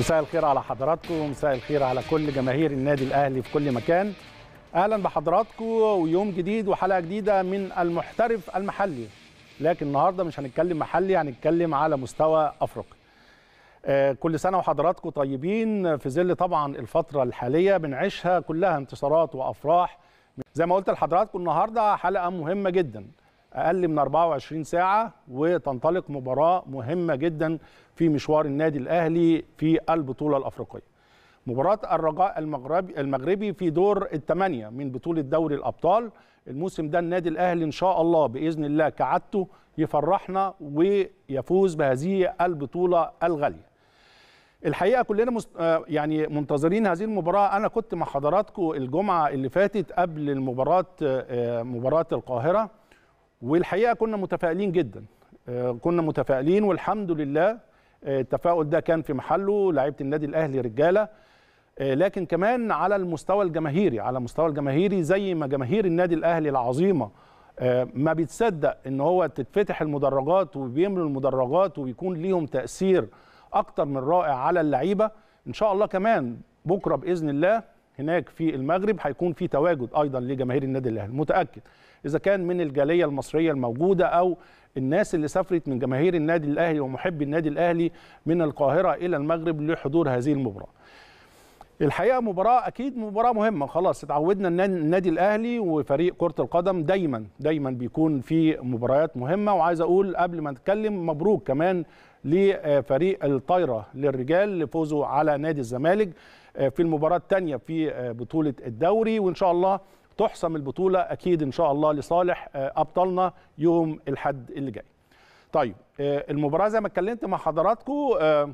مساء الخير على حضراتكم ومساء الخير على كل جماهير النادي الاهلي في كل مكان اهلا بحضراتكم ويوم جديد وحلقه جديده من المحترف المحلي لكن النهارده مش هنتكلم محلي هنتكلم على مستوى افريقي آه، كل سنه وحضراتكم طيبين في ظل طبعا الفتره الحاليه بنعيشها كلها انتصارات وافراح زي ما قلت لحضراتكم النهارده حلقه مهمه جدا اقل من 24 ساعه وتنطلق مباراه مهمه جدا في مشوار النادي الاهلي في البطوله الافريقيه مباراه الرجاء المغربي المغربي في دور الثمانيه من بطوله دوري الابطال الموسم ده النادي الاهلي ان شاء الله باذن الله كعادته يفرحنا ويفوز بهذه البطوله الغاليه الحقيقه كلنا مست... آه يعني منتظرين هذه المباراه انا كنت مع حضراتكم الجمعه اللي فاتت قبل المباراه آه مباراه القاهره والحقيقه كنا متفائلين جدا آه كنا متفائلين والحمد لله التفاؤل ده كان في محله لعيبه النادي الاهلي رجاله لكن كمان على المستوى الجماهيري على المستوى الجماهيري زي ما جماهير النادي الاهلي العظيمه ما بتصدق ان هو تتفتح المدرجات وبيملوا المدرجات وبيكون ليهم تاثير اكتر من رائع على اللعيبه ان شاء الله كمان بكره باذن الله هناك في المغرب هيكون في تواجد ايضا لجماهير النادي الاهلي متاكد اذا كان من الجاليه المصريه الموجوده او الناس اللي سافرت من جماهير النادي الاهلي ومحبي النادي الاهلي من القاهره الى المغرب لحضور هذه المباراه. الحقيقه مباراه اكيد مباراه مهمه خلاص اتعودنا النادي الاهلي وفريق كره القدم دايما دايما بيكون في مباريات مهمه وعايز اقول قبل ما نتكلم مبروك كمان لفريق الطايره للرجال لفوزه على نادي الزمالك في المباراه الثانيه في بطوله الدوري وان شاء الله تحسم البطوله اكيد ان شاء الله لصالح ابطالنا يوم الاحد اللي جاي. طيب المباراه زي ما اتكلمت مع حضراتكم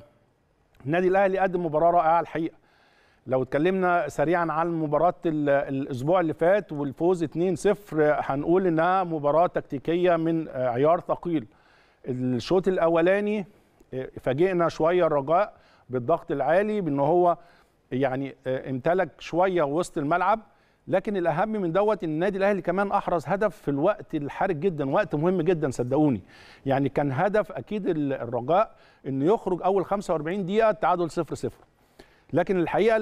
النادي الاهلي قدم مباراه رائعه الحقيقه. لو اتكلمنا سريعا عن مباراه الاسبوع اللي فات والفوز 2-0 هنقول انها مباراه تكتيكيه من عيار ثقيل. الشوط الاولاني فاجئنا شويه الرجاء بالضغط العالي بان هو يعني امتلك شويه وسط الملعب لكن الاهم من دوت ان النادي الاهلي كمان احرز هدف في الوقت الحرج جدا وقت مهم جدا صدقوني يعني كان هدف اكيد الرجاء انه يخرج اول 45 دقيقه التعادل 0 0 لكن الحقيقه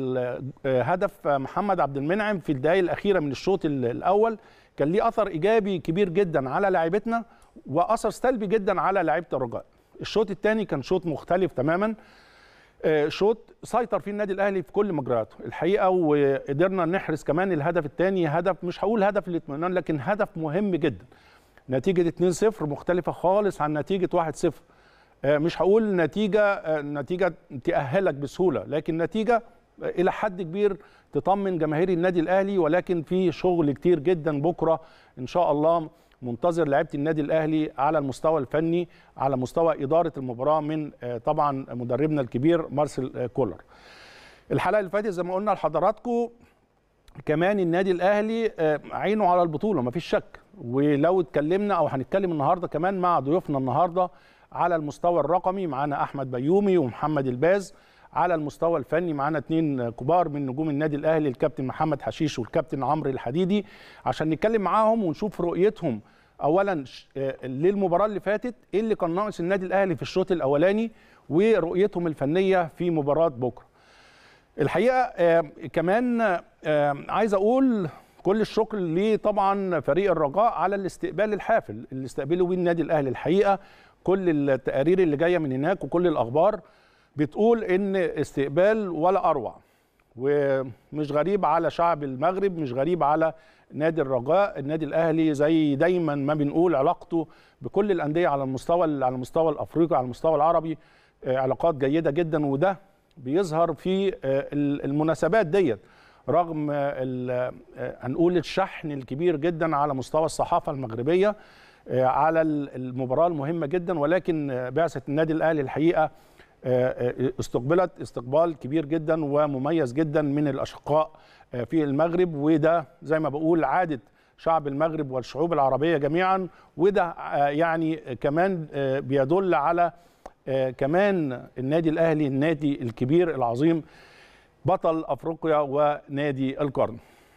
هدف محمد عبد المنعم في الدقائق الاخيره من الشوط الاول كان ليه اثر ايجابي كبير جدا على لاعيبتنا واثر سلبي جدا على لعيبه الرجاء الشوط الثاني كان شوط مختلف تماما شوط سيطر فيه النادي الاهلي في كل مجراته الحقيقه وقدرنا نحرز كمان الهدف الثاني هدف مش هقول هدف الاطمئنان لكن هدف مهم جدا نتيجه 2-0 مختلفه خالص عن نتيجه 1-0 مش هقول نتيجه نتيجه تاهلك بسهوله لكن نتيجه الى حد كبير تطمن جماهير النادي الاهلي ولكن في شغل كتير جدا بكره ان شاء الله منتظر لعيبه النادي الاهلي على المستوى الفني على مستوى اداره المباراه من طبعا مدربنا الكبير مارسيل كولر. الحلقه اللي فاتت زي ما قلنا لحضراتكم كمان النادي الاهلي عينه على البطوله مفيش شك ولو اتكلمنا او هنتكلم النهارده كمان مع ضيوفنا النهارده على المستوى الرقمي معانا احمد بيومي ومحمد الباز على المستوى الفني معانا اثنين كبار من نجوم النادي الاهلي الكابتن محمد حشيش والكابتن عمرو الحديدي عشان نتكلم معاهم ونشوف رؤيتهم اولا للمباراه اللي فاتت ايه اللي كان ناقص النادي الاهلي في الشوط الاولاني ورؤيتهم الفنيه في مباراه بكره الحقيقه آه كمان آه عايز اقول كل الشكر ليه طبعا فريق الرجاء على الاستقبال الحافل اللي استقبله بيه النادي الاهلي الحقيقه كل التقارير اللي جايه من هناك وكل الاخبار بتقول ان استقبال ولا اروع ومش غريب على شعب المغرب مش غريب على نادي الرجاء النادي الاهلي زي دايما ما بنقول علاقته بكل الانديه على المستوى على المستوى الافريقي على المستوى العربي علاقات جيده جدا وده بيظهر في المناسبات ديت رغم هنقول الشحن الكبير جدا على مستوى الصحافه المغربيه على المباراه المهمه جدا ولكن بعثه النادي الاهلي الحقيقه استقبلت استقبال كبير جدا ومميز جدا من الاشقاء في المغرب وده زي ما بقول عاده شعب المغرب والشعوب العربيه جميعا وده يعني كمان بيدل على كمان النادي الاهلي النادي الكبير العظيم بطل افريقيا ونادي القرن.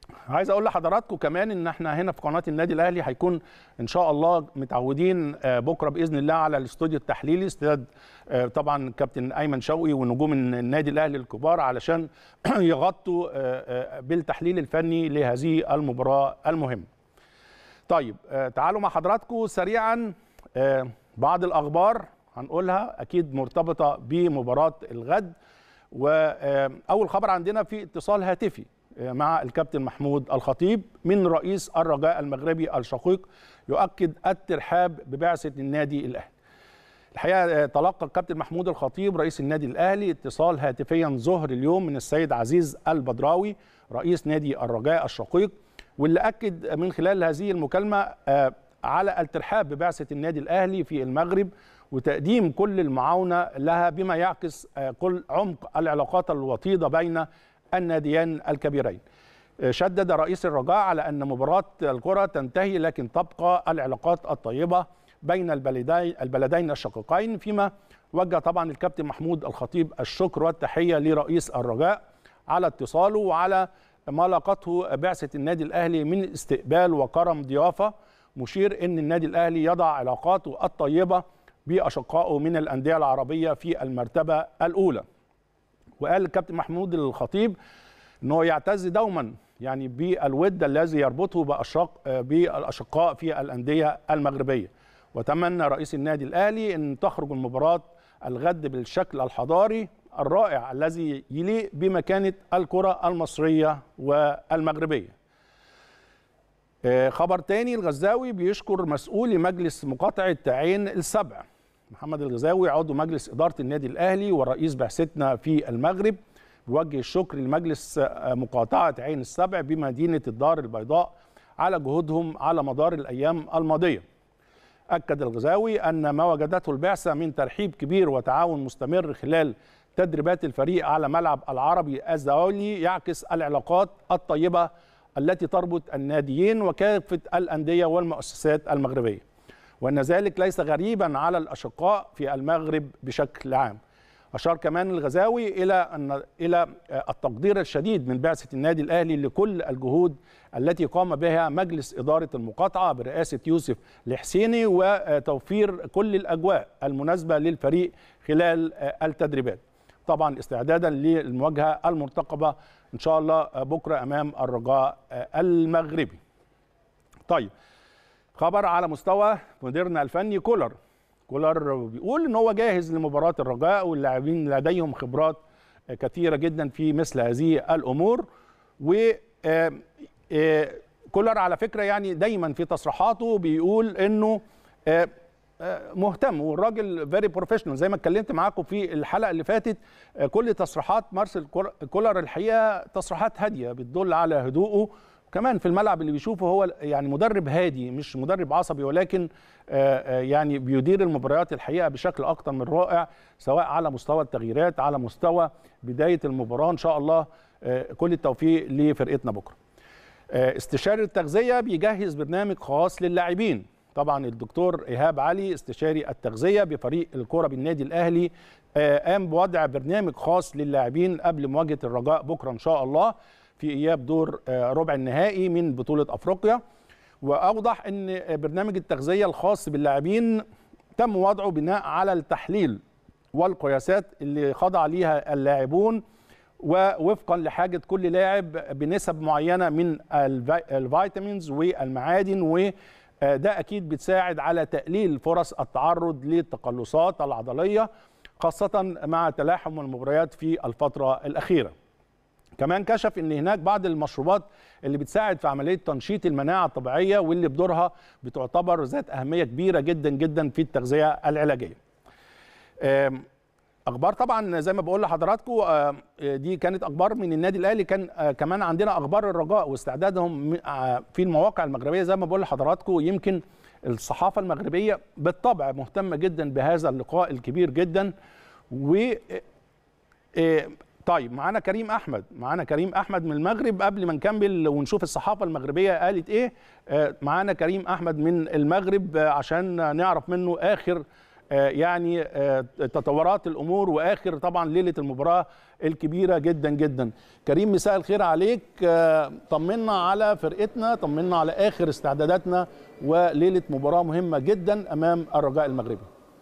عايز اقول لحضراتكم كمان ان احنا هنا في قناه النادي الاهلي هيكون ان شاء الله متعودين بكره باذن الله على الاستوديو التحليلي استاد طبعا كابتن ايمن شوقي ونجوم النادي الاهلي الكبار علشان يغطوا بالتحليل الفني لهذه المباراه المهمه. طيب تعالوا مع حضراتكم سريعا بعض الاخبار هنقولها اكيد مرتبطه بمباراه الغد واول خبر عندنا في اتصال هاتفي مع الكابتن محمود الخطيب من رئيس الرجاء المغربي الشقيق يؤكد الترحاب ببعثه النادي الاهلي. الحقيقه تلقى الكابتن محمود الخطيب رئيس النادي الاهلي اتصال هاتفيا ظهر اليوم من السيد عزيز البدراوي رئيس نادي الرجاء الشقيق واللي اكد من خلال هذه المكالمه على الترحاب ببعثه النادي الاهلي في المغرب وتقديم كل المعاونه لها بما يعكس كل عمق العلاقات الوطيده بين الناديان الكبيرين. شدد رئيس الرجاء على ان مباراه الكره تنتهي لكن تبقى العلاقات الطيبه بين البلدين البلدين الشقيقين فيما وجه طبعا الكابتن محمود الخطيب الشكر والتحيه لرئيس الرجاء على اتصاله وعلى ما لاقته بعثه النادي الاهلي من استقبال وكرم ضيافه مشير ان النادي الاهلي يضع علاقاته الطيبه باشقائه من الانديه العربيه في المرتبه الاولى. وقال الكابتن محمود الخطيب انه يعتز دوما يعني بالود الذي يربطه بأشق بالاشقاء في الانديه المغربيه وتمنى رئيس النادي الاهلي ان تخرج المباراه الغد بالشكل الحضاري الرائع الذي يليق بمكانه الكره المصريه والمغربيه خبر تاني الغزاوي بيشكر مسؤولي مجلس مقاطعه عين السبع محمد الغزاوي عضو مجلس إدارة النادي الأهلي ورئيس بعثتنا في المغرب بيوجه الشكر لمجلس مقاطعة عين السبع بمدينة الدار البيضاء على جهودهم على مدار الأيام الماضية أكد الغزاوي أن ما وجدته البعثة من ترحيب كبير وتعاون مستمر خلال تدريبات الفريق على ملعب العربي الزاولي يعكس العلاقات الطيبة التي تربط الناديين وكافة الأندية والمؤسسات المغربية وأن ذلك ليس غريبا على الأشقاء في المغرب بشكل عام أشار كمان الغزاوي إلى أن إلى التقدير الشديد من بعثة النادي الأهلي لكل الجهود التي قام بها مجلس إدارة المقاطعة برئاسة يوسف الحسيني وتوفير كل الأجواء المناسبة للفريق خلال التدريبات طبعا استعدادا للمواجهة المرتقبة إن شاء الله بكرة أمام الرجاء المغربي طيب خبر على مستوى مديرنا الفني كولر كولر بيقول ان هو جاهز لمباراه الرجاء واللاعبين لديهم خبرات كثيره جدا في مثل هذه الامور و كولر على فكره يعني دايما في تصريحاته بيقول انه مهتم والراجل فيري بروفيشنال زي ما اتكلمت معاكم في الحلقه اللي فاتت كل تصريحات مارسيل كولر الحقيقه تصريحات هاديه بتدل على هدوءه كمان في الملعب اللي بيشوفه هو يعني مدرب هادي مش مدرب عصبي ولكن يعني بيدير المباريات الحقيقه بشكل اكتر من رائع سواء على مستوى التغييرات على مستوى بدايه المباراه ان شاء الله كل التوفيق لفرقتنا بكره. استشاري التغذيه بيجهز برنامج خاص للاعبين طبعا الدكتور ايهاب علي استشاري التغذيه بفريق الكره بالنادي الاهلي قام بوضع برنامج خاص للاعبين قبل مواجهه الرجاء بكره ان شاء الله في اياب دور ربع النهائي من بطوله افريقيا واوضح ان برنامج التغذيه الخاص باللاعبين تم وضعه بناء على التحليل والقياسات اللي خضع ليها اللاعبون ووفقا لحاجه كل لاعب بنسب معينه من الفيتامينز والمعادن وده اكيد بتساعد على تقليل فرص التعرض للتقلصات العضليه خاصه مع تلاحم المباريات في الفتره الاخيره. كمان كشف ان هناك بعض المشروبات اللي بتساعد في عمليه تنشيط المناعه الطبيعيه واللي بدورها بتعتبر ذات اهميه كبيره جدا جدا في التغذيه العلاجيه. اخبار طبعا زي ما بقول لحضراتكم دي كانت اخبار من النادي الاهلي كان كمان عندنا اخبار الرجاء واستعدادهم في المواقع المغربيه زي ما بقول لحضراتكم يمكن الصحافه المغربيه بالطبع مهتمه جدا بهذا اللقاء الكبير جدا و طيب معانا كريم احمد معانا كريم احمد من المغرب قبل ما نكمل ونشوف الصحافه المغربيه قالت ايه معانا كريم احمد من المغرب عشان نعرف منه اخر يعني تطورات الامور واخر طبعا ليله المباراه الكبيره جدا جدا كريم مساء الخير عليك طمنا على فرقتنا طمنا على اخر استعداداتنا وليله مباراه مهمه جدا امام الرجاء المغربي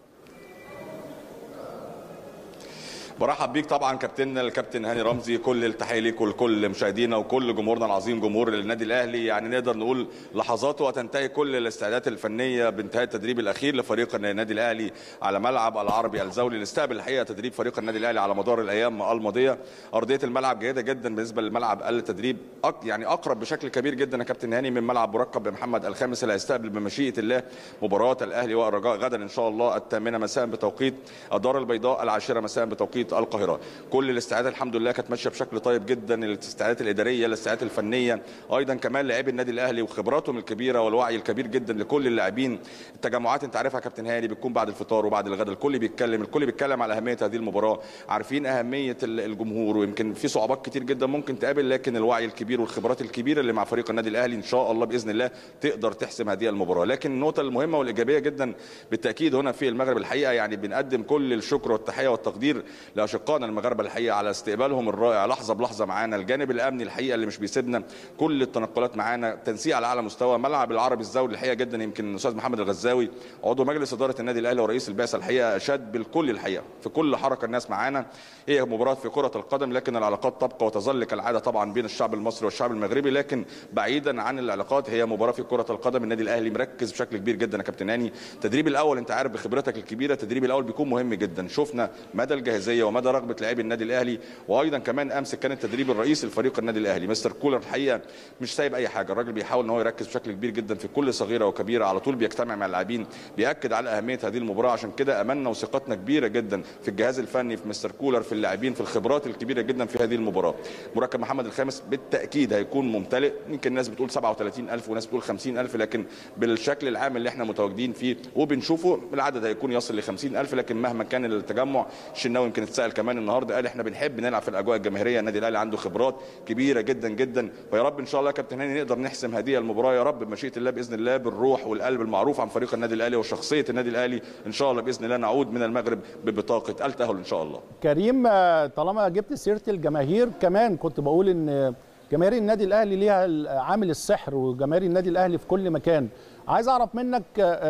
برحب بيك طبعا كابتننا الكابتن هاني رمزي كل التحيه ليك ولكل مشاهدينا وكل جمهورنا العظيم جمهور النادي الاهلي يعني نقدر نقول لحظات وتنتهي كل الاستعدادات الفنيه بانتهاء التدريب الاخير لفريق النادي الاهلي على ملعب العربي الزولي اللي استقبل الحقيقه تدريب فريق النادي الاهلي على مدار الايام الماضيه ارضيه الملعب جيده جدا بالنسبه للملعب التدريب يعني اقرب بشكل كبير جدا يا كابتن هاني من ملعب مركب بمحمد الخامس اللي هيستقبل بمشيئه الله مباراه الاهلي والرجاء غدا ان شاء الله الثامنه مساء بتوقيت الدار البيضاء العاشره مساء بتوقيت القاهره كل الاستعدادات الحمد لله كانت ماشيه بشكل طيب جدا الاستعدادات الاداريه الاستعدادات الفنيه ايضا كمان لاعبي النادي الاهلي وخبراتهم الكبيره والوعي الكبير جدا لكل اللاعبين التجمعات انت عارفها يا كابتن هاني بتكون بعد الفطار وبعد الغداء الكل بيتكلم الكل بيتكلم على اهميه هذه المباراه عارفين اهميه الجمهور ويمكن في صعوبات كتير جدا ممكن تقابل لكن الوعي الكبير والخبرات الكبيره اللي مع فريق النادي الاهلي ان شاء الله باذن الله تقدر تحسم هذه المباراه لكن النقطه المهمه والايجابيه جدا بالتاكيد هنا في المغرب الحقيقه يعني بنقدم كل الشكر والتحيه والتقدير لاشقائنا المغاربه الحقيقه على استقبالهم الرائع لحظه بلحظه معانا الجانب الامني الحقيقه اللي مش بيسيبنا كل التنقلات معانا تنسيق على اعلى مستوى ملعب العربي الزولي الحقيقه جدا يمكن الاستاذ محمد الغزاوي عضو مجلس اداره النادي الاهلي ورئيس البعثه الحقيقه اشاد بالكل الحقيقه في كل حركه الناس معانا هي مباراه في كره القدم لكن العلاقات تبقى وتظل كالعاده طبعا بين الشعب المصري والشعب المغربي لكن بعيدا عن العلاقات هي مباراه في كره القدم النادي الاهلي مركز بشكل كبير جدا يا كابتن هاني التدريب الاول انت عارف بخبرتك الكبيره التدريب الاول بيكون مهم جدا شفنا مدى الجاهزيه ومدى رغبه لاعبي النادي الاهلي وايضا كمان امس كان التدريب الرئيس لفريق النادي الاهلي مستر كولر الحقيقه مش سايب اي حاجه الراجل بيحاول ان هو يركز بشكل كبير جدا في كل صغيره وكبيره على طول بيجتمع مع اللاعبين بياكد على اهميه هذه المباراه عشان كده املنا وثقتنا كبيره جدا في الجهاز الفني في مستر كولر في اللاعبين في الخبرات الكبيره جدا في هذه المباراه مركب محمد الخامس بالتاكيد هيكون ممتلئ يمكن الناس بتقول 37000 وناس بتقول 50000 لكن بالشكل العام اللي احنا متواجدين فيه وبنشوفه العدد هيكون يصل ل 50000 لكن مهما كان التجمع الشناوي يمكن اتسال كمان النهارده قال احنا بنحب نلعب في الاجواء الجماهيريه النادي الاهلي عنده خبرات كبيره جدا جدا فيا رب ان شاء الله يا كابتن هاني نقدر نحسم هذه المباراه يا رب بمشيئه الله باذن الله بالروح والقلب المعروف عن فريق النادي الاهلي وشخصيه النادي الاهلي ان شاء الله باذن الله نعود من المغرب ببطاقه التاهل ان شاء الله كريم طالما جبت سيره الجماهير كمان كنت بقول ان جماهير النادي الاهلي ليها عامل السحر وجماهير النادي الاهلي في كل مكان عايز اعرف منك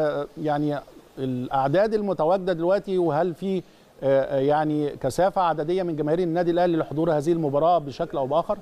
يعني الاعداد المتواجده دلوقتي وهل في يعني كثافه عدديه من جماهير النادي الاهلي لحضور هذه المباراه بشكل او باخر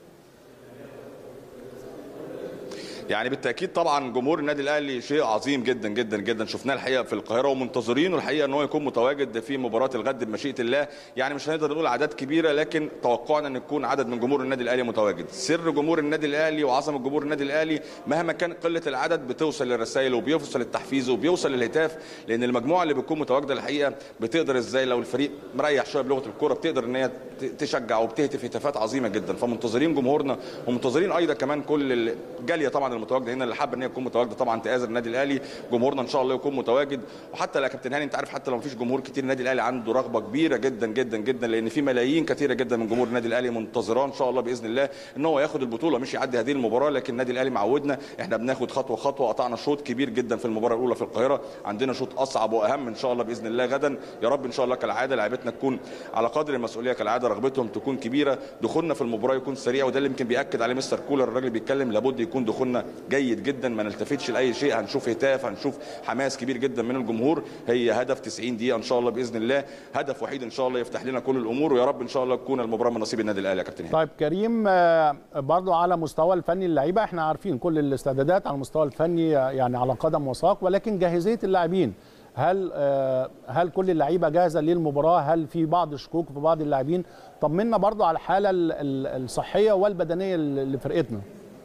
يعني بالتاكيد طبعا جمهور النادي الاهلي شيء عظيم جدا جدا جدا شفناه الحقيقه في القاهره ومنتظرينه الحقيقه ان هو يكون متواجد في مباراه الغد بمشيئه الله يعني مش هنقدر نقول اعداد كبيره لكن توقعنا ان يكون عدد من جمهور النادي الاهلي متواجد سر جمهور النادي الاهلي وعظمه جمهور النادي الاهلي مهما كان قله العدد بتوصل للرسائل وبيوصل التحفيز وبيوصل الهتاف لان المجموعه اللي بتكون متواجده الحقيقه بتقدر ازاي لو الفريق مريح شويه بلغه الكوره بتقدر ان هي تشجع وبتهتف هتافات عظيمه جدا فمنتظرين جمهورنا ومنتظرين ايضا كمان كل الجاليه طبعا المتواجده هنا اللي حابه ان هي تكون متواجده طبعا تآزر النادي الاهلي جمهورنا ان شاء الله يكون متواجد وحتى يا كابتن هاني انت عارف حتى لو مفيش جمهور كتير النادي الاهلي عنده رغبه كبيره جدا جدا جدا لان في ملايين كثيره جدا من جمهور النادي الاهلي منتظراه ان شاء الله باذن الله ان هو ياخد البطوله مش يعدي هذه المباراه لكن النادي الاهلي معودنا احنا بناخد خطوه خطوه قطعنا شوط كبير جدا في المباراه الاولى في القاهره عندنا شوط اصعب واهم ان شاء الله باذن الله غدا يا رب ان شاء الله كالعاده لعيبتنا تكون على قدر المسؤوليه كالعاده رغبتهم تكون كبيره دخولنا في المباراه يكون سريع وده اللي يمكن بياكد عليه مستر كولر الراجل بيتكلم لابد يكون دخولنا جيد جدا ما نلتفتش لاي شيء هنشوف هتاف هنشوف حماس كبير جدا من الجمهور هي هدف 90 دقيقه ان شاء الله باذن الله هدف وحيد ان شاء الله يفتح لنا كل الامور ويا رب ان شاء الله تكون المباراه من نصيب النادي الاهلي يا كابتن طيب كريم برضو على مستوى الفني اللعيبه احنا عارفين كل الاستعدادات على المستوى الفني يعني على قدم وساق ولكن جاهزيه اللاعبين هل هل كل اللعيبه جاهزه للمباراه هل في بعض الشكوك في بعض اللاعبين طمنا برضو على الحاله الصحيه والبدنيه لفرقتنا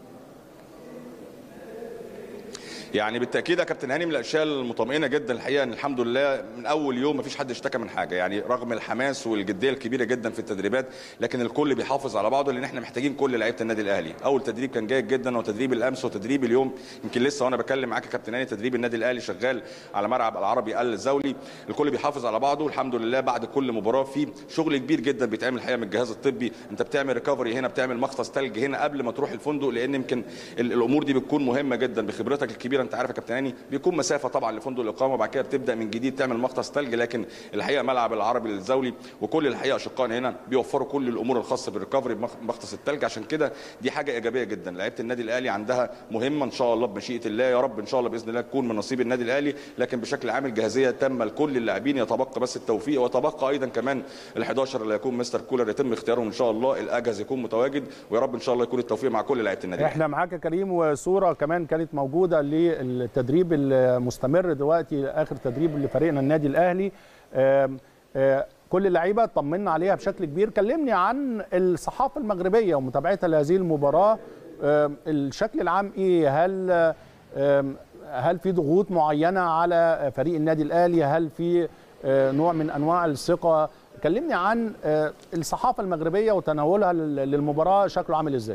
يعني بالتاكيد يا كابتن هاني من الاشياء المطمئنه جدا الحقيقه ان الحمد لله من اول يوم ما فيش حد اشتكى من حاجه يعني رغم الحماس والجديه الكبيره جدا في التدريبات لكن الكل بيحافظ على بعضه لان احنا محتاجين كل لعيبه النادي الاهلي اول تدريب كان جيد جدا وتدريب الامس وتدريب اليوم يمكن لسه وانا بكلم معاك يا كابتن هاني تدريب النادي الاهلي شغال على ملعب العربي الزولي الكل بيحافظ على بعضه الحمد لله بعد كل مباراه في شغل كبير جدا بيتعمل الحقيقه من الجهاز الطبي انت بتعمل ريكفري هنا بتعمل مخصص ثلج هنا قبل ما تروح الفندق لان يمكن الامور دي بتكون مهمه جدا بخبرتك الكبيره كبيره انت عارف يا كابتن هاني بيكون مسافه طبعا لفندق الاقامه وبعد كده بتبدا من جديد تعمل مغطس ثلج لكن الحقيقه ملعب العربي الزولي وكل الحقيقه اشقائنا هنا بيوفروا كل الامور الخاصه بالريكفري بمغطس الثلج عشان كده دي حاجه ايجابيه جدا لعيبه النادي الاهلي عندها مهمه ان شاء الله بمشيئه الله يا رب ان شاء الله باذن الله تكون من نصيب النادي الاهلي لكن بشكل عام الجاهزيه تامه لكل اللاعبين يتبقى بس التوفيق ويتبقى ايضا كمان ال11 اللي هيكون مستر كولر يتم اختيارهم ان شاء الله الاجهز يكون متواجد ويا رب ان شاء الله يكون التوفيق مع كل لعيبه النادي احنا معاك يا كريم وصوره كمان كانت موجوده للتدريب المستمر دلوقتي اخر تدريب لفريقنا النادي الاهلي آم آم كل اللعيبه طمنا عليها بشكل كبير كلمني عن الصحافه المغربيه ومتابعتها لهذه المباراه الشكل العام ايه هل هل في ضغوط معينه على فريق النادي الاهلي هل في نوع من انواع الثقه كلمني عن الصحافه المغربيه وتناولها للمباراه شكله عامل ازاي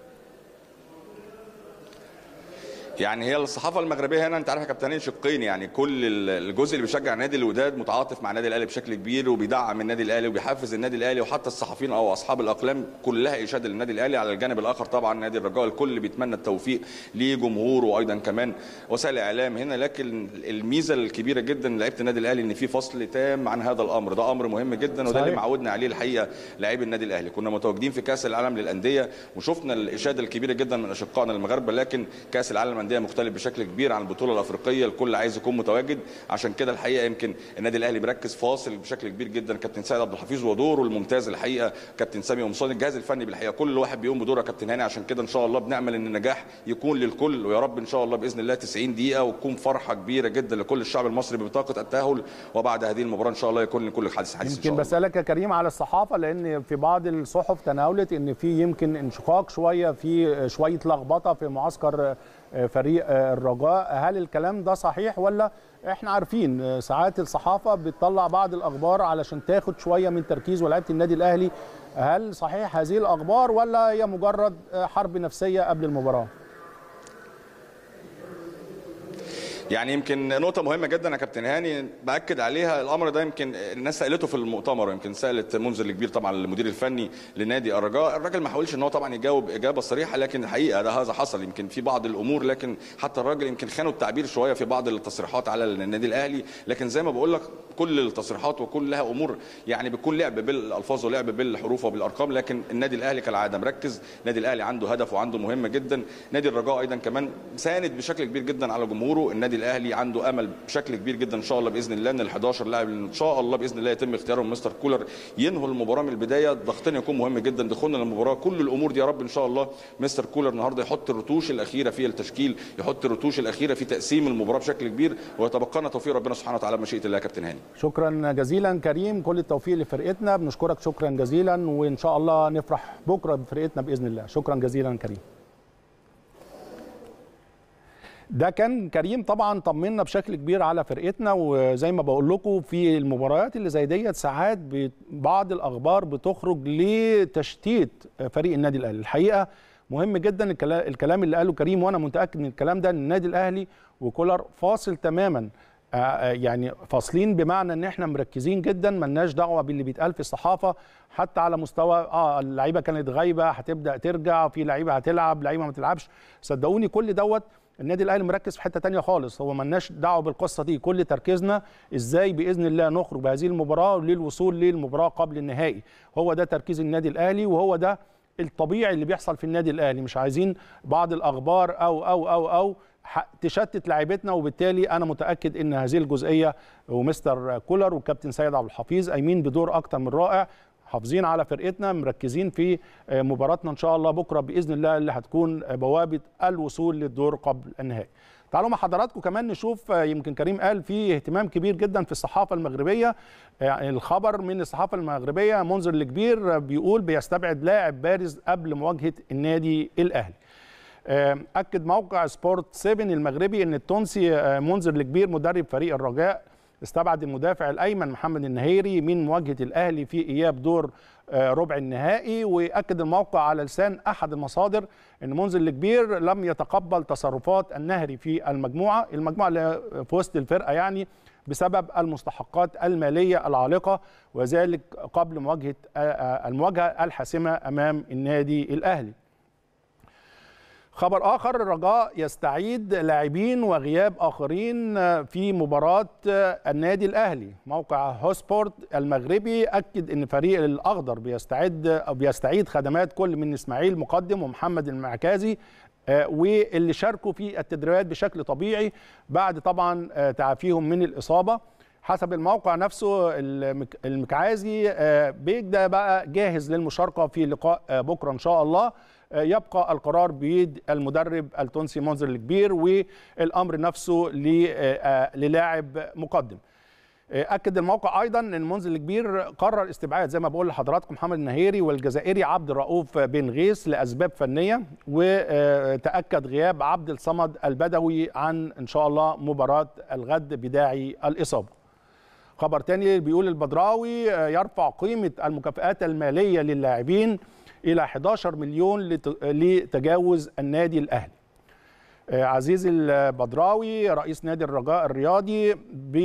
يعني هي الصحافه المغربيه هنا انت عارف يا كابتنين شقين يعني كل الجزء اللي بيشجع نادي الوداد متعاطف مع النادي الاهلي بشكل كبير وبيدعم النادي الاهلي وبيحفز النادي الاهلي وحتى الصحفيين او اصحاب الاقلام كلها اشاده للنادي الاهلي على الجانب الاخر طبعا نادي الرجاء الكل بيتمنى التوفيق لجمهوره وايضا كمان وسائل الاعلام هنا لكن الميزه الكبيره جدا لعيبه النادي الاهلي ان في فصل تام عن هذا الامر ده امر مهم جدا وده اللي معودنا عليه الحقيقه لاعبي النادي الاهلي كنا متواجدين في كاس العالم للانديه وشفنا الاشاده الكبيره جدا من اشقائنا المغاربه لكن كاس العالم للانديه مختلف بشكل كبير عن البطوله الافريقيه الكل عايز يكون متواجد عشان كده الحقيقه يمكن النادي الاهلي مركز فاصل بشكل كبير جدا كابتن سيد عبد الحفيظ ودوره الممتاز الحقيقه كابتن سامي قمصان الجهاز الفني بالحقيقه كل واحد بيقوم بدوره يا كابتن هاني عشان كده ان شاء الله بنامل ان النجاح يكون للكل ويا رب ان شاء الله باذن الله 90 دقيقه وتكون فرحه كبيره جدا لكل الشعب المصري ببطاقه التاهل وبعد هذه المباراه ان شاء الله يكون لكل حديث حديث يمكن بسالك يا كريم على الصحافه لان في بعض الصحف تناولت ان في يمكن انشقاق شويه في شويه لخبطه في معسكر فريق الرجاء هل الكلام ده صحيح ولا احنا عارفين ساعات الصحافه بتطلع بعض الاخبار علشان تاخد شويه من تركيز ولاعيبه النادي الاهلي هل صحيح هذه الاخبار ولا هي مجرد حرب نفسيه قبل المباراه يعني يمكن نقطه مهمه جدا يا كابتن هاني باكد عليها الامر ده يمكن الناس سالته في المؤتمر يمكن سالت منذر الكبير طبعا المدير الفني لنادي الرجاء الراجل ما حاولش ان هو طبعا يجاوب اجابه صريحه لكن الحقيقه ده هذا حصل يمكن في بعض الامور لكن حتى الراجل يمكن خانوا التعبير شويه في بعض التصريحات على النادي الاهلي لكن زي ما بقول لك كل التصريحات وكل لها امور يعني بيكون لعب بالالفاظ ولعب بالحروف وبالارقام لكن النادي الاهلي كالعاده مركز النادي الاهلي عنده هدف وعنده مهمه جدا نادي الرجاء ايضا كمان ساند بشكل كبير جدا على جمهوره النادي الاهلي عنده امل بشكل كبير جدا ان شاء الله باذن الله ان ال 11 لاعب ان شاء الله باذن الله يتم اختيارهم مستر كولر ينهوا المباراه من البدايه ضغطنا يكون مهم جدا دخولنا للمباراه كل الامور دي يا رب ان شاء الله مستر كولر النهارده يحط الرتوش الاخيره في التشكيل يحط الرتوش الاخيره في تقسيم المباراه بشكل كبير ويتبقى لنا توفيق ربنا سبحانه وتعالى بمشيئه الله يا كابتن هاني شكرا جزيلا كريم كل التوفيق لفرقتنا بنشكرك شكرا جزيلا وان شاء الله نفرح بكره بفرقتنا باذن الله شكرا جزيلا كريم ده كان كريم طبعا طمنا بشكل كبير على فرقتنا وزي ما بقول لكم في المباريات اللي زي ديت ساعات بعض الاخبار بتخرج لتشتيت فريق النادي الاهلي الحقيقه مهم جدا الكلام اللي قاله كريم وانا متاكد من الكلام ده ان النادي الاهلي وكولر فاصل تماما يعني فاصلين بمعنى ان احنا مركزين جدا ملناش دعوه باللي بيتقال في الصحافه حتى على مستوى اه اللعيبه كانت غايبه هتبدا ترجع في لعيبه هتلعب لعيبه ما تلعبش صدقوني كل دوت النادي الاهلي مركز في حته تانية خالص هو ملناش دعوه بالقصه دي كل تركيزنا ازاي باذن الله نخرج بهذه المباراه للوصول للمباراه قبل النهائي هو ده تركيز النادي الاهلي وهو ده الطبيعي اللي بيحصل في النادي الاهلي مش عايزين بعض الاخبار او او او او تشتت لاعيبتنا وبالتالي انا متاكد ان هذه الجزئيه ومستر كولر والكابتن سيد عبد الحفيظ قايمين بدور اكتر من رائع حافظين على فرقتنا مركزين في مباراتنا ان شاء الله بكره باذن الله اللي هتكون بوابه الوصول للدور قبل النهائي. تعالوا مع حضراتكم كمان نشوف يمكن كريم قال في اهتمام كبير جدا في الصحافه المغربيه يعني الخبر من الصحافه المغربيه منذر الكبير بيقول بيستبعد لاعب بارز قبل مواجهه النادي الاهلي. اكد موقع سبورت 7 المغربي ان التونسي منذر الكبير مدرب فريق الرجاء استبعد المدافع الايمن محمد النهيري من مواجهه الاهلي في اياب دور ربع النهائي واكد الموقع على لسان احد المصادر ان منذر الكبير لم يتقبل تصرفات النهري في المجموعه المجموعه اللي في وسط الفرقه يعني بسبب المستحقات الماليه العالقه وذلك قبل مواجهه المواجهه الحاسمه امام النادي الاهلي خبر اخر الرجاء يستعيد لاعبين وغياب اخرين في مباراه النادي الاهلي موقع هوسبورت المغربي اكد ان فريق الاخضر بيستعد او بيستعيد خدمات كل من اسماعيل مقدم ومحمد المعكازي واللي شاركوا في التدريبات بشكل طبيعي بعد طبعا تعافيهم من الاصابه حسب الموقع نفسه المكعازي بيبدا بقى جاهز للمشاركه في لقاء بكره ان شاء الله يبقى القرار بيد المدرب التونسي منذر الكبير والامر نفسه للاعب مقدم اكد الموقع ايضا ان منذر الكبير قرر استبعاد زي ما بقول لحضراتكم محمد النهيري والجزائري عبد الرؤوف بن غيث لاسباب فنيه وتاكد غياب عبد الصمد البدوي عن ان شاء الله مباراه الغد بداعي الاصابه خبر تاني بيقول البدراوي يرفع قيمه المكافئات الماليه للاعبين الى 11 مليون لتجاوز النادي الاهلي عزيز البدراوي رئيس نادي الرجاء الرياضي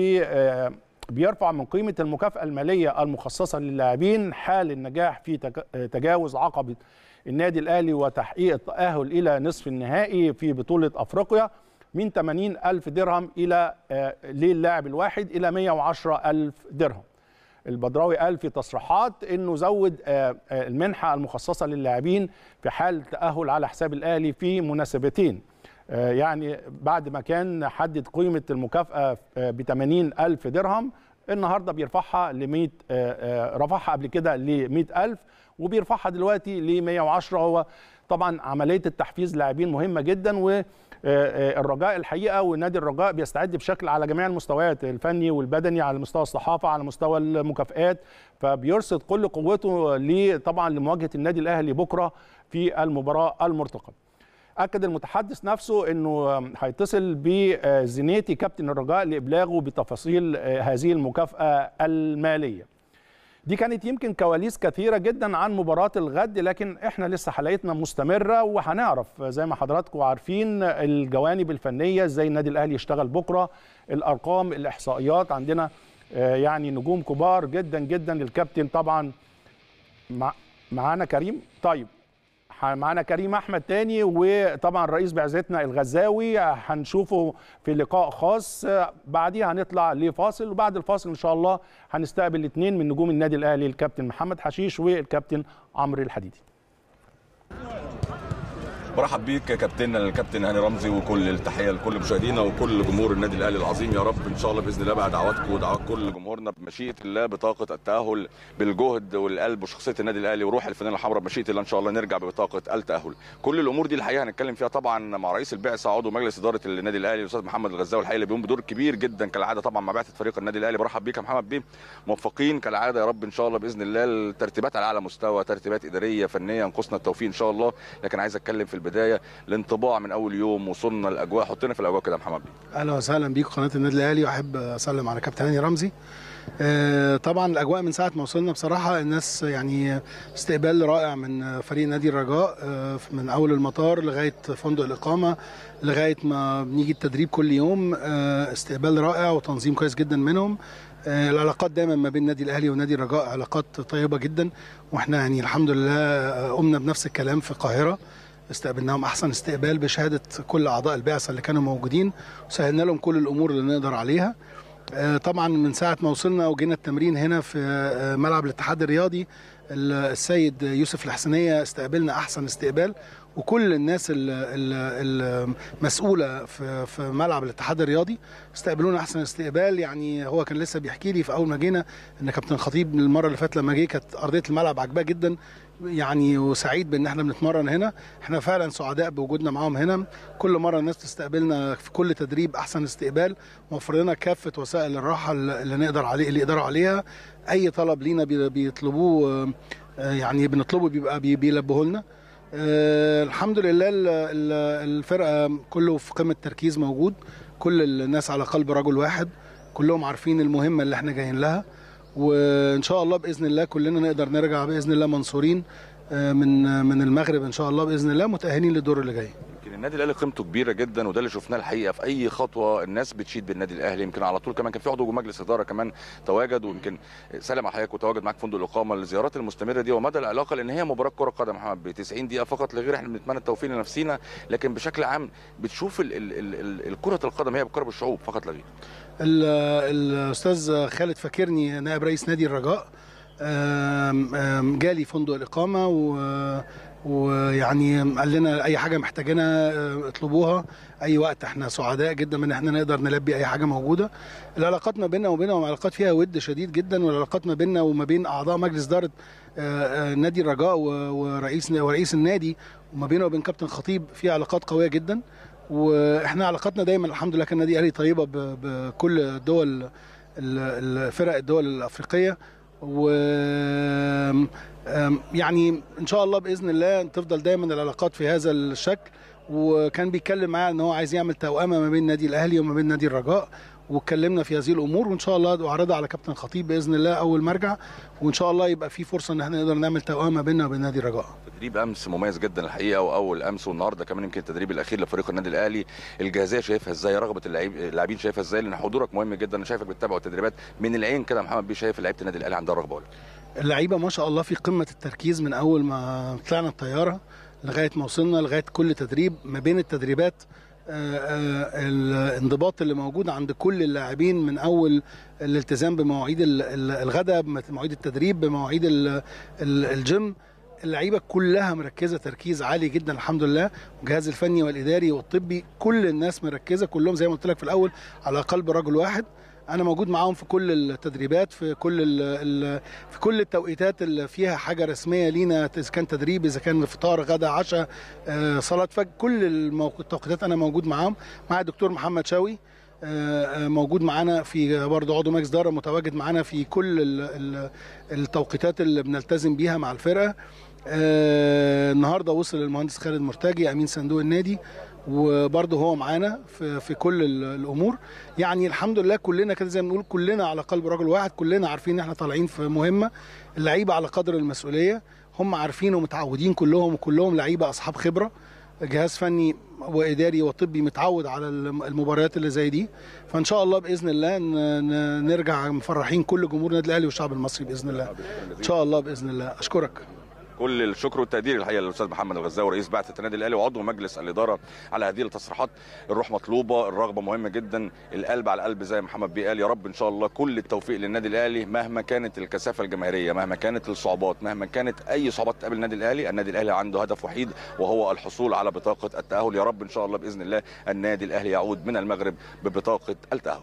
بيرفع من قيمه المكافاه الماليه المخصصه للاعبين حال النجاح في تجاوز عقبه النادي الاهلي وتحقيق التاهل الى نصف النهائي في بطوله افريقيا من 80 ألف درهم إلى للاعب الواحد إلى 110 ألف درهم البدراوي قال في تصريحات انه زود المنحه المخصصه للاعبين في حال التاهل على حساب الاهلي في مناسبتين يعني بعد ما كان حدد قيمه المكافاه ب 80 الف درهم النهارده بيرفعها ل 100 رفعها قبل كده ل 100 الف وبيرفعها دلوقتي ل 110 هو طبعا عمليه التحفيز لاعبين مهمه جدا و الرجاء الحقيقه ونادي الرجاء بيستعد بشكل على جميع المستويات الفني والبدني على مستوى الصحافه على مستوى المكافئات فبيرصد كل قوته طبعا لمواجهه النادي الاهلي بكره في المباراه المرتقبه. اكد المتحدث نفسه انه هيتصل بزنيتي كابتن الرجاء لابلاغه بتفاصيل هذه المكافاه الماليه. دي كانت يمكن كواليس كثيره جدا عن مباراه الغد لكن احنا لسه حلقتنا مستمره وهنعرف زي ما حضراتكم عارفين الجوانب الفنيه ازاي النادي الاهلي يشتغل بكره الارقام الاحصائيات عندنا يعني نجوم كبار جدا جدا للكابتن طبعا مع معانا كريم طيب معانا كريم احمد تاني وطبعا رئيس بعثتنا الغزاوي هنشوفه في لقاء خاص بعديها هنطلع لفاصل وبعد الفاصل ان شاء الله هنستقبل اثنين من نجوم النادي الاهلي الكابتن محمد حشيش والكابتن عمرو الحديدي برحب بيك كابتننا الكابتن هاني رمزي وكل التحيه لكل مشاهدينا وكل جمهور النادي الاهلي العظيم يا رب ان شاء الله باذن الله بعد دعواتكم ودعوات كل جمهورنا بمشيئه الله بطاقه التاهل بالجهد والقلب وشخصيه النادي الاهلي وروح الفنانه الحمراء بمشيئه الله ان شاء الله نرجع ببطاقه التاهل كل الامور دي الحقيقه هنتكلم فيها طبعا مع رئيس البعثه عضو مجلس اداره النادي الاهلي الاستاذ محمد الغزاوي الحقيقه اللي بيقوم بدور كبير جدا كالعاده طبعا مع بعثه فريق النادي الاهلي برحب بيك يا محمد بيه موفقين كالعاده يا رب ان شاء الله باذن الله الترتيبات على اعلى مستوى ترتيبات اداريه فنيه ينقصنا التوفيق ان شاء الله لكن عايز اتكلم في البدايه الانطباع من اول يوم وصلنا الاجواء حطينا في الاجواء كده يا محمد بيه اهلا وسهلا بيك قناه النادي الاهلي واحب اسلم على كابتن هاني رمزي آه طبعا الاجواء من ساعه ما وصلنا بصراحه الناس يعني استقبال رائع من فريق نادي الرجاء آه من اول المطار لغايه فندق الاقامه لغايه ما بنيجي التدريب كل يوم آه استقبال رائع وتنظيم كويس جدا منهم العلاقات دايما ما بين النادي الاهلي ونادي الرجاء علاقات طيبه جدا واحنا يعني الحمد لله قمنا بنفس الكلام في القاهره استقبلناهم احسن استقبال بشهاده كل اعضاء البعثه اللي كانوا موجودين وسهلنا لهم كل الامور اللي نقدر عليها طبعا من ساعه ما وصلنا وجينا التمرين هنا في ملعب الاتحاد الرياضي السيد يوسف الحسنيه استقبلنا احسن استقبال وكل الناس المسؤوله في في ملعب الاتحاد الرياضي استقبلونا احسن استقبال يعني هو كان لسه بيحكي لي في اول ما جينا ان كابتن خطيب المره اللي فاتت لما جه كانت ارضيه الملعب عجباه جدا يعني وسعيد بان احنا بنتمرن هنا احنا فعلا سعداء بوجودنا معاهم هنا كل مره الناس تستقبلنا في كل تدريب احسن استقبال موفر لنا كافه وسائل الراحه اللي نقدر عليه اللي يقدروا عليها اي طلب لينا بيطلبوه يعني بنطلبه بيبقى بيلبوه لنا أه الحمد لله الفرقه كله في قمه تركيز موجود كل الناس على قلب رجل واحد كلهم عارفين المهمه اللي احنا جايين لها وان شاء الله باذن الله كلنا نقدر نرجع باذن الله منصورين من من المغرب ان شاء الله باذن الله متاهلين للدور اللي جاي يمكن النادي الاهلي قيمته كبيره جدا وده اللي شفناه الحقيقه في اي خطوه الناس بتشيد بالنادي الاهلي يمكن على طول كمان كان في عضو مجلس اداره كمان تواجد ويمكن سلم على حضرتك وتواجد معاك في فندق الاقامه الزيارات المستمره دي ومدى العلاقه لان هي مباراه كره قدم محمد ب 90 دقيقه فقط لغير احنا بنتمنى التوفيق لنفسينا لكن بشكل عام بتشوف ال- ال- ال- ال- الكره القدم هي بقرب الشعوب فقط لا غير ال- الاستاذ خالد فاكرني نائب رئيس نادي الرجاء آم، آم، جالي فندق الاقامه و ويعني قال لنا اي حاجه محتاجينها آه، اطلبوها اي وقت احنا سعداء جدا من ان احنا نقدر نلبي اي حاجه موجوده العلاقات ما بيننا وبينهم علاقات فيها ود شديد جدا والعلاقات ما بيننا وما بين اعضاء مجلس اداره آه، آه، نادي الرجاء و- ورئيس ورئيس النادي وما بينه وبين كابتن خطيب في علاقات قويه جدا واحنا علاقاتنا دايما الحمد لله كالنادي الاهلي طيبه ب- بكل الدول ال- الفرق الدول الافريقيه و أم، يعني ان شاء الله باذن الله تفضل دايما العلاقات في هذا الشكل وكان بيتكلم معايا ان هو عايز يعمل توأمه ما بين النادي الاهلي وما بين نادي الرجاء واتكلمنا في هذه الامور وان شاء الله اعرضها على كابتن خطيب باذن الله اول ما ارجع وان شاء الله يبقى في فرصه ان احنا نقدر نعمل توأمه بيننا وبين نادي الرجاء تدريب امس مميز جدا الحقيقه واول امس والنهارده كمان يمكن التدريب الاخير لفريق النادي الاهلي الجاهزيه شايفها ازاي رغبه اللعيب اللاعبين شايفها ازاي لان حضورك مهم جدا انا شايفك بتتابع التدريبات من العين كده محمد بيه شايف لعيبه النادي الاهلي عندها رغبه ولا اللعيبه ما شاء الله في قمه التركيز من اول ما طلعنا الطياره لغايه ما وصلنا لغايه كل تدريب ما بين التدريبات آه، آه، الانضباط اللي موجود عند كل اللاعبين من اول الالتزام بمواعيد ال- ال- الغداء بمواعيد التدريب بمواعيد ال- ال- الجيم اللعيبه كلها مركزه تركيز عالي جدا الحمد لله والجهاز الفني والاداري والطبي كل الناس مركزه كلهم زي ما قلت لك في الاول على قلب رجل واحد انا موجود معاهم في كل التدريبات في كل ال ال في كل التوقيتات اللي فيها حاجه رسميه لينا اذا كان تدريب اذا كان فطار غدا عشاء آه، صلاه فجر كل الموق- التوقيتات انا موجود معاهم مع الدكتور محمد شاوي آه، آه، موجود معانا في برضه عضو مجلس اداره متواجد معانا في كل ال- ال- التوقيتات اللي بنلتزم بيها مع الفرقه آه، النهارده وصل المهندس خالد مرتجي امين صندوق النادي وبرضه هو معانا في في كل ال- الامور يعني الحمد لله كلنا كده زي ما بنقول كلنا على قلب رجل واحد كلنا عارفين ان احنا طالعين في مهمه اللعيبه على قدر المسؤوليه هم عارفين ومتعودين كلهم وكلهم لعيبه اصحاب خبره جهاز فني واداري وطبي متعود على الم- المباريات اللي زي دي فان شاء الله باذن الله ن- ن- نرجع مفرحين كل جمهور النادي الاهلي والشعب المصري باذن الله ان شاء الله باذن الله اشكرك كل الشكر والتقدير الحقيقه للاستاذ محمد الغزاوي رئيس بعثه النادي الاهلي وعضو مجلس الاداره على هذه التصريحات الروح مطلوبه الرغبه مهمه جدا القلب على القلب زي محمد بيه قال يا رب ان شاء الله كل التوفيق للنادي الاهلي مهما كانت الكثافه الجماهيريه مهما كانت الصعوبات مهما كانت اي صعوبات تقابل النادي الاهلي النادي الاهلي عنده هدف وحيد وهو الحصول على بطاقه التاهل يا رب ان شاء الله باذن الله النادي الاهلي يعود من المغرب ببطاقه التاهل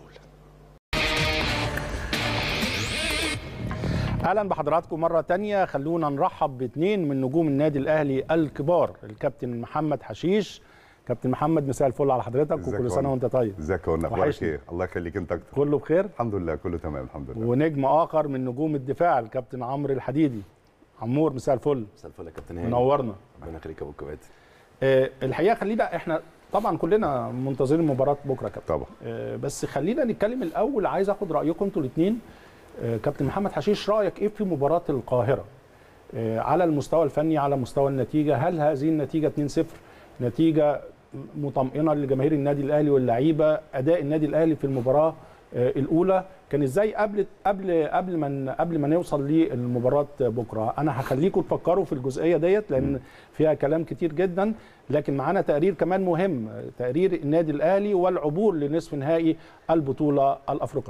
اهلا بحضراتكم مره تانية خلونا نرحب باثنين من نجوم النادي الاهلي الكبار الكابتن محمد حشيش كابتن محمد مساء الفل على حضرتك ازيك وكل يا سنه ولد؟ وانت طيب ازيك يا ولد؟ اخبارك وحشني. ايه؟ الله يخليك انت اكتر كله بخير الحمد لله كله تمام الحمد لله ونجم اخر من نجوم الدفاع الكابتن عمرو الحديدي عمور مساء الفل مساء الفل يا كابتن هاني منورنا ربنا يخليك يا ابو الكباتن آه، الحقيقه خلينا احنا طبعا كلنا منتظرين مباراه بكره يا كابتن طبعا آه، بس خلينا نتكلم الاول عايز اخد رايكم انتوا الاثنين كابتن محمد حشيش رايك ايه في مباراه القاهره آه، على المستوى الفني على مستوى النتيجه هل هذه النتيجه 2-0 نتيجه مطمئنه لجماهير النادي الاهلي واللعيبه اداء النادي الاهلي في المباراه آه، الاولى كان ازاي قبل قبل قبل ما قبل ما نوصل للمباراه بكره انا هخليكم تفكروا في الجزئيه ديت لان فيها كلام كتير جدا لكن معانا تقرير كمان مهم تقرير النادي الاهلي والعبور لنصف نهائي البطوله الافريقيه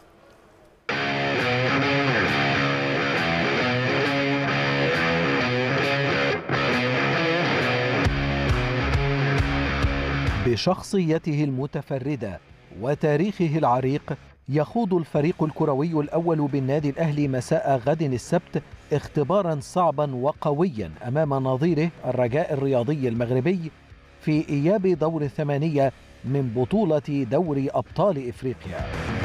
بشخصيته المتفردة وتاريخه العريق يخوض الفريق الكروي الأول بالنادي الأهلي مساء غد السبت اختبارا صعبا وقويا أمام نظيره الرجاء الرياضي المغربي في إياب دور الثمانية من بطولة دوري أبطال إفريقيا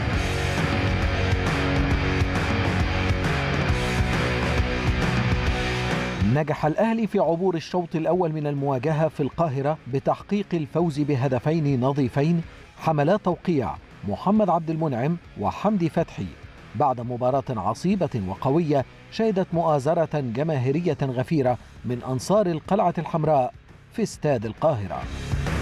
نجح الأهلي في عبور الشوط الأول من المواجهة في القاهرة بتحقيق الفوز بهدفين نظيفين حملا توقيع محمد عبد المنعم وحمدي فتحي بعد مباراة عصيبة وقوية شهدت مؤازرة جماهيرية غفيرة من أنصار القلعة الحمراء في استاد القاهرة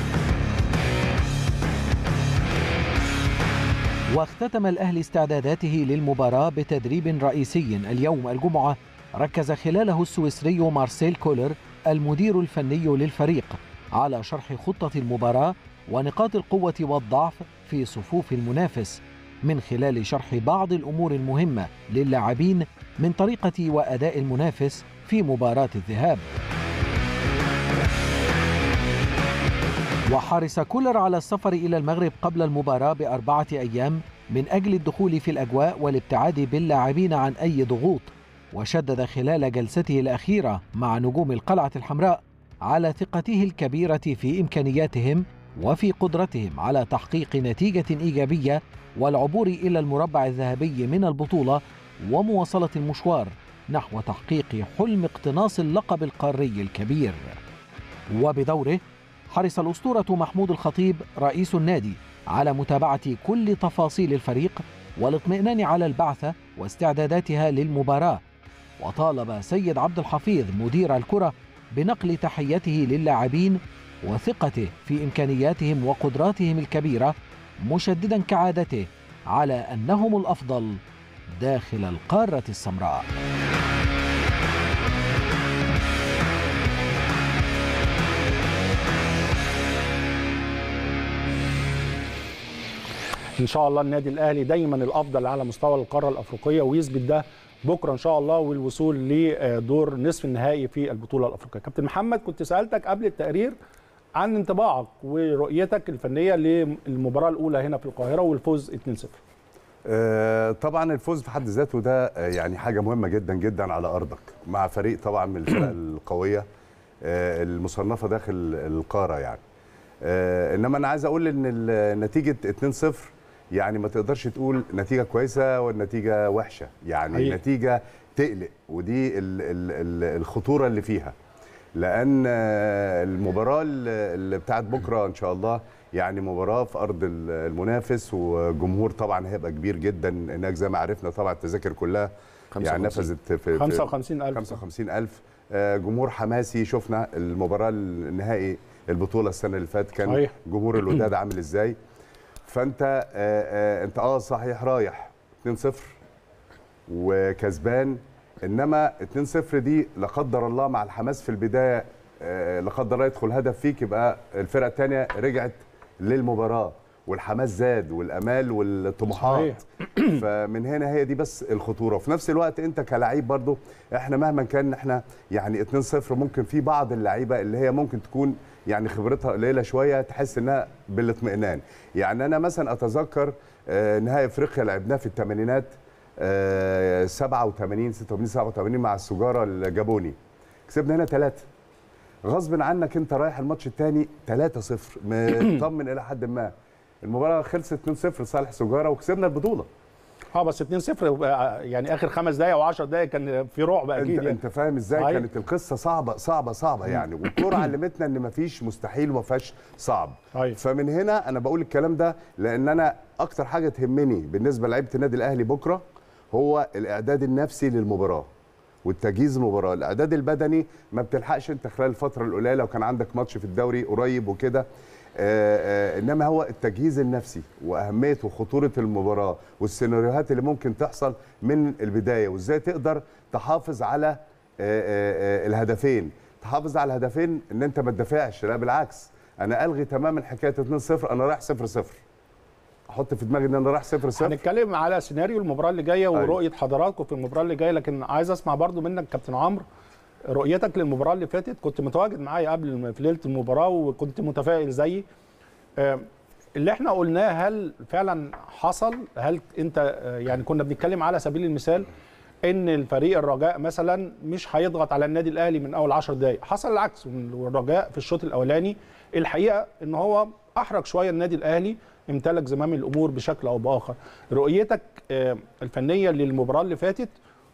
واختتم الأهلي استعداداته للمباراة بتدريب رئيسي اليوم الجمعة ركز خلاله السويسري مارسيل كولر المدير الفني للفريق على شرح خطة المباراة ونقاط القوة والضعف في صفوف المنافس من خلال شرح بعض الأمور المهمة للاعبين من طريقة وأداء المنافس في مباراة الذهاب وحرص كولر على السفر إلى المغرب قبل المباراة بأربعة أيام من أجل الدخول في الأجواء والابتعاد باللاعبين عن أي ضغوط وشدد خلال جلسته الأخيرة مع نجوم القلعة الحمراء على ثقته الكبيرة في إمكانياتهم وفي قدرتهم على تحقيق نتيجة إيجابية والعبور إلى المربع الذهبي من البطولة ومواصلة المشوار نحو تحقيق حلم اقتناص اللقب القاري الكبير وبدوره حرص الأسطورة محمود الخطيب رئيس النادي على متابعة كل تفاصيل الفريق والاطمئنان على البعثة واستعداداتها للمباراة وطالب سيد عبد الحفيظ مدير الكرة بنقل تحيته للاعبين وثقته في إمكانياتهم وقدراتهم الكبيرة مشددا كعادته على أنهم الأفضل داخل القارة السمراء ان شاء الله النادي الاهلي دايما الافضل على مستوى القاره الافريقيه ويثبت ده بكره ان شاء الله والوصول لدور نصف النهائي في البطوله الافريقيه كابتن محمد كنت سالتك قبل التقرير عن انطباعك ورؤيتك الفنيه للمباراه الاولى هنا في القاهره والفوز 2-0 آه، طبعا الفوز في حد ذاته ده آه، يعني حاجه مهمه جدا جدا على ارضك مع فريق طبعا من الفرق القويه آه، المصنفه داخل القاره يعني آه، انما انا عايز اقول ان ال- نتيجه 2-0 يعني ما تقدرش تقول نتيجه كويسه والنتيجه وحشه يعني حقيقي. نتيجه تقلق ودي ال ال ال الخطوره اللي فيها لان آه، المباراه ال- اللي بتاعت بكره ان شاء الله يعني مباراه في ارض ال- المنافس وجمهور طبعا هيبقى كبير جدا هناك زي ما عرفنا طبعا التذاكر كلها يعني 55. نفذت في في 55000 55000 آه، جمهور حماسي شفنا المباراه النهائي البطوله السنه اللي فاتت كان صحيح. جمهور الوداد عامل ازاي فانت آه، آه، انت اه صحيح رايح 2-0 وكسبان انما 2-0 دي لا قدر الله مع الحماس في البدايه آه، لا قدر الله يدخل هدف فيك يبقى الفرقه الثانيه رجعت للمباراه والحماس زاد والامال والطموحات فمن هنا هي دي بس الخطوره وفي نفس الوقت انت كلاعب برضو احنا مهما كان احنا يعني 2-0 ممكن في بعض اللعيبه اللي هي ممكن تكون يعني خبرتها قليله شويه تحس انها بالاطمئنان يعني انا مثلا اتذكر آه، نهائي افريقيا لعبناه في الثمانينات آه، 87 86 87 مع السجاره الجابوني كسبنا هنا ثلاثه غصب عنك انت رايح الماتش الثاني 3-0 مطمن الى حد ما المباراه خلصت 2-0 لصالح سجاره وكسبنا البطوله اه بس 2-0 يعني اخر خمس دقائق او 10 دقائق كان في رعب اكيد انت, يعني. انت فاهم ازاي صحيح. كانت القصه صعبه صعبه صعبه يعني والكوره علمتنا ان مفيش مستحيل وما فيهاش صعب صحيح. فمن هنا انا بقول الكلام ده لان انا اكتر حاجه تهمني بالنسبه لعيبه النادي الاهلي بكره هو الاعداد النفسي للمباراه والتجهيز المباراه الاعداد البدني ما بتلحقش انت خلال الفتره القليله لو كان عندك ماتش في الدوري قريب وكده آه، آه، انما هو التجهيز النفسي واهميه وخطوره المباراه والسيناريوهات اللي ممكن تحصل من البدايه وازاي تقدر تحافظ على آه، آه، آه، الهدفين تحافظ على الهدفين ان انت ما تدافعش لا بالعكس انا الغي تماما حكايه 2-0 انا رايح 0-0 احط في دماغي ان انا رايح 0-0 هنتكلم على سيناريو المباراه اللي جايه ورؤيه حضراتكم في المباراه اللي جايه لكن عايز اسمع برضو منك كابتن عمرو رؤيتك للمباراه اللي فاتت كنت متواجد معايا قبل في ليله المباراه وكنت متفائل زيي آه، اللي احنا قلناه هل فعلا حصل هل انت آه، يعني كنا بنتكلم على سبيل المثال ان الفريق الرجاء مثلا مش هيضغط على النادي الاهلي من اول 10 دقائق حصل العكس والرجاء في الشوط الاولاني الحقيقه ان هو احرج شويه النادي الاهلي امتلك زمام الامور بشكل او باخر رؤيتك آه، الفنيه للمباراه اللي فاتت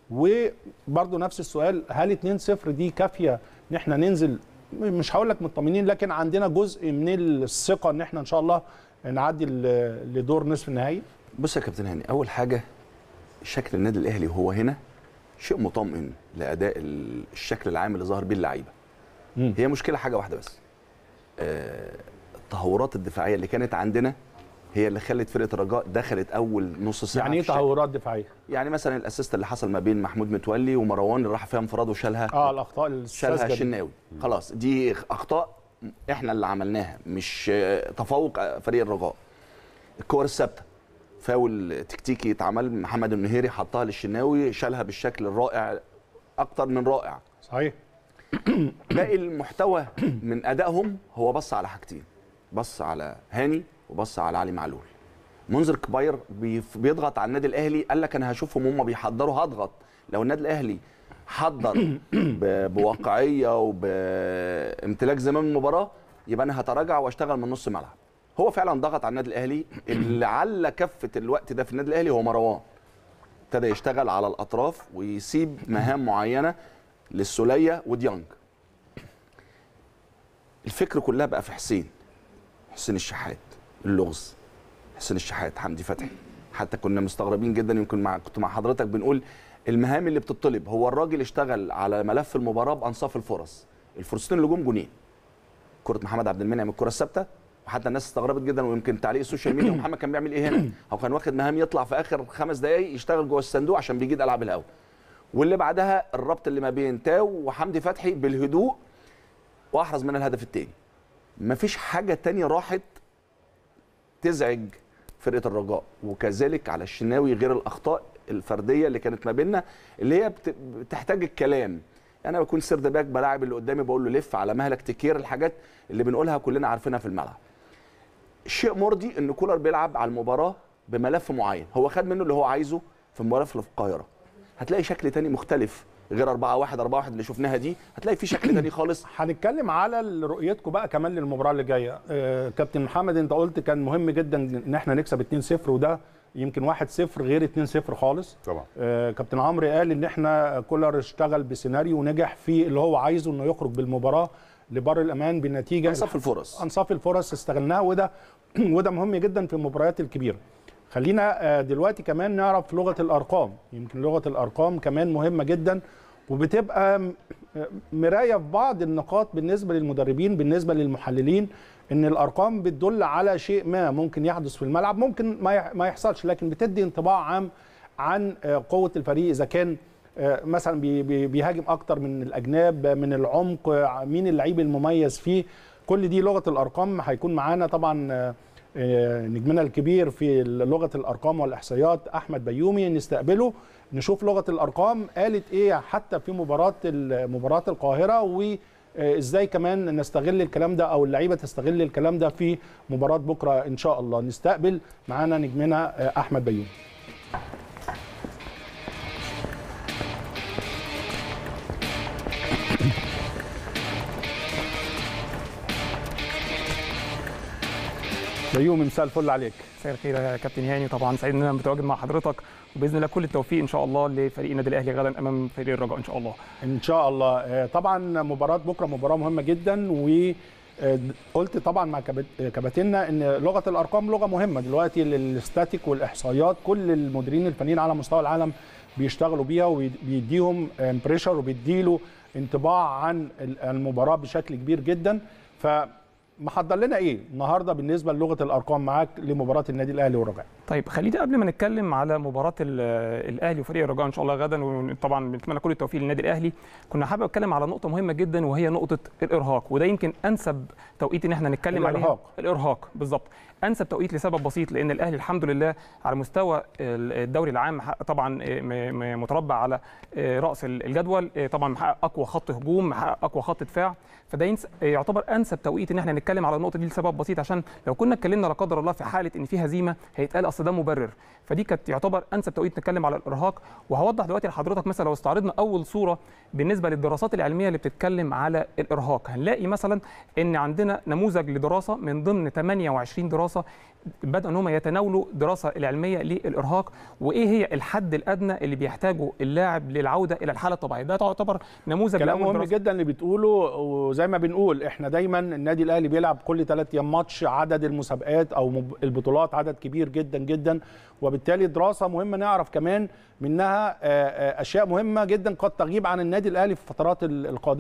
وبرضه نفس السؤال هل 2-0 دي كافيه ان احنا ننزل مش هقول لك مطمنين لكن عندنا جزء من الثقه ان احنا ان شاء الله نعدي ل- لدور نصف النهائي بص يا كابتن هاني اول حاجه شكل النادي الاهلي وهو هنا شيء مطمئن لاداء ال- الشكل العام اللي ظهر بيه اللعيبه مم. هي مشكله حاجه واحده بس آه، التهورات الدفاعيه اللي كانت عندنا هي اللي خلت فرقه الرجاء دخلت اول نص ساعه يعني ايه في الشك- تهورات دفاعيه يعني مثلا الاسيست اللي حصل ما بين محمود متولي ومروان اللي راح فيها انفراد وشالها اه الاخطاء شالها الساذجه دي. الشناوي خلاص دي اخطاء احنا اللي عملناها مش آه، تفوق آه، فريق الرجاء الكور الثابته فاول تكتيكي اتعمل محمد النهيري حطها للشناوي شالها بالشكل الرائع اكتر من رائع صحيح باقي المحتوى من ادائهم هو بص على حاجتين بص على هاني وبص على علي معلول منذر كبير بيف- بيضغط على النادي الاهلي قال لك انا هشوفهم هم بيحضروا هضغط لو النادي الاهلي حضر ب- بواقعيه وبامتلاك زمام المباراه يبقى انا هتراجع واشتغل من نص ملعب هو فعلا ضغط على النادي الاهلي اللي على كفه الوقت ده في النادي الاهلي هو مروان ابتدى يشتغل على الاطراف ويسيب مهام معينه للسوليه وديانج الفكر كلها بقى في حسين حسين الشحات اللغز حسين الشحات حمدي فتحي حتى كنا مستغربين جدا يمكن مع كنت مع حضرتك بنقول المهام اللي بتطلب هو الراجل اشتغل على ملف المباراه بانصاف الفرص الفرصتين اللي جم جونين كره محمد عبد المنعم الكره الثابته وحتى الناس استغربت جدا ويمكن تعليق السوشيال ميديا محمد كان بيعمل ايه هنا هو كان واخد مهام يطلع في اخر خمس دقائق يشتغل جوه الصندوق عشان بيجيد العاب الهوا واللي بعدها الربط اللي ما بين تاو وحمدي فتحي بالهدوء واحرز من الهدف الثاني مفيش حاجه تانية راحت تزعج فرقه الرجاء وكذلك على الشناوي غير الاخطاء الفرديه اللي كانت ما بيننا اللي هي بت- بتحتاج الكلام انا بكون سيرد باك بلاعب اللي قدامي بقول له لف على مهلك تكير الحاجات اللي بنقولها كلنا عارفينها في الملعب شيء مرضي ان كولر بيلعب على المباراه بملف معين هو خد منه اللي هو عايزه في المباراه في القاهره هتلاقي شكل تاني مختلف غير 4 1 4 1 اللي شفناها دي هتلاقي في شكل تاني خالص هنتكلم على رؤيتكم بقى كمان للمباراه اللي جايه آه كابتن محمد انت قلت كان مهم جدا ان احنا نكسب 2-0 وده يمكن 1-0 غير 2-0 خالص طبعا آه كابتن عمرو قال ان احنا كولر اشتغل بسيناريو ونجح في اللي هو عايزه انه يخرج بالمباراه لبر الامان بالنتيجه انصاف الفرص انصاف الفرص استغلناها وده وده مهم جدا في المباريات الكبيره خلينا آه، دلوقتي كمان نعرف لغه الارقام يمكن لغه الارقام كمان مهمه جدا وبتبقى م- آه، مرايه في بعض النقاط بالنسبه للمدربين بالنسبه للمحللين ان الارقام بتدل على شيء ما ممكن يحدث في الملعب ممكن ما يح- ما يحصلش لكن بتدي انطباع عام عن آه، قوه الفريق اذا كان آه، مثلا بي- بي- بيهاجم اكتر من الاجناب آه، من العمق آه، مين اللعيب المميز فيه كل دي لغه الارقام هيكون معانا طبعا آه، آه، نجمنا الكبير في لغه الارقام والاحصائيات احمد بيومي نستقبله نشوف لغه الارقام قالت ايه حتى في مباراه ال- مباراه القاهره وازاي كمان نستغل الكلام ده او اللعيبه تستغل الكلام ده في مباراه بكره ان شاء الله نستقبل معانا نجمنا آه، احمد بيومي بيومي مساء الفل عليك مساء الخير يا كابتن هاني طبعا سعيد ان انا متواجد مع حضرتك وباذن الله كل التوفيق ان شاء الله لفريق النادي الاهلي غدا امام فريق الرجاء ان شاء الله ان شاء الله آه، طبعا مباراه بكره مباراه مهمه جدا و آه، قلت طبعا مع كبات- كباتننا ان لغه الارقام لغه مهمه دلوقتي للاستاتيك والاحصائيات كل المديرين الفنيين على مستوى العالم بيشتغلوا بيها وبيديهم امبريشر وبيديله انطباع عن المباراه بشكل كبير جدا ف محضر لنا ايه النهارده بالنسبه للغه الارقام معاك لمباراه النادي الاهلي والرجاء طيب خلينا قبل ما نتكلم على مباراه ال- الاهلي وفريق الرجاء ان شاء الله غدا وطبعا بنتمنى كل التوفيق للنادي الاهلي كنا حابب اتكلم على نقطه مهمه جدا وهي نقطه الارهاق وده يمكن انسب توقيت ان احنا نتكلم عليها الإرهاق. الارهاق بالظبط انسب توقيت لسبب بسيط لان الاهلي الحمد لله على مستوى الدوري العام محقق طبعا م- م- متربع على راس الجدول طبعا محقق اقوى خط هجوم محقق اقوى خط دفاع فده ينس- يعتبر انسب توقيت ان احنا نتكلم على النقطه دي لسبب بسيط عشان لو كنا اتكلمنا لا قدر الله في حاله ان في هزيمه هيتقال اصل ده مبرر فدي كانت يعتبر انسب توقيت نتكلم على الارهاق وهوضح دلوقتي لحضرتك مثلا لو استعرضنا اول صوره بالنسبه للدراسات العلميه اللي بتتكلم على الارهاق هنلاقي مثلا ان عندنا نموذج لدراسه من ضمن 28 دراسه بدأوا ان هم يتناولوا دراسه العلميه للارهاق وايه هي الحد الادنى اللي بيحتاجه اللاعب للعوده الى الحاله الطبيعيه ده تعتبر نموذج كلام لأول مهم دراسة. جدا اللي بتقوله وزي ما بنقول احنا دايما النادي الاهلي بيلعب كل ثلاث ايام ماتش عدد المسابقات او مب- البطولات عدد كبير جدا جدا وبالتالي دراسه مهمه نعرف كمان منها آه، آه، اشياء مهمه جدا قد تغيب عن النادي الاهلي في الفترات ال- القادمه يعني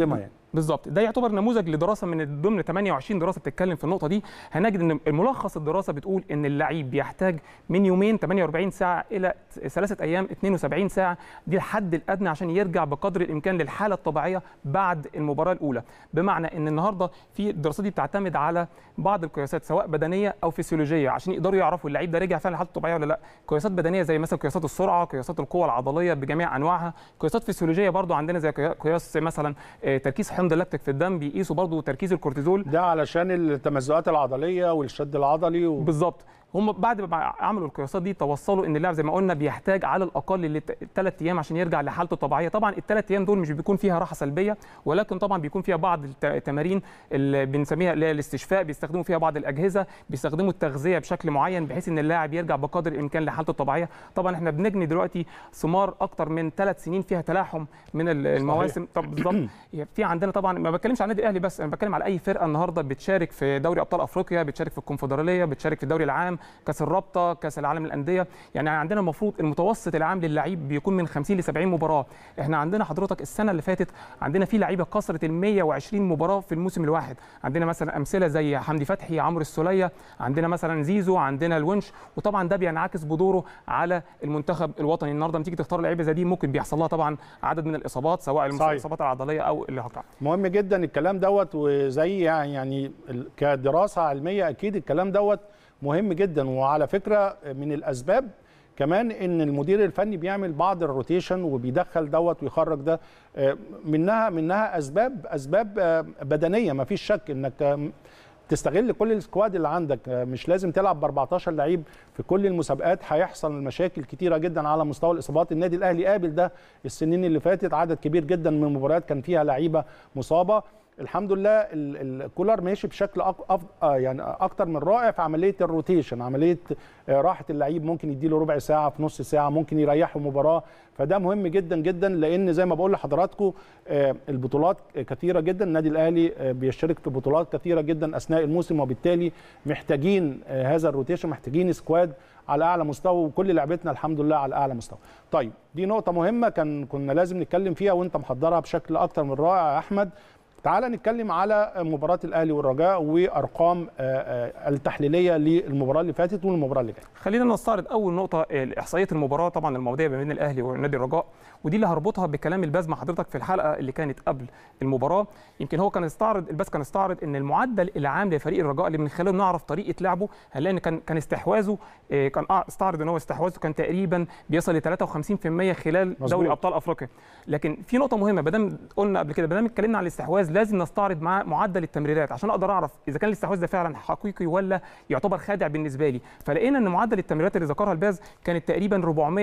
بالظبط ده يعتبر نموذج لدراسه من ضمن 28 دراسه بتتكلم في النقطه دي هنجد ان الملخص الدراسه بتقول ان اللعيب بيحتاج من يومين 48 ساعه الى ثلاثه ايام 72 ساعه دي الحد الادنى عشان يرجع بقدر الامكان للحاله الطبيعيه بعد المباراه الاولى بمعنى ان النهارده في الدراسات دي بتعتمد على بعض القياسات سواء بدنيه او فسيولوجيه عشان يقدروا يعرفوا اللعيب ده رجع فعلا لحالته الطبيعيه ولا لا قياسات بدنيه زي مثلا قياسات السرعه قياسات القوه العضليه بجميع انواعها قياسات فسيولوجيه برضو عندنا زي قياس مثلا آه، تركيز حمض اللاكتيك في الدم بيقيسوا برضو تركيز الكورتيزول ده علشان التمزقات العضليه والشد العضلي و... بالظبط هم بعد ما عملوا القياسات دي توصلوا ان اللاعب زي ما قلنا بيحتاج على الاقل ثلاث ايام عشان يرجع لحالته الطبيعيه طبعا الثلاث ايام دول مش بيكون فيها راحه سلبيه ولكن طبعا بيكون فيها بعض الت- التمارين اللي بنسميها اللي هي الاستشفاء بيستخدموا فيها بعض الاجهزه بيستخدموا التغذيه بشكل معين بحيث ان اللاعب يرجع بقدر الامكان لحالته الطبيعيه طبعا احنا بنجني دلوقتي ثمار اكتر من ثلاث سنين فيها تلاحم من ال- المواسم طب بالظبط في عندنا طبعا ما بتكلمش عن النادي الاهلي بس انا بتكلم على اي فرقه النهارده بتشارك في دوري ابطال افريقيا بتشارك في الكونفدراليه بتشارك في الدوري العام كاس الرابطه كاس العالم للانديه يعني عندنا المفروض المتوسط العام للعيب بيكون من 50 ل 70 مباراه احنا عندنا حضرتك السنه اللي فاتت عندنا في لعيبه كسرت ال 120 مباراه في الموسم الواحد عندنا مثلا امثله زي حمدي فتحي عمرو السوليه عندنا مثلا زيزو عندنا الونش وطبعا ده بينعكس بدوره على المنتخب الوطني النهارده لما تيجي تختار لعيبه زي دي ممكن بيحصل لها طبعا عدد من الاصابات سواء صحيح. الاصابات العضليه او الارهاق مهم جدا الكلام دوت وزي يعني ال- كدراسه علميه اكيد الكلام دوت مهم جدا وعلى فكره من الاسباب كمان ان المدير الفني بيعمل بعض الروتيشن وبيدخل دوت ويخرج ده آه، منها منها اسباب اسباب آه، بدنيه ما فيش شك انك آه، تستغل كل السكواد اللي عندك آه، مش لازم تلعب ب 14 لعيب في كل المسابقات هيحصل مشاكل كتيره جدا على مستوى الاصابات النادي الاهلي قابل ده السنين اللي فاتت عدد كبير جدا من المباريات كان فيها لعيبه مصابه الحمد لله ال- الكولر ماشي بشكل أك... أف... آه يعني اكتر من رائع في عمليه الروتيشن عمليه آه، راحه اللعيب ممكن يديله ربع ساعه في نص ساعه ممكن يريحه مباراه فده مهم جدا جدا لان زي ما بقول لحضراتكم آه، البطولات كثيره جدا النادي الاهلي آه، بيشترك في بطولات كثيره جدا اثناء الموسم وبالتالي محتاجين آه، هذا الروتيشن محتاجين سكواد على اعلى مستوى وكل لعبتنا الحمد لله على اعلى مستوى. طيب دي نقطه مهمه كان كنا لازم نتكلم فيها وانت محضرها بشكل اكتر من رائع يا احمد. تعال نتكلم على مباراة الأهلي والرجاء وأرقام آه، آه، التحليلية للمباراة اللي فاتت والمباراة اللي جاية. خلينا نستعرض اول نقطه احصائيه المباراه طبعا الماضيه ما بين الاهلي ونادي الرجاء ودي اللي هربطها بكلام الباز مع حضرتك في الحلقه اللي كانت قبل المباراه يمكن هو كان استعرض الباز كان استعرض ان المعدل العام لفريق الرجاء اللي من خلاله نعرف طريقه لعبه هنلاقي ان كان كان استحواذه آه، كان آه، استعرض ان هو استحواذه كان تقريبا بيصل ل 53% خلال مظبوط. دوري ابطال افريقيا لكن في نقطه مهمه ما دام قلنا قبل كده ما دام اتكلمنا عن الاستحواذ لازم نستعرض مع معدل التمريرات عشان اقدر اعرف اذا كان الاستحواذ ده فعلا حقيقي ولا يعتبر خادع بالنسبه لي فلقينا ان معدل التمريرات اللي ذكرها الباز كانت تقريبا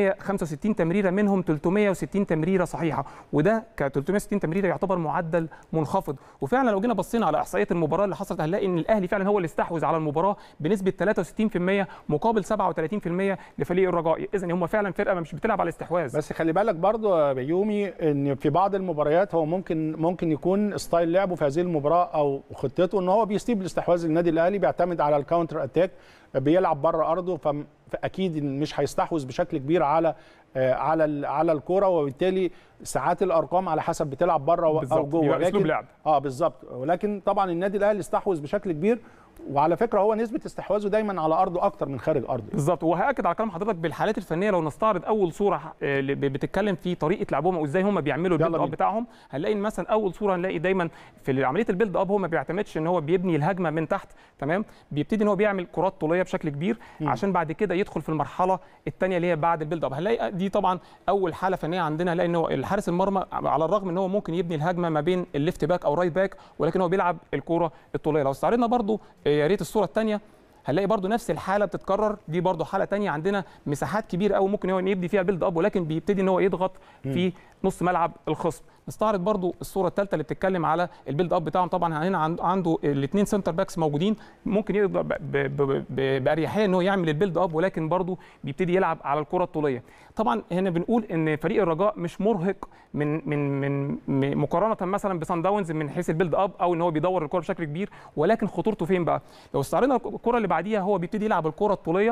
465 تمريره منهم 360 تمريره صحيحه وده ك 360 تمريره يعتبر معدل منخفض وفعلا لو جينا بصينا على احصائيات المباراه اللي حصلت هنلاقي ان الاهلي فعلا هو اللي استحوذ على المباراه بنسبه 63% مقابل 37% لفريق الرجاء اذا هم فعلا فرقه مش بتلعب على الاستحواذ بس خلي بالك برضو يا بيومي ان في بعض المباريات هو ممكن ممكن يكون ستايل لعبه في هذه المباراه او خطته ان هو بيستيب الاستحواذ النادي الاهلي بيعتمد على الكاونتر اتاك بيلعب بره ارضه فم- فاكيد مش هيستحوذ بشكل كبير على آه، على ال- على الكوره وبالتالي ساعات الارقام على حسب بتلعب بره او بالظبط، جوه بيبقى أسلوب لعب. اه بالظبط ولكن طبعا النادي الاهلي استحوذ بشكل كبير وعلى فكره هو نسبه استحواذه دايما على ارضه اكتر من خارج ارضه بالظبط وهاكد على كلام حضرتك بالحالات الفنيه لو نستعرض اول صوره آه، اللي ب- بتتكلم في طريقه لعبهم وازاي هم بيعملوا يلا البيلد اب بينا. بتاعهم هنلاقي إن مثلا اول صوره هنلاقي دايما في عمليه البيلد اب هو ما بيعتمدش ان هو بيبني الهجمه من تحت تمام بيبتدي ان هو بيعمل كرات طوليه بشكل كبير عشان بعد كده يدخل في المرحله الثانيه اللي هي بعد البيلد اب هنلاقي دي طبعا اول حاله فنيه عندنا هنلاقي ان هو الحارس المرمى على الرغم ان هو ممكن يبني الهجمه ما بين الليفت باك او رايت باك ولكن هو بيلعب الكوره الطوليه لو استعرضنا برضو آه، يا ريت الصوره الثانيه هنلاقي برضو نفس الحاله بتتكرر دي برضو حاله تانية عندنا مساحات كبيره قوي ممكن هو يبدي فيها البيلد اب ولكن بيبتدي ان هو يضغط في نص ملعب الخصم نستعرض برضو الصوره الثالثه اللي بتتكلم على البيلد اب بتاعهم طبعا هنا عند- عنده الاثنين سنتر باكس موجودين ممكن يقدر ب- ب- ب- ب- باريحيه ان هو يعمل البيلد اب ولكن برضو بيبتدي يلعب على الكره الطوليه طبعا هنا بنقول ان فريق الرجاء مش مرهق من من من م- مقارنه مثلا بسان داونز من حيث البيلد اب او ان هو بيدور الكره بشكل كبير ولكن خطورته فين بقى لو استعرضنا الكره اللي بعديها هو بيبتدي يلعب الكره الطوليه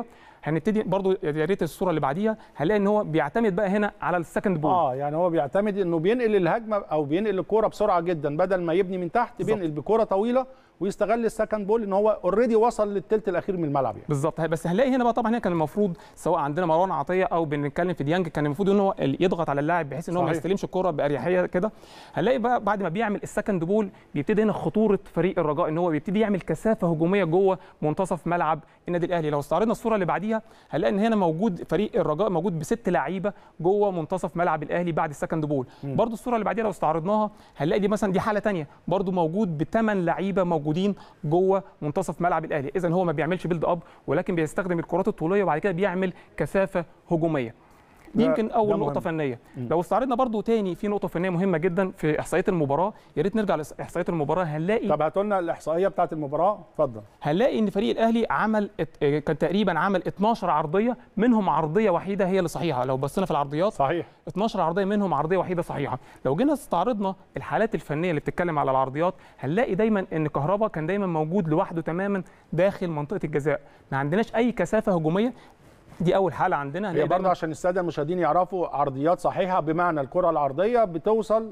هنبتدي برضو يا ريت الصوره اللي بعديها هنلاقي ان هو بيعتمد بقى هنا على السكند بول اه يعني هو بيعتمد انه بينقل الهجمه او بينقل الكوره بسرعه جدا بدل ما يبني من تحت بالظبط. بينقل بكوره طويله ويستغل السكند بول ان هو اوريدي وصل للثلث الاخير من الملعب يعني بالظبط بس هنلاقي هنا بقى طبعا هنا كان المفروض سواء عندنا مروان عطيه او بنتكلم في ديانج كان المفروض ان هو يضغط على اللاعب بحيث ان هو ما صحيح. يستلمش الكوره باريحيه كده هنلاقي بقى بعد ما بيعمل السكند بول بيبتدي هنا خطوره فريق الرجاء ان هو بيبتدي يعمل كثافه هجوميه جوه منتصف ملعب النادي الاهلي لو استعرضنا الصوره اللي بعديها هنلاقي ان هنا موجود فريق الرجاء موجود بست لعيبه جوه منتصف ملعب الاهلي بعد السكند بول برضو الصوره اللي بعديها لو استعرضناها هنلاقي دي مثلا دي حاله تانية برضو موجود بثمان لعيبه موجودين جوه منتصف ملعب الاهلي اذا هو ما بيعملش بيلد اب ولكن بيستخدم الكرات الطوليه وبعد كده بيعمل كثافه هجوميه دي ده- يمكن اول ده نقطه مهم. فنيه لو استعرضنا برضو تاني في نقطه فنيه مهمه جدا في احصائيات المباراه يا ريت نرجع لاحصائيات المباراه هنلاقي طب هاتوا لنا الاحصائيه بتاعت المباراه اتفضل هنلاقي ان فريق الاهلي عمل ات- آه، كان تقريبا عمل 12 عرضيه منهم عرضيه وحيده هي اللي صحيحه لو بصينا في العرضيات صحيح 12 عرضيه منهم عرضيه وحيده صحيحه لو جينا استعرضنا الحالات الفنيه اللي بتتكلم على العرضيات هنلاقي دايما ان كهربا كان دايما موجود لوحده تماما داخل منطقه الجزاء ما عندناش اي كثافه هجوميه دي اول حاله عندنا هي هنلاقي برضه دايماً- عشان الساده المشاهدين يعرفوا عرضيات صحيحه بمعنى الكره العرضيه بتوصل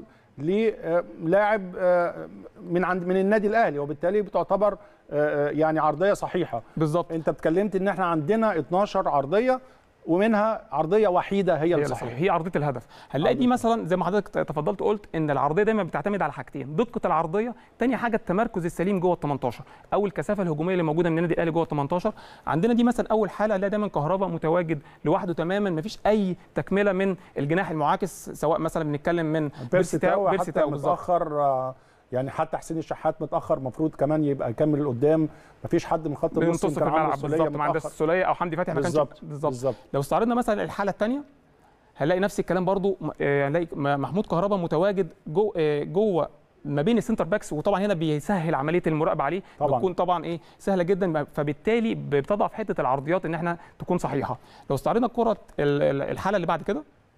للاعب من عند من النادي الاهلي وبالتالي بتعتبر آه، آه، يعني عرضيه صحيحه بالظبط انت اتكلمت ان احنا عندنا 12 عرضيه ومنها عرضيه وحيده هي هي الصحيحه الصحيح هي عرضيه الهدف هنلاقي دي مثلا زي ما حضرتك تفضلت قلت ان العرضيه دايما بتعتمد على حاجتين دقه العرضيه تاني حاجه التمركز السليم جوه ال 18 او الكثافه الهجوميه اللي موجوده من النادي الاهلي جوه ال 18 عندنا دي مثلا اول حاله هنلاقي دايما كهربا متواجد لوحده تماما مفيش اي تكمله من الجناح المعاكس سواء مثلا بنتكلم من بيرسي تاو بيرسي حتى تاو بالظبط متاخر آه، يعني حتى حسين الشحات متاخر المفروض كمان يبقى يكمل لقدام مفيش حد من خط النص بينتصف يمكن عمرو الملعب السولية بالظبط ما عندناش متأخر. السوليه او حمدي فتحي ما كانش بالظبط بالظبط بالظبط لو استعرضنا مثلا الحاله الثانيه هنلاقي نفس الكلام برضو آه، هنلاقي م- محمود كهربا متواجد جو آه، جوه ما بين السنتر باكس وطبعا هنا بيسهل عمليه المراقبه عليه طبعاً. بتكون طبعا ايه سهله جدا فبالتالي بتضعف حته العرضيات ان احنا تكون صحيحه لو استعرضنا الكره ال- ال- الحاله اللي بعد كده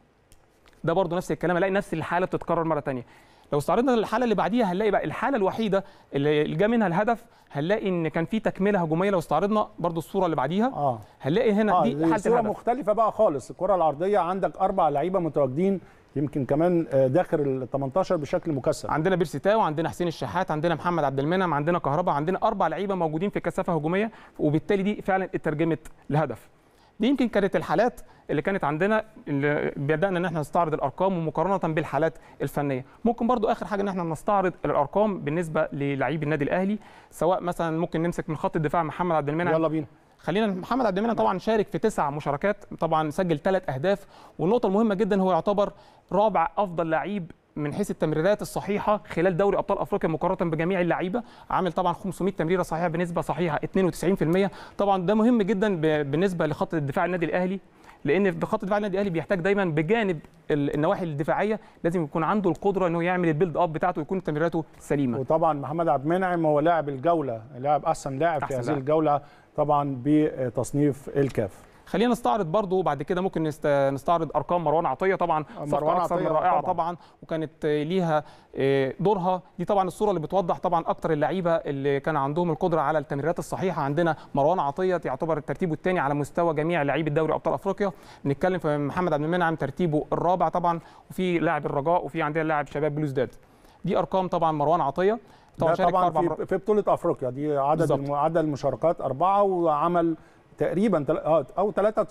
ده برضو نفس الكلام هنلاقي نفس الحاله بتتكرر مره ثانيه لو استعرضنا الحاله اللي بعديها هنلاقي بقى الحاله الوحيده اللي اللي جا منها الهدف هنلاقي ان كان في تكمله هجوميه لو استعرضنا برضو الصوره اللي بعديها اه هنلاقي هنا اه دي دي حاله صوره الهدف مختلفه بقى خالص الكره العرضيه عندك اربع لعيبه متواجدين يمكن كمان آه، داخل ال 18 بشكل مكثف عندنا بيرسي تاو عندنا حسين الشحات عندنا محمد عبد المنعم عندنا كهربا عندنا اربع لعيبه موجودين في كثافه هجوميه وبالتالي دي فعلا اترجمت لهدف دي يمكن كانت الحالات اللي كانت عندنا اللي بدانا ان احنا نستعرض الارقام ومقارنه بالحالات الفنيه ممكن برضو اخر حاجه ان احنا نستعرض الارقام بالنسبه للعيب النادي الاهلي سواء مثلا ممكن نمسك من خط الدفاع محمد عبد المنعم يلا بينا خلينا محمد عبد المنعم طبعا شارك في تسع مشاركات طبعا سجل ثلاث اهداف والنقطه المهمه جدا هو يعتبر رابع افضل لعيب من حيث التمريرات الصحيحه خلال دوري ابطال افريقيا مقارنه بجميع اللعيبه عامل طبعا 500 تمريره صحيحه بنسبه صحيحه 92% طبعا ده مهم جدا ب- بالنسبه لخط الدفاع النادي الاهلي لان في خط دفاع النادي الاهلي بيحتاج دايما بجانب ال- النواحي الدفاعيه لازم يكون عنده القدره انه يعمل البيلد اب بتاعته ويكون تمريراته سليمه وطبعا محمد عبد المنعم هو لاعب الجوله لاعب احسن لاعب في أحسن هذه لاعب. الجوله طبعا بتصنيف الكاف خلينا نستعرض برضو بعد كده ممكن نست... نستعرض ارقام مروان عطيه طبعا مروان صفقه اكثر من عطية رائعه طبعاً. طبعا وكانت ليها آه، دورها دي طبعا الصوره اللي بتوضح طبعا اكتر اللعيبه اللي كان عندهم القدره على التمريرات الصحيحه عندنا مروان عطيه يعتبر ترتيبه الثاني على مستوى جميع لعيبه دوري ابطال افريقيا بنتكلم في محمد عبد المنعم ترتيبه الرابع طبعا وفي لاعب الرجاء وفي عندنا لاعب شباب بلوزداد دي ارقام طبعا مروان عطيه ده شارك طبعا أربع مرات. في, في بطوله افريقيا دي عدد بالظبط. الم... عدد المشاركات اربعه وعمل تقريبا تل... آه، او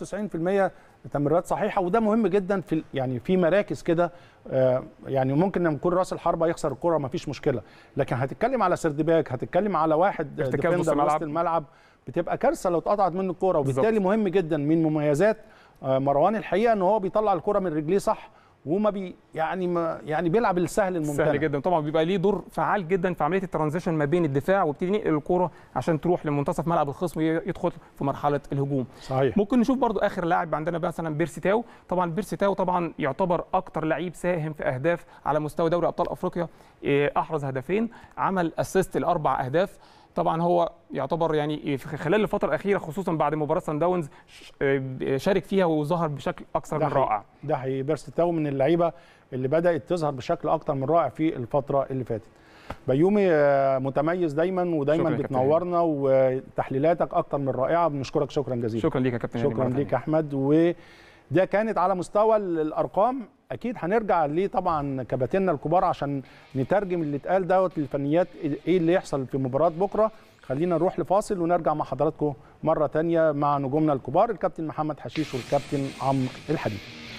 93% تمريرات صحيحه وده مهم جدا في ال- يعني في مراكز كده آه، يعني ممكن لما يكون راس الحربه يخسر الكره ما فيش مشكله لكن هتتكلم على سردباك هتتكلم على واحد ارتكاز نص ديفندر الملعب. وسط الملعب بتبقى كارثه لو اتقطعت منه الكوره وبالتالي بالظبط. مهم جدا من مميزات آه، مروان الحقيقه ان هو بيطلع الكره من رجليه صح وما بي يعني ما يعني بيلعب السهل الممتنع سهل جدا طبعا بيبقى ليه دور فعال جدا في عمليه الترانزيشن ما بين الدفاع وبتدي نقل الكوره عشان تروح لمنتصف ملعب الخصم ويدخل في مرحله الهجوم صحيح ممكن نشوف برضو اخر لاعب عندنا مثلا بيرسي تاو طبعا بيرسي تاو طبعا يعتبر اكتر لعيب ساهم في اهداف على مستوى دوري ابطال افريقيا إيه، احرز هدفين عمل اسيست لاربع اهداف طبعا هو يعتبر يعني في خلال الفتره الاخيره خصوصا بعد مباراه سان داونز ش- إيه، شارك فيها وظهر بشكل اكثر ده من حقيقي. رائع ده حقيقي بيرسي تاو من اللعيبه اللي بدات تظهر بشكل اكتر من رائع في الفتره اللي فاتت بيومي آه، متميز دايما ودايما شكراً يا كابتن بتنورنا وتحليلاتك اكتر من رائعه بنشكرك شكرا جزيلا شكرا ليك يا كابتن هاني شكرا مرة ليك تانية. يا احمد وده كانت على مستوى ال- الارقام اكيد هنرجع ليه طبعا كباتننا الكبار عشان نترجم اللي اتقال دوت للفنيات ايه اللي يحصل في مباراه بكره خلينا نروح لفاصل ونرجع مع حضراتكم مره تانية مع نجومنا الكبار الكابتن محمد حشيش والكابتن عمرو الحديد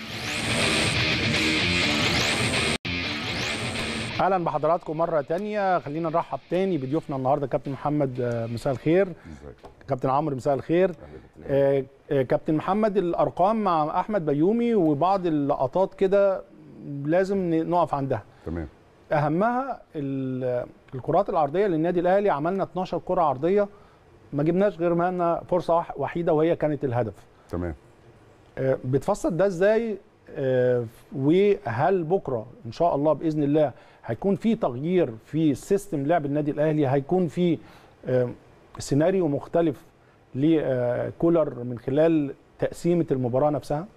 اهلا بحضراتكم مره تانية خلينا نرحب تاني بضيوفنا النهارده كابتن محمد آه، مساء الخير كابتن عمرو مساء الخير آه، آه، كابتن محمد الارقام مع احمد بيومي وبعض اللقطات كده لازم ن- نقف عندها تمام اهمها ال- الكرات العرضيه للنادي الاهلي عملنا 12 كره عرضيه ما جبناش غير معنا فرصه واح- وحيده وهي كانت الهدف تمام آه، بتفسر ده ازاي آه، وهل بكره ان شاء الله باذن الله هيكون في تغيير في سيستم لعب النادي الاهلي هيكون في آه، سيناريو مختلف لكولر من خلال تقسيمه المباراه نفسها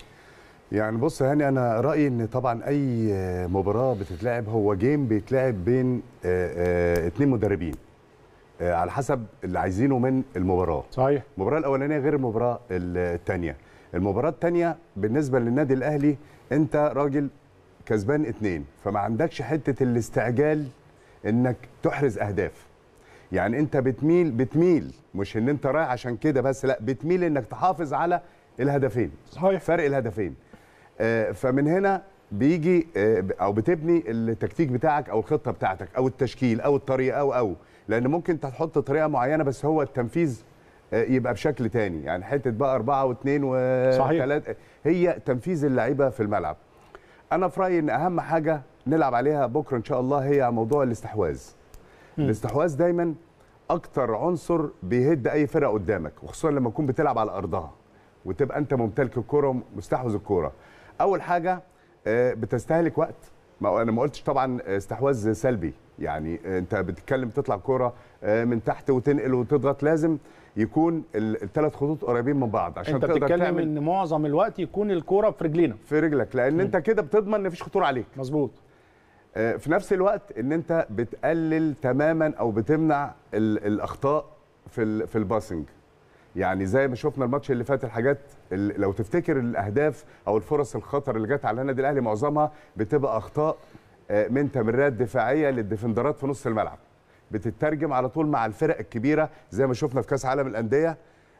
يعني بص يا هاني انا رايي ان طبعا اي مباراه بتتلعب هو جيم بيتلعب بين آه، آه، اتنين مدربين آه، على حسب اللي عايزينه من المباراه صحيح المباراه الاولانيه غير المباراه الثانيه المباراه الثانيه بالنسبه للنادي الاهلي انت راجل كسبان اتنين فما عندكش حته الاستعجال انك تحرز اهداف يعني انت بتميل بتميل مش ان انت رايح عشان كده بس لا بتميل انك تحافظ على الهدفين صحيح فرق الهدفين آه، فمن هنا بيجي آه، او بتبني التكتيك بتاعك او الخطه بتاعتك او التشكيل او الطريقه او او لان ممكن انت تحط طريقه معينه بس هو التنفيذ آه، يبقى بشكل تاني يعني حته بقى أربعة واثنين صحيح. وثلاثة هي تنفيذ اللعيبه في الملعب انا في رايي ان اهم حاجه نلعب عليها بكره ان شاء الله هي موضوع الاستحواذ الاستحواذ دايما اكتر عنصر بيهد اي فرقه قدامك وخصوصا لما تكون بتلعب على ارضها وتبقى انت ممتلك الكره ومستحوذ الكره اول حاجه آه، بتستهلك وقت ما انا ما قلتش طبعا استحواذ سلبي يعني آه، انت بتتكلم تطلع كوره آه، من تحت وتنقل وتضغط لازم يكون الثلاث خطوط قريبين من بعض عشان انت تقدر بتتكلم تعمل ان معظم الوقت يكون الكوره في رجلينا في رجلك لان انت كده بتضمن ان مفيش خطوره عليك مظبوط آه، في نفس الوقت ان انت بتقلل تماما او بتمنع ال- الاخطاء في ال- في الباسنج يعني زي ما شفنا الماتش اللي فات الحاجات ال- لو تفتكر الاهداف او الفرص الخطر اللي جت على النادي الاهلي معظمها بتبقى اخطاء آه، من تمريرات دفاعيه للديفندرات في نص الملعب بتترجم على طول مع الفرق الكبيره زي ما شفنا في كاس عالم الانديه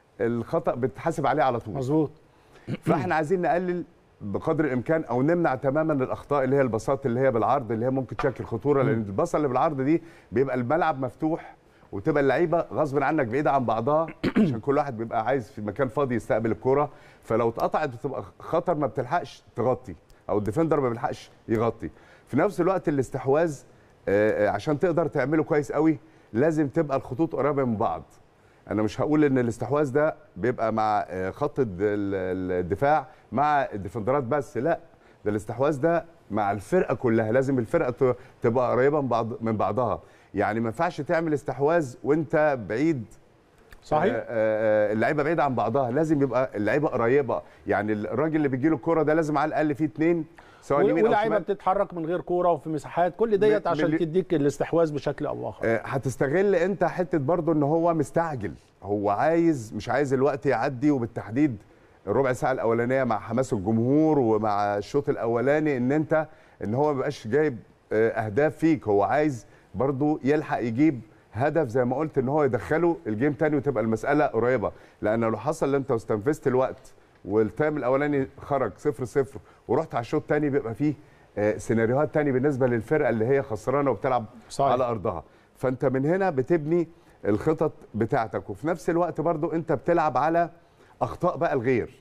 الخطا بتحاسب عليه على طول مظبوط فاحنا عايزين نقلل بقدر الامكان او نمنع تماما الاخطاء اللي هي البساط اللي هي بالعرض اللي هي ممكن تشكل خطوره لان البصه اللي بالعرض دي بيبقى الملعب مفتوح وتبقى اللعيبه غصب عنك بعيده عن بعضها عشان كل واحد بيبقى عايز في مكان فاضي يستقبل الكوره فلو اتقطعت بتبقى خطر ما بتلحقش تغطي او الديفندر ما بيلحقش يغطي في نفس الوقت الاستحواذ آه، آه، عشان تقدر تعمله كويس قوي لازم تبقى الخطوط قريبه من بعض انا مش هقول ان الاستحواذ ده بيبقى مع آه، خط الد- ال- الدفاع مع الديفندرات بس لا ده الاستحواذ ده مع الفرقه كلها لازم الفرقه ت- تبقى قريبه من بعض من بعضها يعني ما ينفعش تعمل استحواذ وانت بعيد صحيح آه، آه، آه، اللعيبه بعيده عن بعضها لازم يبقى اللعيبه قريبه يعني الراجل اللي بيجي له الكوره ده لازم على الاقل فيه اثنين سواء يمين او ولاعيبه شمال بتتحرك من غير كوره وفي مساحات كل ديت من- عشان من- تديك الاستحواذ بشكل او اخر آه، هتستغل انت حته برضو ان هو مستعجل هو عايز مش عايز الوقت يعدي وبالتحديد الربع ساعه الاولانيه مع حماس الجمهور ومع الشوط الاولاني ان انت ان هو ما بقاش جايب آه، اهداف فيك هو عايز برضو يلحق يجيب هدف زي ما قلت ان هو يدخله الجيم تاني وتبقى المساله قريبه لان لو حصل ان انت استنفذت الوقت والتايم الاولاني خرج صفر صفر ورحت على الشوط الثاني بيبقى فيه آه، سيناريوهات تاني بالنسبه للفرقه اللي هي خسرانه وبتلعب صحيح. على ارضها فانت من هنا بتبني الخطط بتاعتك وفي نفس الوقت برضو انت بتلعب على اخطاء بقى الغير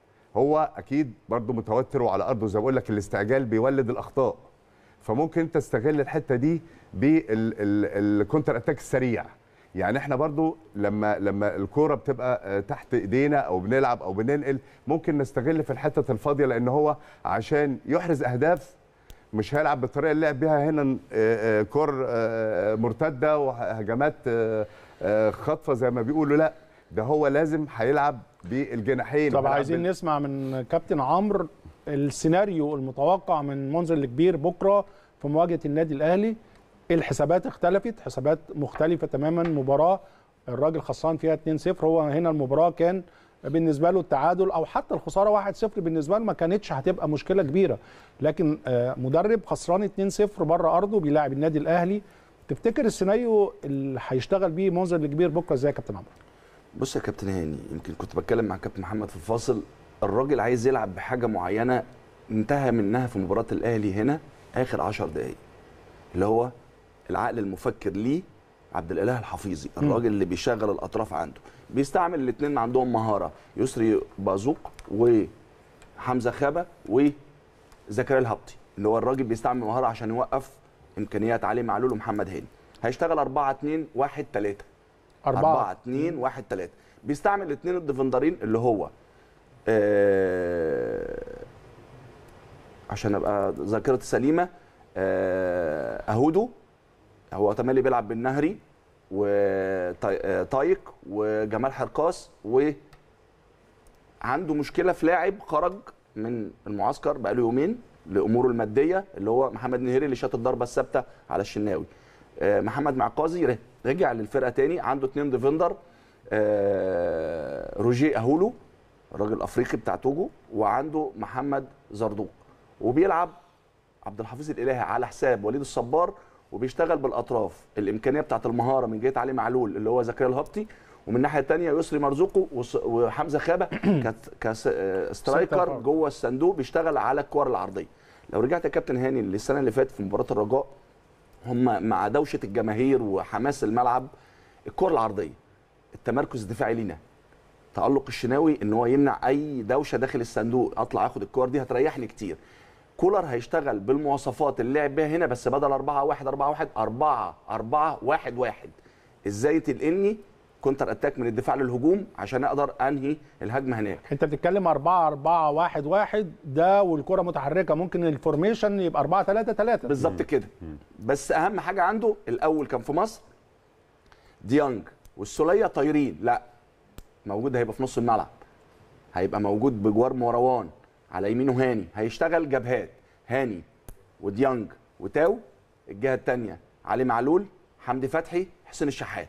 هو اكيد برضو متوتر وعلى ارضه زي ما بقول لك الاستعجال بيولد الاخطاء فممكن انت تستغل الحته دي بالكونتر اتاك السريع يعني احنا برضو لما لما الكوره بتبقى آه، تحت ايدينا او بنلعب او بننقل ممكن نستغل في الحته الفاضيه لان هو عشان يحرز اهداف مش هيلعب بالطريقه اللي لعب بيها هنا آه، آه، كور آه، مرتده وهجمات آه، آه، خاطفه زي ما بيقولوا لا ده هو لازم هيلعب بالجناحين طب هيلعب عايزين بال- نسمع من كابتن عمرو السيناريو المتوقع من منذر الكبير بكره في مواجهه النادي الاهلي الحسابات اختلفت حسابات مختلفه تماما مباراه الراجل خسران فيها 2-0 هو هنا المباراه كان بالنسبه له التعادل او حتى الخساره 1-0 بالنسبه له ما كانتش هتبقى مشكله كبيره لكن آه، مدرب خسران 2-0 بره ارضه بيلاعب النادي الاهلي تفتكر السيناريو اللي هيشتغل بيه منذر الكبير بكره ازاي يا كابتن عمرو بص يا كابتن هاني يمكن كنت بتكلم مع كابتن محمد في الفاصل الراجل عايز يلعب بحاجه معينه انتهى منها في مباراه الاهلي هنا اخر 10 دقائق اللي هو العقل المفكر ليه عبد الاله الحفيظي الراجل اللي بيشغل الاطراف عنده بيستعمل الاثنين عندهم مهاره يسري بازوق وحمزه خابه وزكريا الهبطي اللي هو الراجل بيستعمل مهاره عشان يوقف امكانيات علي معلول ومحمد هاني هيشتغل 4 2 1 3 4 أربعة 2 1 3 بيستعمل الاثنين الديفندرين اللي هو آه عشان ابقى ذاكرتي سليمه آه اهودو هو تملي بيلعب بالنهري وطايق وجمال حرقاس و عنده مشكله في لاعب خرج من المعسكر بقاله يومين لاموره الماديه اللي هو محمد نهيري اللي شاط الضربه الثابته على الشناوي آه، محمد معقازي ر- رجع للفرقه تاني عنده اتنين ديفندر آه، روجيه اهولو الراجل الافريقي بتاع توجو وعنده محمد زردوق وبيلعب عبد الحفيظ الالهي على حساب وليد الصبار وبيشتغل بالاطراف الامكانيه بتاعت المهاره من جهه علي معلول اللي هو زكريا الهبطي ومن الناحيه الثانيه يسري مرزوقه وص- وحمزه خابه كسترايكر سنتر جوه الصندوق بيشتغل على الكور العرضيه لو رجعت يا كابتن هاني للسنه اللي فاتت في مباراه الرجاء هم مع دوشه الجماهير وحماس الملعب الكور العرضيه التمركز الدفاعي لينا تالق الشناوي ان هو يمنع اي دوشه داخل الصندوق اطلع اخد الكور دي هتريحني كتير كولر هيشتغل بالمواصفات اللي لعب بيها هنا بس بدل 4 1 4 1 4 4 1 1 ازاي تنقلني كونتر اتاك من الدفاع للهجوم عشان اقدر انهي الهجمه هناك انت بتتكلم 4 4 1 1 ده والكره متحركه ممكن الفورميشن يبقى 4 3 3 بالظبط كده بس اهم حاجه عنده الاول كان في مصر ديانج والسوليه طايرين لا موجود هيبقى في نص الملعب هيبقى موجود بجوار مروان على يمينه هاني هيشتغل جبهات هاني وديانج وتاو الجهه الثانيه علي معلول حمدي فتحي حسين الشحات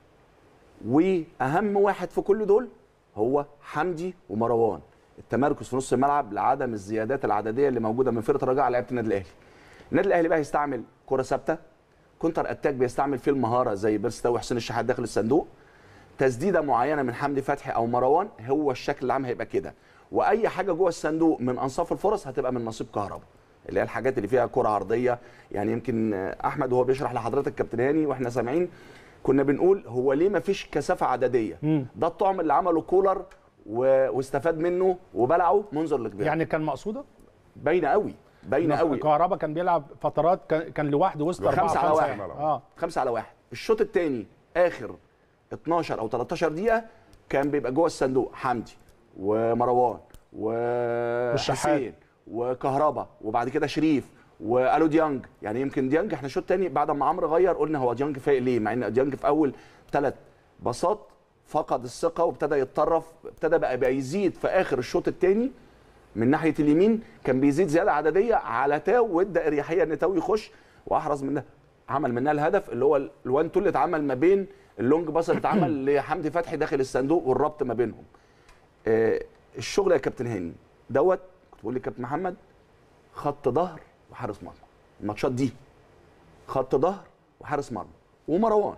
واهم واحد في كل دول هو حمدي ومروان التمركز في نص الملعب لعدم الزيادات العدديه اللي موجوده من فرقه الرجاء على لعيبه النادي الاهلي النادي الاهلي بقى هيستعمل كره ثابته كونتر اتاك بيستعمل فيه المهاره زي بيرستا وحسين الشحات داخل الصندوق تسديده معينه من حمدي فتحي او مروان هو الشكل العام هيبقى كده واي حاجه جوه الصندوق من انصاف الفرص هتبقى من نصيب كهرباء اللي هي الحاجات اللي فيها كره عرضيه يعني يمكن احمد وهو بيشرح لحضرتك كابتن هاني واحنا سامعين كنا بنقول هو ليه ما فيش كثافه عدديه ده الطعم اللي عمله كولر و... واستفاد منه وبلعه منذر لكبير يعني كان مقصوده باينه قوي باينه قوي كهربا كان بيلعب فترات كان كان لوحده وسط أربعة خمسة على خمسة. واحد اه خمسة على واحد الشوط الثاني اخر 12 او 13 دقيقه كان بيبقى جوه الصندوق حمدي ومروان والشحات. وحسين وكهربا وبعد كده شريف والو ديانج يعني يمكن ديانج احنا الشوط الثاني بعد ما عمرو غير قلنا هو ديانج فايق ليه مع ان ديانج في اول ثلاث باصات فقد الثقه وابتدى يتطرف ابتدى بقى, بقى يزيد في اخر الشوط الثاني من ناحيه اليمين كان بيزيد زياده عدديه على تاو وادى اريحيه ان تاو يخش واحرز منها عمل منها الهدف اللي هو الوان تو اللي اتعمل ما بين اللونج باص اللي اتعمل لحمدي فتحي داخل الصندوق والربط ما بينهم آه الشغل يا كابتن هاني دوت كنت بقول لكابتن محمد خط ظهر وحارس مرمى الماتشات دي خط ظهر وحارس مرمى ومروان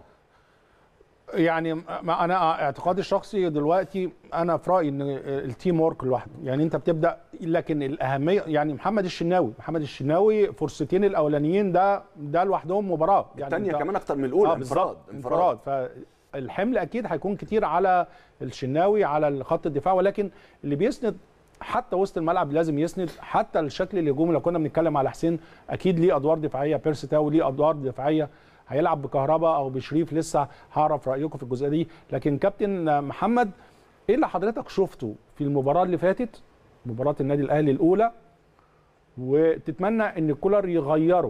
يعني ما انا اعتقادي الشخصي دلوقتي انا في رايي ان التيم ورك لوحده يعني انت بتبدا لكن الاهميه يعني محمد الشناوي محمد الشناوي فرصتين الاولانيين ده ده لوحدهم مباراه يعني الثانيه أنت- كمان اكتر من الاولى آه انفراد انفراد فالحمل اكيد هيكون كتير على الشناوي على خط الدفاع ولكن اللي بيسند حتى وسط الملعب لازم يسند حتى الشكل الهجومي لو كنا بنتكلم على حسين اكيد ليه ادوار دفاعيه بيرسي تاو ليه ادوار دفاعيه هيلعب بكهرباء او بشريف لسه هعرف رايكم في الجزئيه دي لكن كابتن محمد ايه اللي حضرتك شفته في المباراه اللي فاتت مباراه النادي الاهلي الاولى وتتمنى ان كولر يغيره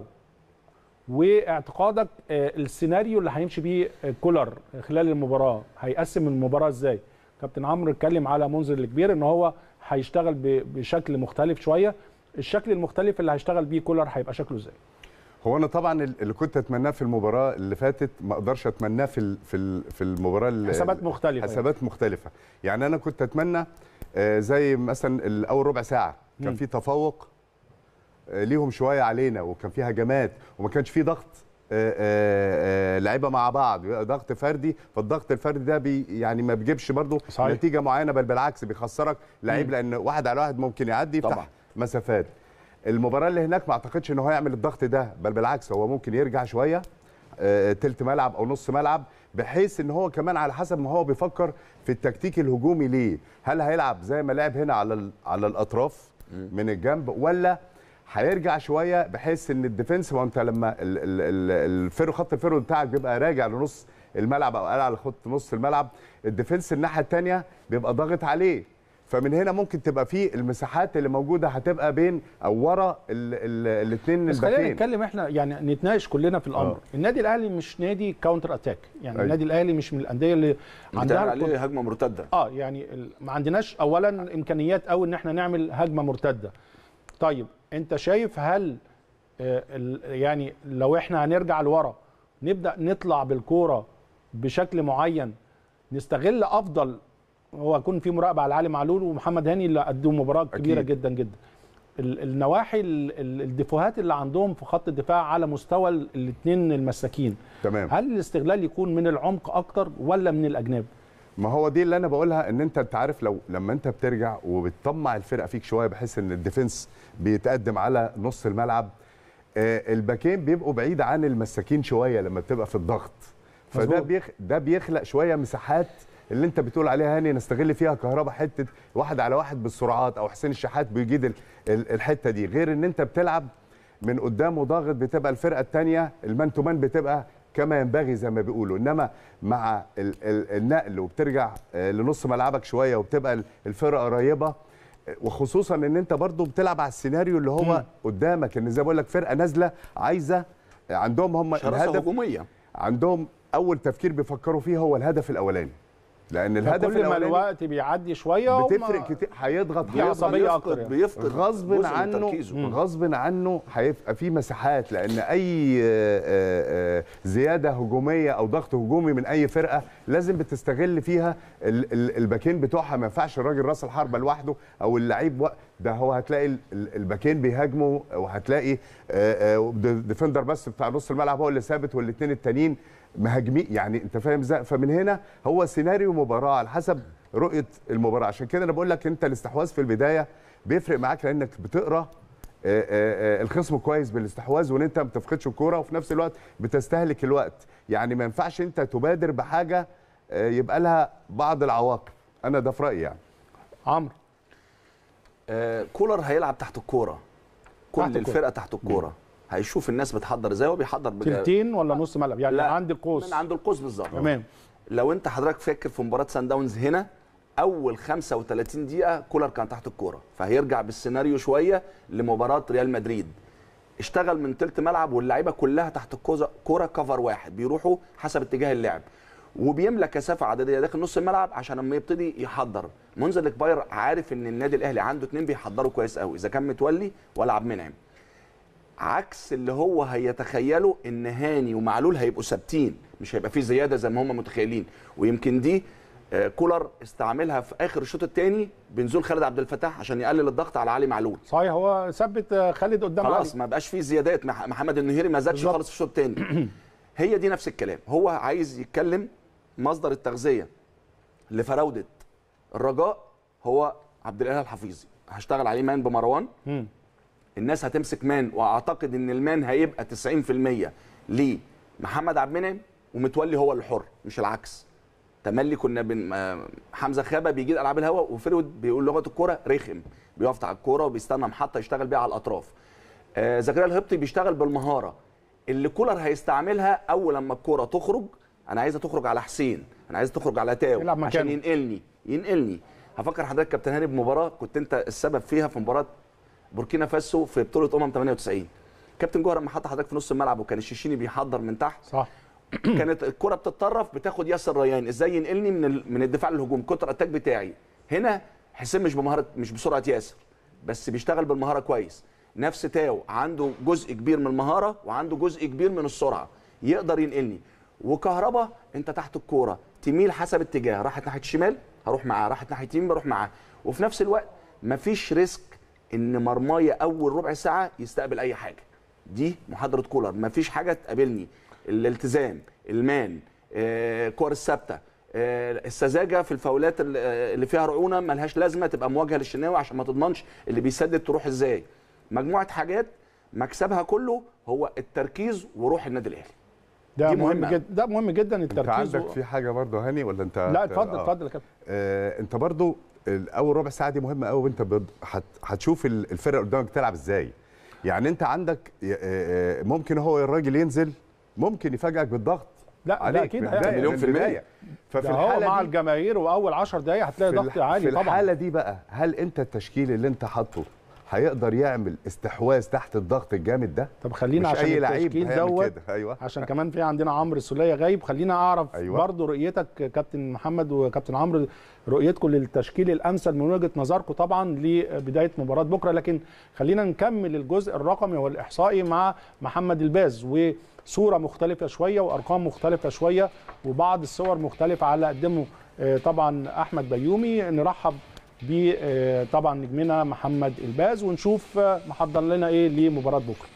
واعتقادك آه، السيناريو اللي هيمشي بيه آه، كولر خلال المباراه هيقسم المباراه ازاي كابتن عمرو اتكلم على منذر الكبير ان هو هيشتغل ب- بشكل مختلف شويه الشكل المختلف اللي هيشتغل بيه كولر هيبقى شكله ازاي هو انا طبعا اللي كنت اتمناه في المباراه اللي فاتت ما اقدرش اتمناه في ال- في ال- في المباراه ال- حسابات مختلفة حسابات مختلفه يعني انا كنت اتمنى آه، زي مثلا الاول ربع ساعه كان في تفوق آه، ليهم شويه علينا وكان في هجمات وما كانش في ضغط آه، آه، آه، لعيبه مع بعض بيبقى ضغط فردي فالضغط الفردي ده بي يعني ما بيجيبش برضه صحيح. نتيجه معينه بل بالعكس بيخسرك لعيب لان واحد على واحد ممكن يعدي يفتح طبعا. مسافات المباراه اللي هناك ما اعتقدش ان هو يعمل الضغط ده بل بالعكس هو ممكن يرجع شويه آه، تلت ملعب او نص ملعب بحيث ان هو كمان على حسب ما هو بيفكر في التكتيك الهجومي ليه هل هيلعب زي ما لعب هنا على ال- على الاطراف من الجنب ولا هيرجع شويه بحيث ان الديفنس ما انت لما ال- ال- ال- الفيرو خط الفيرو بتاعك بيبقى راجع لنص الملعب او قال على خط نص الملعب الديفنس الناحيه الثانيه بيبقى ضاغط عليه فمن هنا ممكن تبقى في المساحات اللي موجوده هتبقى بين او ورا الاثنين بس خلينا الباكين نتكلم احنا يعني نتناقش كلنا في الامر آه. النادي الاهلي مش نادي كاونتر اتاك يعني أيوة. النادي الاهلي مش من الانديه اللي عندها عندها عليه هجمه مرتده اه يعني ال- ما عندناش اولا امكانيات قوي ان احنا نعمل هجمه مرتده طيب انت شايف هل آه، ال- يعني لو احنا هنرجع لورا نبدا نطلع بالكوره بشكل معين نستغل افضل هو يكون في مراقبه على علي معلول ومحمد هاني اللي قدموا مباراه كبيره أكيد. جدا جدا ال- النواحي ال- ال- الدفوهات اللي عندهم في خط الدفاع على مستوى الاثنين المساكين تمام هل الاستغلال يكون من العمق اكتر ولا من الاجناب ما هو دي اللي انا بقولها ان انت انت عارف لو لما انت بترجع وبتطمع الفرقه فيك شويه بحيث ان الديفنس بيتقدم على نص الملعب آه، الباكين بيبقوا بعيد عن المساكين شويه لما بتبقى في الضغط فده مظبوط. بيخ... ده بيخلق شويه مساحات اللي انت بتقول عليها هاني نستغل فيها كهرباء حته واحد على واحد بالسرعات او حسين الشحات بيجيد ال- ال- الحته دي غير ان انت بتلعب من قدام وضاغط بتبقى الفرقه الثانيه المان تو مان بتبقى كما ينبغي زي ما بيقولوا انما مع ال ال النقل وبترجع آه، لنص ملعبك شويه وبتبقى ال- الفرقه قريبه آه، وخصوصا ان انت برضو بتلعب على السيناريو اللي هو قدامك ان زي ما بقول لك فرقه نازله عايزه آه، عندهم هم شراسه الهدف هجوميه عندهم اول تفكير بيفكروا فيه هو الهدف الاولاني لان الهدف كل ما الاولاني الوقت بيعدي شويه هم- بتفرق كتير هيضغط دي عصبية هيضغط أكتر يعني. بيفقد غصب جزء من عنه تركيزه. غصب عنه هيبقى في مساحات لان اي آه، آه، آه، زياده هجوميه او ضغط هجومي من اي فرقه لازم بتستغل فيها ال- ال- الباكين بتوعها ما ينفعش الراجل راس الحربه لوحده او اللعيب و- ده هو هتلاقي ال- ال- الباكين بيهاجموا وهتلاقي آه، آه، د- ديفندر بس بتاع نص الملعب هو اللي ثابت والاثنين التانيين مهاجمين يعني انت فاهم ازاي فمن هنا هو سيناريو مباراه على حسب رؤيه المباراه عشان كده انا بقول لك انت الاستحواذ في البدايه بيفرق معاك لانك بتقرا آه، آه، آه، الخصم كويس بالاستحواذ وان انت ما بتفقدش الكوره وفي نفس الوقت بتستهلك الوقت يعني ما ينفعش انت تبادر بحاجه آه، يبقى لها بعض العواقب انا ده في رايي يعني عمرو آه كولر هيلعب تحت الكوره كل تحت الكورة. الفرقه تحت الكوره هيشوف الناس بتحضر ازاي هو بيحضر بج- تلتين ولا نص ملعب يعني لا، عند القوس من عند القوس بالظبط تمام لو انت حضرتك فاكر في مباراه سان داونز هنا اول 35 دقيقه كولر كان تحت الكوره فهيرجع بالسيناريو شويه لمباراه ريال مدريد اشتغل من تلت ملعب واللعيبه كلها تحت الكوره كوره كفر واحد بيروحوا حسب اتجاه اللعب وبيملى كثافه عدديه داخل نص الملعب عشان لما يبتدي يحضر منزل الكباير عارف ان النادي الاهلي عنده اتنين بيحضروا كويس قوي اذا كان متولي ولا عبد المنعم عكس اللي هو هيتخيله ان هاني ومعلول هيبقوا ثابتين مش هيبقى فيه زياده زي ما هم متخيلين ويمكن دي آه، كولر استعملها في اخر الشوط الثاني بنزول خالد عبد الفتاح عشان يقلل الضغط على علي معلول صحيح هو ثبت آه، خالد قدام خلاص علي ما بقاش فيه زيادات مح- محمد النهيري ما زادش بالظبط. خالص في الشوط الثاني هي دي نفس الكلام هو عايز يتكلم مصدر التغذيه لفراوده الرجاء هو عبد الاله الحفيظي هشتغل عليه مان بمروان مم. الناس هتمسك مان واعتقد ان المان هيبقى 90% لمحمد عبد المنعم ومتولي هو الحر مش العكس تملي كنا بن آه، حمزه خابه بيجي العاب الهواء وفرود بيقول لغه الكوره رخم بيقف على الكوره وبيستنى محطه يشتغل بيها على الاطراف آه، زكريا الهبطي بيشتغل بالمهاره اللي كولر هيستعملها اول لما الكوره تخرج انا عايزها تخرج على حسين انا عايزها تخرج على تاو يلعب عشان مكانه. ينقلني ينقلني هفكر حضرتك كابتن هاني بمباراه كنت انت السبب فيها في مباراه بوركينا فاسو في بطوله امم 98 كابتن جوهر لما حط حضرتك في نص الملعب وكان الشيشيني بيحضر من تحت صح كانت الكره بتتطرف بتاخد ياسر ريان ازاي ينقلني من ال- من الدفاع للهجوم كتر اتاك بتاعي هنا حسين مش بمهاره مش بسرعه ياسر بس بيشتغل بالمهاره كويس نفس تاو عنده جزء كبير من المهاره وعنده جزء كبير من السرعه يقدر ينقلني وكهربا انت تحت الكوره تميل حسب اتجاه راحت ناحيه الشمال هروح معاه راحت ناحيه اليمين بروح معاه وفي نفس الوقت مفيش ريسك ان مرمايه اول ربع ساعه يستقبل اي حاجه دي محاضره كولر مفيش حاجه تقابلني الالتزام المان آه، الكور الثابته آه، السذاجه في الفاولات ال- آه، اللي فيها رعونه ملهاش لازمه تبقى مواجهه للشناوي عشان ما تضمنش اللي بيسدد تروح ازاي مجموعه حاجات مكسبها كله هو التركيز وروح النادي الاهلي ده دي مهم مهمة. جدا ده مهم جدا انت التركيز عندك و- في حاجه برضه هاني ولا انت لا اتفضل آه. اتفضل يا كابتن آه، انت برضو اول ربع ساعه دي مهمه قوي وانت برضو هت- هتشوف ال- الفرقه قدامك تلعب ازاي يعني انت عندك ي- آه، آه، ممكن هو الراجل ينزل ممكن يفاجئك بالضغط لا لا عليك اكيد من هيعمل. البداية- مليون من في المية. البداية. ففي ده هو الحاله مع دي الجماهير واول 10 دقائق هتلاقي في ضغط الح- عالي في طبعا الحاله دي بقى هل انت التشكيل اللي انت حاطه هيقدر يعمل استحواذ تحت الضغط الجامد ده طب خلينا مش عشان اي لعيب التشكيل هيعمل دوت كده ايوه عشان كمان في عندنا عمرو السوليه غايب خلينا اعرف أيوة. أيوة. برضو رؤيتك كابتن محمد وكابتن عمرو رؤيتكم للتشكيل الامثل من وجهه نظركم طبعا لبدايه مباراه بكره لكن خلينا نكمل الجزء الرقمي والاحصائي مع محمد الباز وصوره مختلفه شويه وارقام مختلفه شويه وبعض الصور مختلفه على قدمه آه، طبعا احمد بيومي نرحب ب آه، طبعا نجمنا محمد الباز ونشوف آه، محضر لنا ايه لمباراه بكره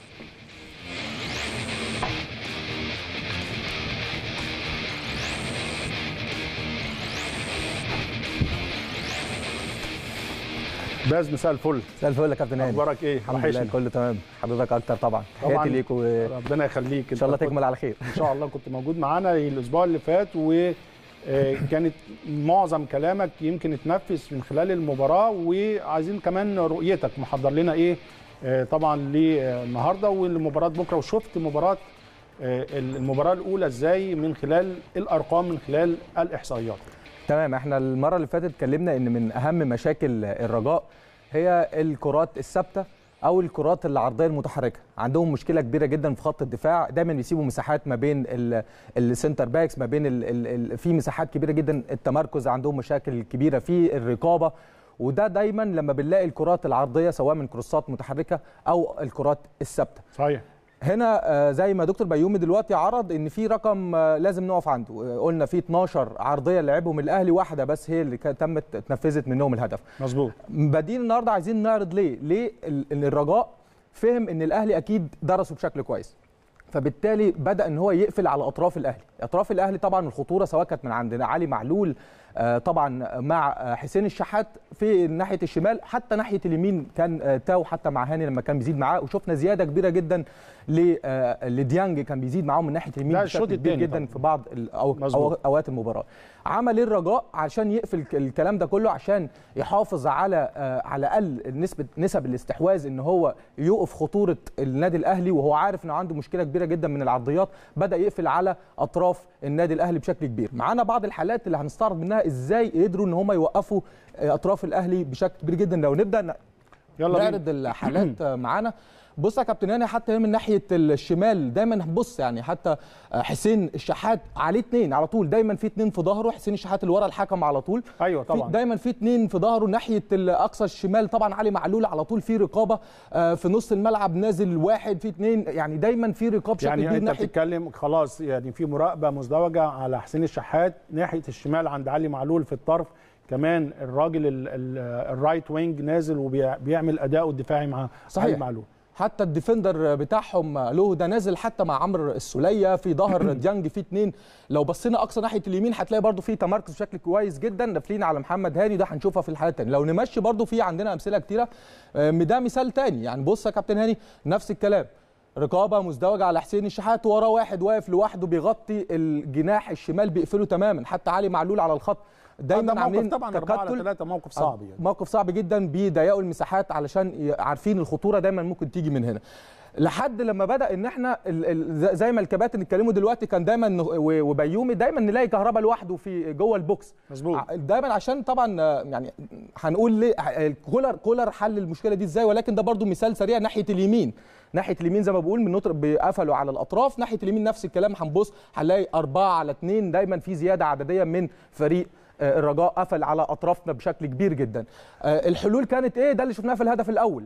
باز مساء الفل مساء الفل يا كابتن هاني اخبارك ايه الحمد لله وحشني كله تمام حضرتك اكتر طبعا طبعاً. تحياتي ليك وان ربنا يخليك شاء الله أنت كنت- تكمل على خير ان شاء الله كنت موجود معانا الاسبوع اللي فات و آه، كانت معظم كلامك يمكن اتنفذ من خلال المباراه وعايزين كمان رؤيتك محضر لنا ايه آه، طبعا للنهارده والمباراه بكره وشفت مباراه آه، المباراه الاولى ازاي من خلال الارقام من خلال الاحصائيات تمام احنا المره اللي فاتت اتكلمنا ان من اهم مشاكل الرجاء هي الكرات الثابته او الكرات العرضيه المتحركه عندهم مشكله كبيره جدا في خط الدفاع دايما بيسيبوا مساحات ما بين ال- السنتر باكس ما بين ال ال ال في مساحات كبيره جدا التمركز عندهم مشاكل كبيره في الرقابه وده دايما لما بنلاقي الكرات العرضيه سواء من كروسات متحركه او الكرات الثابته صحيح هنا آه، زي ما دكتور بيومي دلوقتي عرض ان في رقم آه، لازم نقف عنده آه، قلنا في 12 عرضيه لعبهم الاهلي واحده بس هي اللي كانت تمت اتنفذت منهم الهدف مظبوط بدين النهارده عايزين نعرض ليه ليه ال- ان الرجاء فهم ان الاهلي اكيد درسه بشكل كويس فبالتالي بدا ان هو يقفل على اطراف الاهلي اطراف الاهلي طبعا الخطوره سواء كانت من عند علي معلول آه، طبعا مع آه، حسين الشحات في ناحيه الشمال حتى ناحيه اليمين كان آه، تاو حتى مع هاني لما كان بيزيد معاه وشفنا زياده كبيره جدا ل- آه، لديانج كان بيزيد معاهم من ناحيه اليمين ده بشكل الشوط كبير التاني جدا طبعاً. في بعض ال- أو مظبوط. أو اوقات المباراه عمل ايه الرجاء عشان يقفل ك- الكلام ده كله عشان يحافظ على آه، على الاقل نسبه نسب الاستحواذ ان هو يوقف خطوره النادي الاهلي وهو عارف انه عنده مشكله كبيره جدا من العرضيات بدا يقفل على اطراف النادي الاهلي بشكل كبير معانا بعض الحالات اللي هنستعرض منها ازاي قدروا ان هم يوقفوا آه، اطراف الاهلي بشكل كبير جدا لو نبدا ن- يلا بينا نعرض الحالات معانا بص يا كابتن هاني حتى هنا من ناحيه الشمال دايما بص يعني حتى حسين الشحات عليه اثنين على طول دايما في اثنين في ظهره حسين الشحات اللي ورا الحكم على طول ايوه في طبعا دايما في اثنين في ظهره ناحيه الاقصى الشمال طبعا علي معلول على طول في رقابه آه، في نص الملعب نازل واحد في اثنين يعني دايما في رقابه بشكل يعني كبير انت ناحيه بتتكلم خلاص يعني في مراقبه مزدوجه على حسين الشحات ناحيه الشمال عند علي معلول في الطرف كمان الراجل ال- ال- الرايت وينج نازل وبيعمل اداؤه الدفاعي مع صحيح. علي معلول حتى الديفندر بتاعهم له ده نازل حتى مع عمرو السوليه في ظهر ديانج في اتنين لو بصينا اقصى ناحيه اليمين هتلاقي برده في تمركز بشكل كويس جدا داخلين على محمد هاني ده هنشوفها في الحالات الثانيه لو نمشي برده في عندنا امثله كتيره آه، ده مثال تاني يعني بص يا كابتن هاني نفس الكلام رقابه مزدوجه على حسين الشحات وراه واحد واقف لوحده بيغطي الجناح الشمال بيقفله تماما حتى علي معلول على الخط ده دايما موقف عاملين طبعا 4 على تكتل 3 موقف صعب يعني موقف صعب جدا بيضيقوا المساحات علشان ي- عارفين الخطوره دايما ممكن تيجي من هنا لحد لما بدا ان احنا ال- ال- ز- زي ما الكباتن اتكلموا دلوقتي كان دايما ن- و- وبيومي دايما نلاقي كهربا لوحده في جوه البوكس مظبوط. ع- دايما عشان طبعا آه، يعني هنقول ليه ع- كولر كولر حل المشكله دي ازاي ولكن ده برضو مثال سريع ناحيه اليمين ناحيه اليمين زي ما بقول من نطر بيقفلوا على الاطراف ناحيه اليمين نفس الكلام هنبص هنلاقي أربعة على اتنين دايما في زياده عدديه من فريق آه، الرجاء قفل على اطرافنا بشكل كبير جدا آه، الحلول كانت ايه ده اللي شفناه في الهدف الاول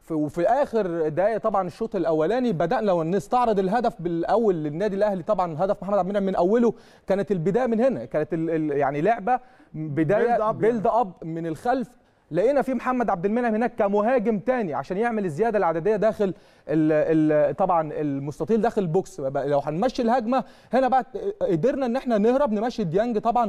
في- وفي اخر دقائق طبعا الشوط الاولاني بدانا لو نستعرض الهدف بالاول للنادي الاهلي طبعا هدف محمد عبد المنعم من اوله كانت البدايه من هنا كانت ال ال يعني لعبه بدايه Build up بيلد اب من الخلف لقينا في محمد عبد المنعم هناك كمهاجم تاني عشان يعمل الزياده العدديه داخل ال ال طبعا المستطيل داخل البوكس بقى لو هنمشي الهجمه هنا بقى قدرنا ان احنا نهرب نمشي ديانج طبعا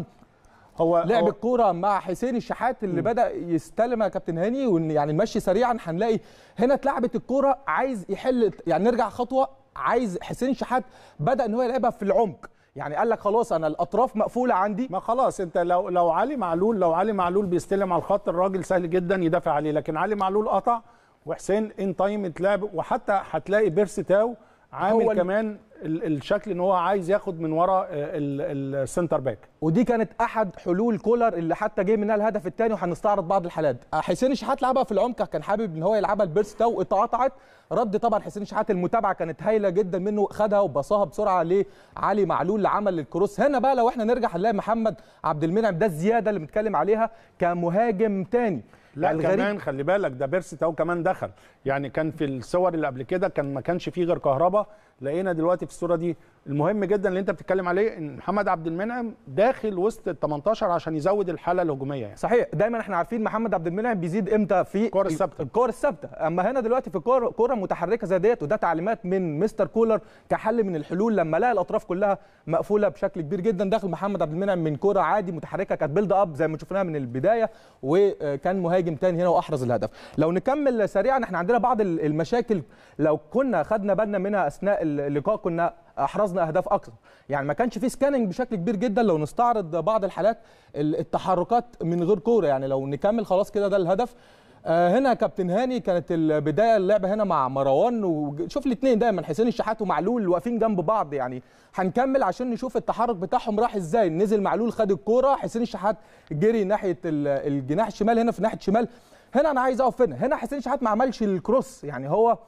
هو لعب هو- الكوره مع حسين الشحات اللي بدا يستلم يا كابتن هاني وان يعني نمشي سريعا هنلاقي هنا اتلعبت الكوره عايز يحل يعني نرجع خطوه عايز حسين الشحات بدا ان هو يلعبها في العمق يعني قال لك خلاص انا الاطراف مقفوله عندي ما خلاص انت لو لو علي معلول لو علي معلول بيستلم على الخط الراجل سهل جدا يدافع عليه لكن علي معلول قطع وحسين ان تايم اتلعب وحتى هتلاقي بيرسي تاو هو عامل ال- كمان ال- الشكل ان هو عايز ياخد من ورا آه، ال- السنتر باك ودي كانت احد حلول كولر اللي حتى جه منها الهدف الثاني وهنستعرض بعض الحالات حسين الشحات لعبها في العمق كان حابب ان هو يلعبها لبيرس تاو اتقطعت رد طبعا حسين الشحات المتابعه كانت هايله جدا منه خدها وبصاها بسرعه لعلي معلول اللي عمل الكروس هنا بقى لو احنا نرجع هنلاقي محمد عبد المنعم ده الزياده اللي بنتكلم عليها كمهاجم تاني لا يعني الغريب- كمان خلي بالك ده بيرسي تاو كمان دخل يعني كان في الصور اللي قبل كده كان ما كانش فيه غير كهربا لقينا دلوقتي في الصوره دي المهم جدا اللي انت بتتكلم عليه ان محمد عبد المنعم داخل وسط ال 18 عشان يزود الحاله الهجوميه يعني صحيح دايما احنا عارفين محمد عبد المنعم بيزيد امتى في الكرة الثابتة. الكور الثابته اما هنا دلوقتي في كوره كوره متحركه زي ديت وده تعليمات من مستر كولر كحل من الحلول لما لقى الاطراف كلها مقفوله بشكل كبير جدا داخل محمد عبد المنعم من كوره عادي متحركه كانت بيلد اب زي ما شفناها من البدايه وكان مهاجم تاني هنا واحرز الهدف لو نكمل سريعا احنا عندنا بعض المشاكل لو كنا خدنا بالنا منها اثناء اللقاء كنا احرزنا اهداف اكثر يعني ما كانش في سكاننج بشكل كبير جدا لو نستعرض بعض الحالات التحركات من غير كوره يعني لو نكمل خلاص كده ده الهدف آه هنا كابتن هاني كانت البدايه اللعبه هنا مع مروان وشوف الاثنين دايما حسين الشحات ومعلول واقفين جنب بعض يعني هنكمل عشان نشوف التحرك بتاعهم راح ازاي نزل معلول خد الكوره حسين الشحات جري ناحيه الجناح الشمال هنا في ناحيه شمال هنا انا عايز اقف هنا هنا حسين الشحات ما عملش الكروس يعني هو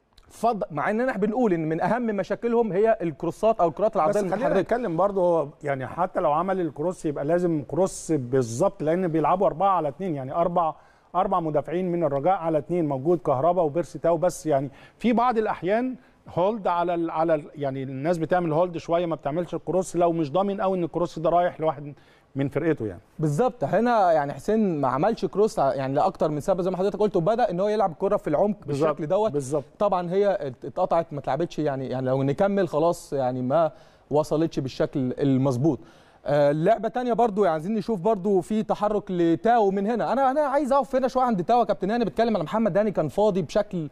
فض مع اننا احنا بنقول ان من اهم مشاكلهم هي الكروسات او الكرات العرضيه بس خلينا المتحركه نتكلم برضه هو يعني حتى لو عمل الكروس يبقى لازم كروس بالظبط لان بيلعبوا أربعة على اثنين يعني أربع أربع مدافعين من الرجاء على اثنين موجود كهربا وبيرسي تاو بس يعني في بعض الأحيان هولد على ال على ال يعني الناس بتعمل هولد شويه ما بتعملش الكروس لو مش ضامن قوي ان الكروس ده رايح لواحد من فرقته يعني بالظبط هنا يعني حسين ما عملش كروس يعني لاكتر من سبب زي ما حضرتك قلت وبدا ان هو يلعب الكره في العمق بالشكل دوت بالظبط طبعا هي اتقطعت ما اتلعبتش يعني يعني لو نكمل خلاص يعني ما وصلتش بالشكل المظبوط اللعبه تانية برضو يعني عايزين نشوف برضو في تحرك لتاو من هنا انا انا عايز اقف هنا شويه عند تاو يا كابتن هاني بتكلم على محمد هاني كان فاضي بشكل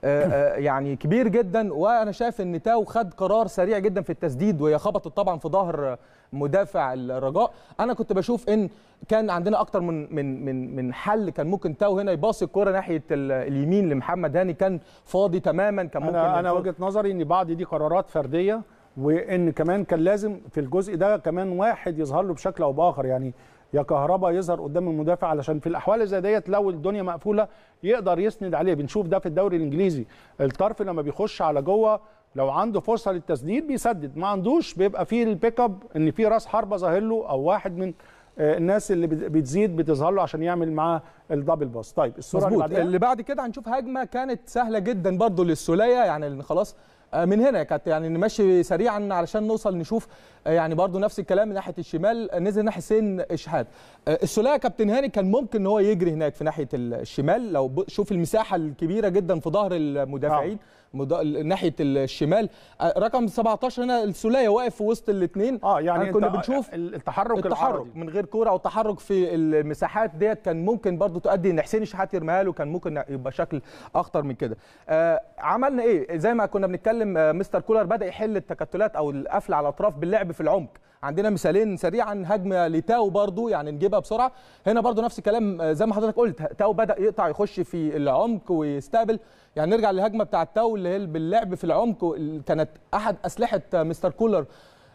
يعني كبير جدا وانا شايف ان تاو خد قرار سريع جدا في التسديد وهي خبطت طبعا في ظهر مدافع الرجاء انا كنت بشوف ان كان عندنا اكتر من من من من حل كان ممكن تاو هنا يباصي الكره ناحيه اليمين لمحمد هاني كان فاضي تماما كان ممكن انا انا وجهه نظري ان بعض دي قرارات فرديه وان كمان كان لازم في الجزء ده كمان واحد يظهر له بشكل او باخر يعني يا كهربا يظهر قدام المدافع علشان في الاحوال اللي زي ديت لو الدنيا مقفوله يقدر يسند عليه بنشوف ده في الدوري الانجليزي الطرف لما بيخش على جوه لو عنده فرصه للتسديد بيسدد ما عندوش بيبقى فيه البيك اب ان في راس حربه ظاهر له او واحد من الناس اللي بتزيد بتظهر له عشان يعمل معاه الدبل باس طيب الصوره اللي, بعدها اللي بعد كده هنشوف هجمه كانت سهله جدا برضو للسوليه يعني خلاص من هنا كانت يعني نمشي سريعا علشان نوصل نشوف يعني برضو نفس الكلام من ناحيه الشمال نزل ناحيه حسين اشحات السوليه كابتن هاني كان ممكن ان هو يجري هناك في ناحيه الشمال لو شوف المساحه الكبيره جدا في ظهر المدافعين آه. ناحيه الشمال رقم 17 هنا السوليه واقف في وسط الاثنين اه يعني كنا بنشوف التحرك التحرك من غير كوره او التحرك في المساحات ديت كان ممكن برضو تؤدي ان حسين الشحات يرميها له كان ممكن يبقى شكل اخطر من كده آه عملنا ايه زي ما كنا بنتكلم آه مستر كولر بدا يحل التكتلات او القفل على الاطراف باللعب في العمق عندنا مثالين سريعا هجمه لتاو برضو يعني نجيبها بسرعه هنا برضو نفس الكلام زي ما حضرتك قلت تاو بدا يقطع يخش في العمق ويستقبل يعني نرجع للهجمه بتاعه تاو اللي هي باللعب في العمق كانت احد اسلحه مستر كولر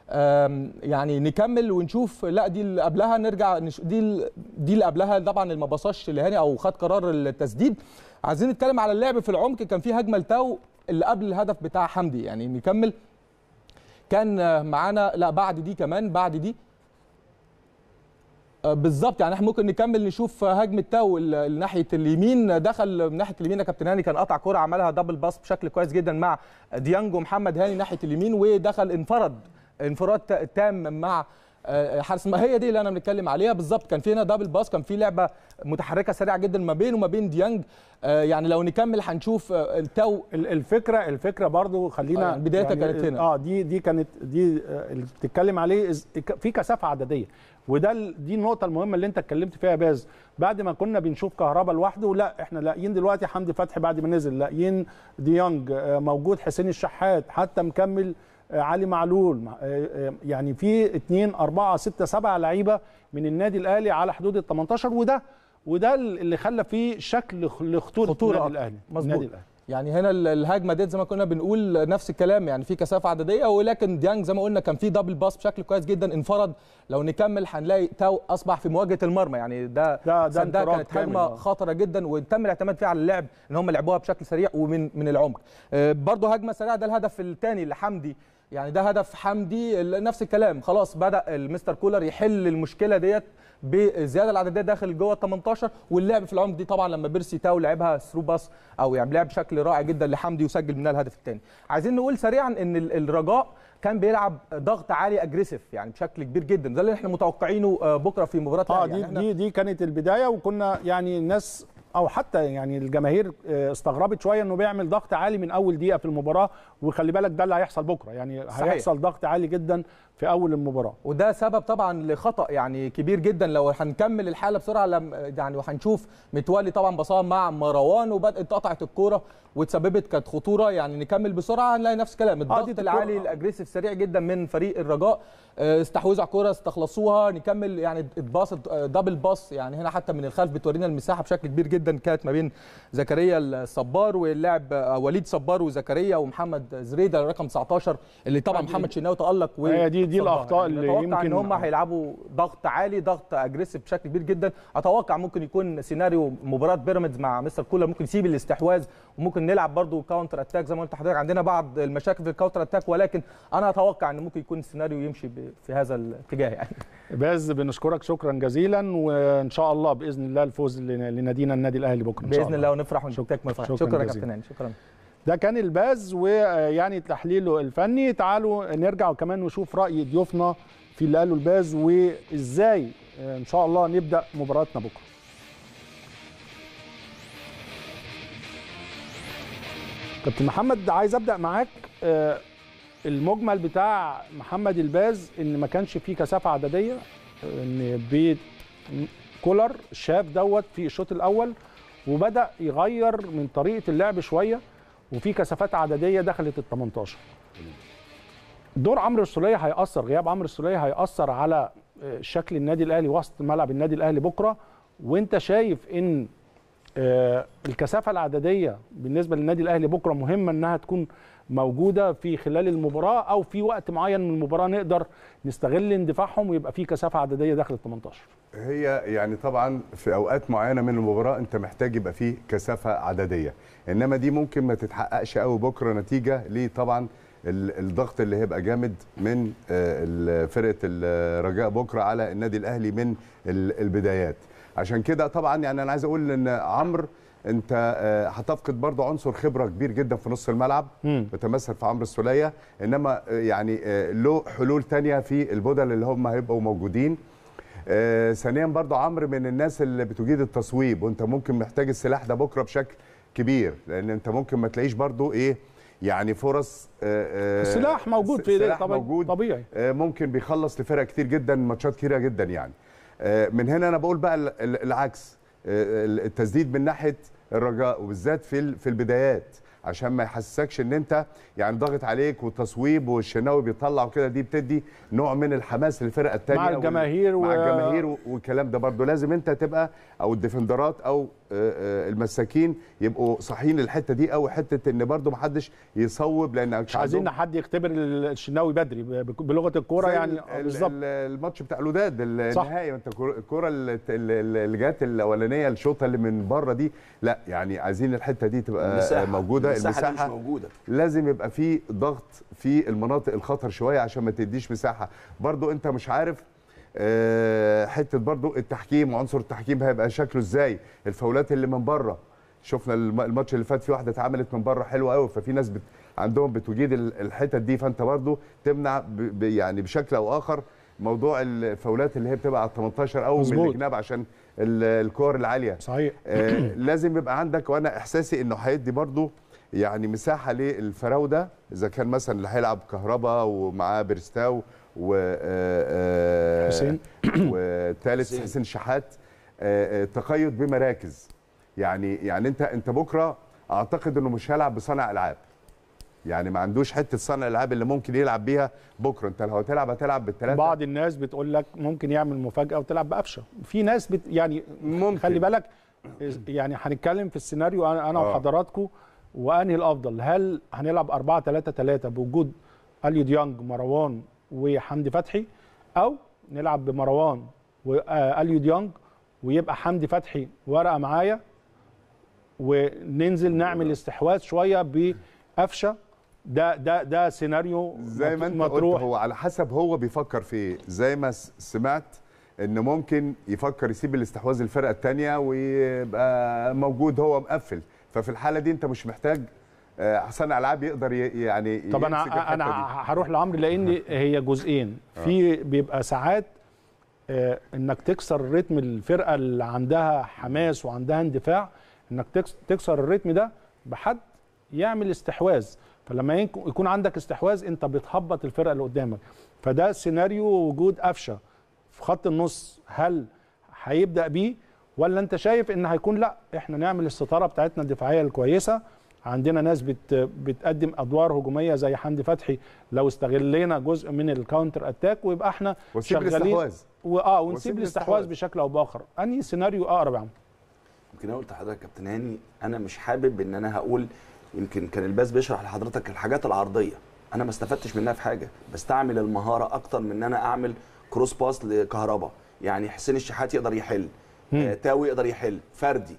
يعني نكمل ونشوف لا دي اللي قبلها نرجع دي دي اللي قبلها طبعا اللي ما بصاش لهاني او خد قرار التسديد عايزين نتكلم على اللعب في العمق كان في هجمه لتاو اللي قبل الهدف بتاع حمدي يعني نكمل كان معانا لا بعد دي كمان بعد دي آه، بالظبط يعني احنا ممكن نكمل نشوف هجمه تاو ال- ال- ناحيه اليمين دخل من ناحيه اليمين يا كابتن هاني كان قطع كوره عملها دبل باس بشكل كويس جدا مع ديانج ومحمد هاني ناحيه اليمين ودخل انفرد انفراد تا- تام مع آه، حارس ما هي دي اللي انا بنتكلم عليها بالظبط كان في هنا دبل باس كان في لعبه متحركه سريعه جدا ما بينه وما بين ديانج آه، يعني لو نكمل هنشوف آه، التاو ال- الفكره الفكره برضو خلينا آه، يعني بدايتها كانت هنا. اه دي دي كانت دي آه، اللي بتتكلم عليه إز- ك- في كثافه عدديه وده ال- دي النقطه المهمه اللي انت اتكلمت فيها يا باز بعد ما كنا بنشوف كهربا لوحده لا احنا لاقيين دلوقتي حمدي فتحي بعد ما نزل لاقيين ديانج آه، موجود حسين الشحات حتى مكمل آه، علي معلول مع- آه، آه، يعني في 2 4 6 7 لعيبه من النادي الاهلي على حدود ال 18 وده وده اللي خلى فيه شكل خ- لخطوره خطورة النادي أكتر. الاهلي مظبوط. النادي الاهلي يعني هنا ال- الهجمه ديت زي ما كنا بنقول نفس الكلام يعني في كثافه عدديه ولكن ديانج زي ما قلنا كان في دبل باس بشكل كويس جدا انفرد لو نكمل هنلاقي تاو اصبح في مواجهه المرمى يعني ده ده- ده ده انفراد كانت كامل، هجمه آه. خطره جدا وتم الاعتماد فيها على اللعب ان هم لعبوها بشكل سريع ومن من العمق آه، برضه هجمه سريعه ده الهدف الثاني لحمدي يعني ده هدف حمدي ال- نفس الكلام خلاص بدا المستر كولر يحل المشكله ديت بالزياده العدديه داخل جوه ال 18 واللعب في العمق دي طبعا لما بيرسي تاو لعبها ثرو باس او يعني لعب بشكل رائع جدا لحمدي وسجل منها الهدف الثاني عايزين نقول سريعا ان ال- الرجاء كان بيلعب ضغط عالي اجريسيف يعني بشكل كبير جدا ده اللي احنا متوقعينه آه، بكره في مباراه اه الأهلي. دي يعني إحنا- دي دي كانت البدايه وكنا يعني الناس او حتى يعني الجماهير آه، استغربت شويه انه بيعمل ضغط عالي من اول دقيقه في المباراه وخلي بالك ده اللي هيحصل بكره يعني صحيح. هيحصل ضغط عالي جدا في اول المباراه وده سبب طبعا لخطا يعني كبير جدا لو هنكمل الحاله بسرعه لم يعني وهنشوف متولي طبعا بصام مع مروان وبدات قطعت الكوره وتسببت كانت خطوره يعني نكمل بسرعه هنلاقي نفس الكلام الضغط دي العالي الكرة. الاجريسيف سريع جدا من فريق الرجاء آه، استحوذوا على الكوره استخلصوها نكمل يعني اتباص دبل باص يعني هنا حتى من الخلف بتورينا المساحه بشكل كبير جدا كانت ما بين زكريا الصبار واللاعب آه، وليد صبار وزكريا ومحمد زريده رقم 19 اللي طبعا دي- محمد شناوي تالق و هي دي- دي صدها. الأخطاء اللي نتوقع يمكن- ان هم هيلعبوا ضغط عالي ضغط اجريسيف بشكل كبير جدا اتوقع ممكن يكون سيناريو مباراه بيراميدز مع مستر كولر ممكن يسيب الاستحواذ وممكن نلعب برضو كاونتر اتاك زي ما قلت لحضرتك عندنا بعض المشاكل في الكاونتر اتاك ولكن انا اتوقع ان ممكن يكون السيناريو يمشي ب- في هذا الاتجاه يعني باز بنشكرك شكرا جزيلا وان شاء الله باذن الله الفوز لن- لنادينا النادي الاهلي بكره إن شاء باذن الله ونفرح ونشكرك شكراً شكرا شكرا يا جزيلاً. كابتن هاني شكرا ده كان الباز ويعني تحليله الفني تعالوا نرجع وكمان نشوف راي ضيوفنا في اللي قاله الباز وازاي ان شاء الله نبدا مباراتنا بكره كابتن محمد عايز ابدا معاك آه، المجمل بتاع محمد الباز ان ما كانش فيه كثافه عدديه ان بيت كولر شاف دوت في الشوط الاول وبدا يغير من طريقه اللعب شويه وفي كثافات عدديه دخلت ال 18 دور عمرو السوليه هيأثر غياب عمرو السوليه هيأثر على آه، شكل النادي الاهلي وسط ملعب النادي الاهلي بكره وانت شايف ان آه، الكثافه العدديه بالنسبه للنادي الاهلي بكره مهمه انها تكون موجوده في خلال المباراه او في وقت معين من المباراه نقدر نستغل اندفاعهم ويبقى في كثافه عدديه داخل ال 18 هي يعني طبعا في اوقات معينه من المباراه انت محتاج يبقى فيه كثافه عدديه انما دي ممكن ما تتحققش قوي بكره نتيجه ليه طبعا ال- الضغط اللي هيبقى جامد من آه، ال- فرقه الرجاء بكره على النادي الاهلي من ال- البدايات عشان كده طبعا يعني انا عايز اقول ان عمرو انت آه، هتفقد برضه عنصر خبره كبير جدا في نص الملعب مم. بتمثل في عمرو السوليه انما آه، يعني آه، له حلول تانية في البدل اللي هم هيبقوا موجودين آه، ثانيا برضو عمرو من الناس اللي بتجيد التصويب وانت ممكن محتاج السلاح ده بكره بشكل كبير لان انت ممكن ما تلاقيش برضو ايه يعني فرص آه، آه، السلاح موجود س- في ايديه سلاح طبعا موجود طبيعي آه، ممكن بيخلص لفرق كتير جدا ماتشات كتيره جدا يعني آه، من هنا انا بقول بقى ال- ال- العكس آه، التسديد من ناحيه الرجاء وبالذات في ال- في البدايات عشان ما يحسسكش ان انت يعني ضاغط عليك والتصويب والشناوي بيطلع وكده دي بتدي نوع من الحماس للفرقه الثانيه مع الجماهير مع و- الجماهير و- والكلام ده برضو لازم انت تبقى او الديفندرات او آه، آه، المساكين يبقوا صاحيين الحته دي او حته ان برضو محدش يصوب لان مش عايزين حد يختبر الشناوي بدري ب- بلغه الكوره زي يعني ال- آه، ال- بالظبط ال- الماتش بتاع الوداد صح. النهائي انت الكرة- الكره اللي اللي- اللي جت الاولانيه الشوطه اللي من بره دي لا يعني عايزين الحته دي تبقى المساحة. موجوده المساحة دي المساحه مش موجودة. لازم يبقى في ضغط في المناطق الخطر شويه عشان ما تديش مساحه برضو انت مش عارف آه، حته برضو التحكيم وعنصر التحكيم هيبقى شكله ازاي الفاولات اللي من بره شفنا الم- الماتش اللي فات في واحده اتعملت من بره حلوه قوي ففي ناس بت... عندهم بتجيد ال- الحتت دي فانت برضو تمنع ب... ب... يعني بشكل او اخر موضوع الفاولات اللي هي بتبقى على 18 او من مظبوط. الجناب عشان ال- الكور العاليه صحيح آه، لازم يبقى عندك وانا احساسي انه هيدي برضو يعني مساحه للفراوده اذا كان مثلا اللي هيلعب كهربا ومعاه بيرستاو و آه، آه، حسين. وثالث حسين. حسين شحات آه، آه، تقيد بمراكز يعني يعني انت انت بكره اعتقد انه مش هيلعب بصانع العاب يعني ما عندوش حته صانع العاب اللي ممكن يلعب بيها بكره انت لو هتلعب هتلعب بالثلاثه بعض الناس بتقول لك ممكن يعمل مفاجاه وتلعب بقفشه في ناس بت يعني ممكن. خلي بالك يعني هنتكلم في السيناريو انا انا آه. وحضراتكم وانهي الافضل هل هنلعب 4 3 3 بوجود اليو ديانج مروان وحمدي فتحي او نلعب بمروان واليو ديانج ويبقى حمدي فتحي ورقه معايا وننزل نعمل استحواذ شويه بقفشه ده ده ده سيناريو زي ما انت قلت مطروح هو على حسب هو بيفكر في ايه زي ما س- سمعت ان ممكن يفكر يسيب الاستحواذ الفرقه الثانيه ويبقى موجود هو مقفل ففي الحاله دي انت مش محتاج آه، صانع العاب يقدر ي- يعني طب يمسك انا الحتة انا دي. هروح لعمرو لان هي جزئين في بيبقى ساعات آه، انك تكسر رتم الفرقه اللي عندها حماس وعندها اندفاع انك تكس- تكسر الرتم ده بحد يعمل استحواذ فلما يك- يكون عندك استحواذ انت بتهبط الفرقه اللي قدامك فده سيناريو وجود قفشه في خط النص هل هيبدا بيه ولا انت شايف ان هيكون لا احنا نعمل الستاره بتاعتنا الدفاعيه الكويسه عندنا ناس بت بتقدم ادوار هجوميه زي حمدي فتحي لو استغلينا جزء من الكاونتر اتاك ويبقى احنا وسيب شغالين الاستحواذ واه وسيب ونسيب الاستحواذ. الاستحواذ بشكل او باخر انهي سيناريو اقرب يا عم يمكن انا قلت لحضرتك يا كابتن هاني انا مش حابب ان انا هقول يمكن كان الباز بيشرح لحضرتك الحاجات العرضيه انا ما استفدتش منها في حاجه بستعمل المهاره اكتر من ان انا اعمل كروس باس لكهربا يعني حسين الشحات يقدر يحل آه تاوي يقدر يحل فردي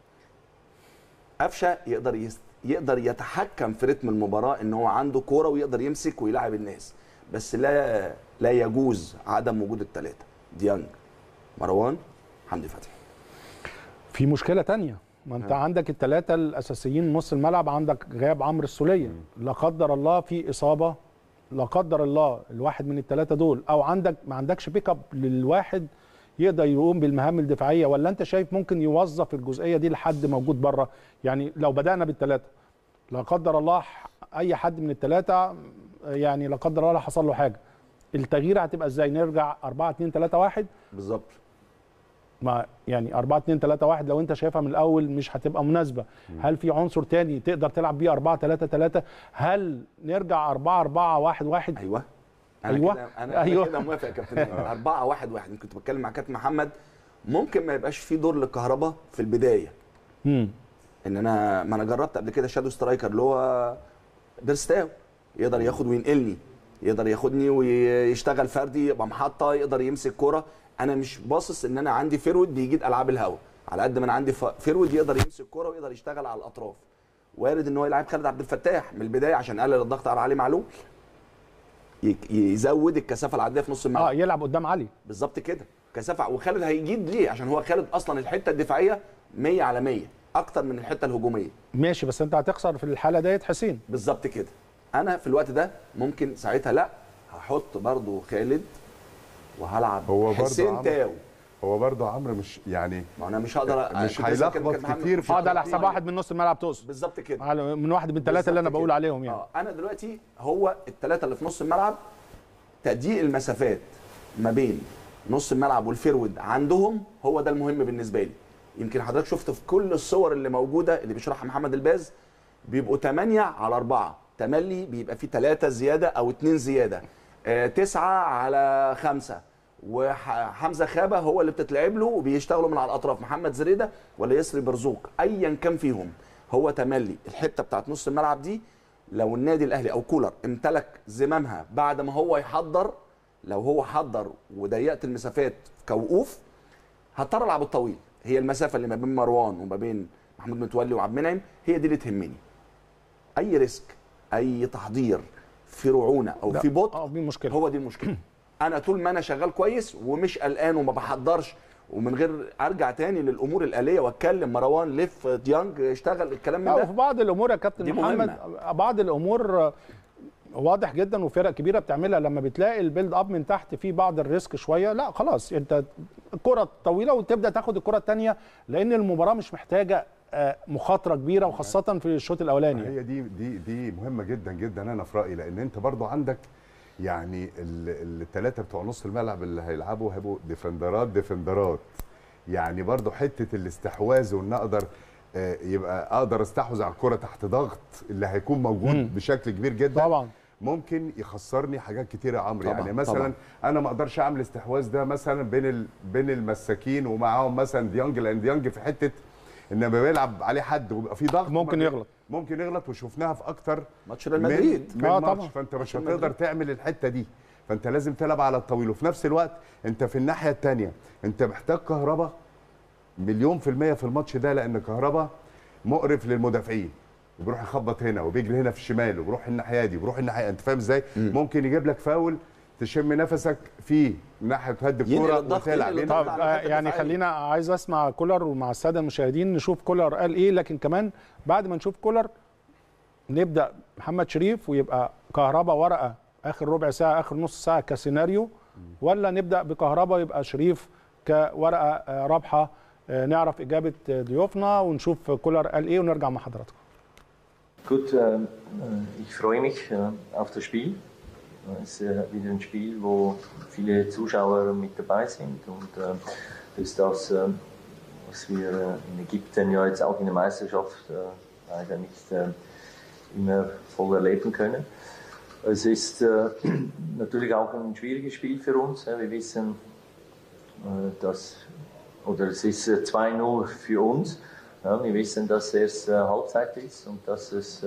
قفشه يقدر يست... يقدر يتحكم في رتم المباراه ان هو عنده كوره ويقدر يمسك ويلعب الناس بس لا لا يجوز عدم وجود الثلاثه ديانج مروان حمدي فتحي في مشكله تانية ما انت عندك الثلاثه الاساسيين نص الملعب عندك غياب عمرو السوليه لا قدر الله في اصابه لا قدر الله الواحد من الثلاثه دول او عندك ما عندكش بيك اب للواحد يقدر يقوم بالمهام الدفاعيه ولا انت شايف ممكن يوظف الجزئيه دي لحد موجود بره يعني لو بدانا بالثلاثه لا قدر الله ح- اي حد من الثلاثه يعني لا قدر الله لا حصل له حاجه التغيير هتبقى ازاي نرجع 4 2 3 1 بالظبط ما يعني 4 2 3 1 لو انت شايفها من الاول مش هتبقى مناسبه هل في عنصر تاني تقدر تلعب بيه 4 3 3 هل نرجع 4 4 1 1 ايوه انا أيوة. كده انا أيوة. أيوة. كده موافق يا كابتن هاني. أربعة واحد واحد أنا كنت بتكلم مع كابتن محمد ممكن ما يبقاش في دور للكهرباء في البدايه امم ان انا ما انا جربت قبل كده شادو سترايكر اللي هو بيرستاو يقدر ياخد وينقلني يقدر ياخدني ويشتغل فردي يبقى محطه يقدر يمسك كوره انا مش باصص ان انا عندي فيرود بيجيد العاب الهوا على قد ما انا عندي ف- فيرود يقدر يمسك كوره ويقدر يشتغل على الاطراف وارد ان هو يلعب خالد عبد الفتاح من البدايه عشان يقلل الضغط على علي معلول ي- يزود الكثافه العدديه في نص الملعب اه يلعب قدام علي بالظبط كده كثافه وخالد هيجيد ليه عشان هو خالد اصلا الحته الدفاعيه 100 على 100 اكتر من الحته الهجوميه ماشي بس انت هتخسر في الحاله ديت حسين بالظبط كده انا في الوقت ده ممكن ساعتها لا هحط برضو خالد وهلعب هو برضو حسين عمرو- تاو هو برضه عمرو مش يعني ما انا مش هقدر أ- مش كنت لسه هيلخبط كابتن محمد. كتير في اه ده على حساب أيوة. واحد من نص الملعب تقصد بالظبط كده على- من واحد من الثلاثه اللي انا بالظبط بقول كده. عليهم يعني اه انا دلوقتي هو الثلاثه اللي في نص الملعب تضييق المسافات ما بين نص الملعب والفيرود عندهم هو ده المهم بالنسبه لي يمكن حضرتك شفت في كل الصور اللي موجوده اللي بيشرحها محمد الباز بيبقوا 8 على 4 تملي بيبقى في 3 زياده او 2 زياده 9 على 5 وحمزه خابه هو اللي بتتلعب له وبيشتغلوا من على الاطراف محمد زريده ولا يسري برزوق ايا كان فيهم هو تملي الحته بتاعت نص الملعب دي لو النادي الاهلي او كولر امتلك زمامها بعد ما هو يحضر لو هو حضر وضيقت المسافات كوقوف هضطر العب الطويل هي المسافه اللي ما بين مروان وما بين محمود متولي وعبد المنعم هي دي اللي تهمني اي ريسك اي تحضير في رعونه او لا. في بطء اه دي مشكله هو دي المشكله انا طول ما انا شغال كويس ومش قلقان وما بحضرش ومن غير ارجع تاني للامور الاليه واتكلم مروان لف ديانج اشتغل الكلام من لا ده وفي بعض الامور يا كابتن دي محمد بعض الامور واضح جدا وفرق كبيره بتعملها لما بتلاقي البيلد اب من تحت فيه بعض الريسك شويه لا خلاص انت الكره طويله وتبدا تاخد الكره الثانيه لان المباراه مش محتاجه آه، مخاطره كبيره وخاصه في الشوط الاولاني هي دي دي دي مهمه جدا جدا انا في رايي لان انت برضو عندك يعني الثلاثه بتوع نص الملعب اللي هيلعبوا هيبقوا ديفندرات ديفندرات يعني برضو حته الاستحواذ وان اقدر آه، يبقى اقدر استحوذ على الكره تحت ضغط اللي هيكون موجود مم. بشكل كبير جدا طبعا ممكن يخسرني حاجات كتيره يا عمرو طبعاً، يعني مثلا طبعاً. انا ما اقدرش اعمل استحواذ ده مثلا بين ال... بين المساكين ومعاهم مثلا ديانج لان ديانج في حته ان لما بيلعب عليه حد ويبقى في ضغط ممكن ما بي- يغلط. ممكن يغلط وشفناها في اكتر ماتش ريال من- مدريد من آه ماتش طبعاً. فانت مش ماتش هتقدر مدريد. تعمل الحته دي فانت لازم تلعب على الطويل وفي نفس الوقت انت في الناحيه الثانيه انت محتاج كهربا مليون في المية في الماتش ده لان كهربا مقرف للمدافعين وبيروح يخبط هنا وبيجري هنا في الشمال وبيروح الناحيه دي وبيروح الناحيه انت فاهم ازاي ممكن يجيب لك فاول تشم نفسك فيه من ناحيه تهدي ينقل الكوره الضغط، وتلعب ينقل ينقل طب على آه، الحتة يعني الدفاعية. خلينا عايز اسمع كولر ومع الساده المشاهدين نشوف كولر قال ايه لكن كمان بعد ما نشوف كولر نبدا محمد شريف ويبقى كهربا ورقه اخر ربع ساعه اخر نص ساعه كسيناريو ولا نبدا بكهربا يبقى شريف كورقه آه، رابحه آه، نعرف اجابه آه، ضيوفنا ونشوف كولر قال ايه ونرجع مع حضراتكم Gut, ähm, äh, ich freue mich äh, auf das Spiel. Es ist äh, wieder ein Spiel, wo viele Zuschauer mit dabei sind und äh, das ist das, äh, was wir äh, in Ägypten ja jetzt auch in der Meisterschaft äh, leider nicht äh, immer voll erleben können. Es ist äh, natürlich auch ein schwieriges Spiel für uns. ja. Wir wissen, äh, dass, oder es ist äh, 2-0 für uns. Ja, wir wissen, dass es äh, Halbzeit ist und dass es äh,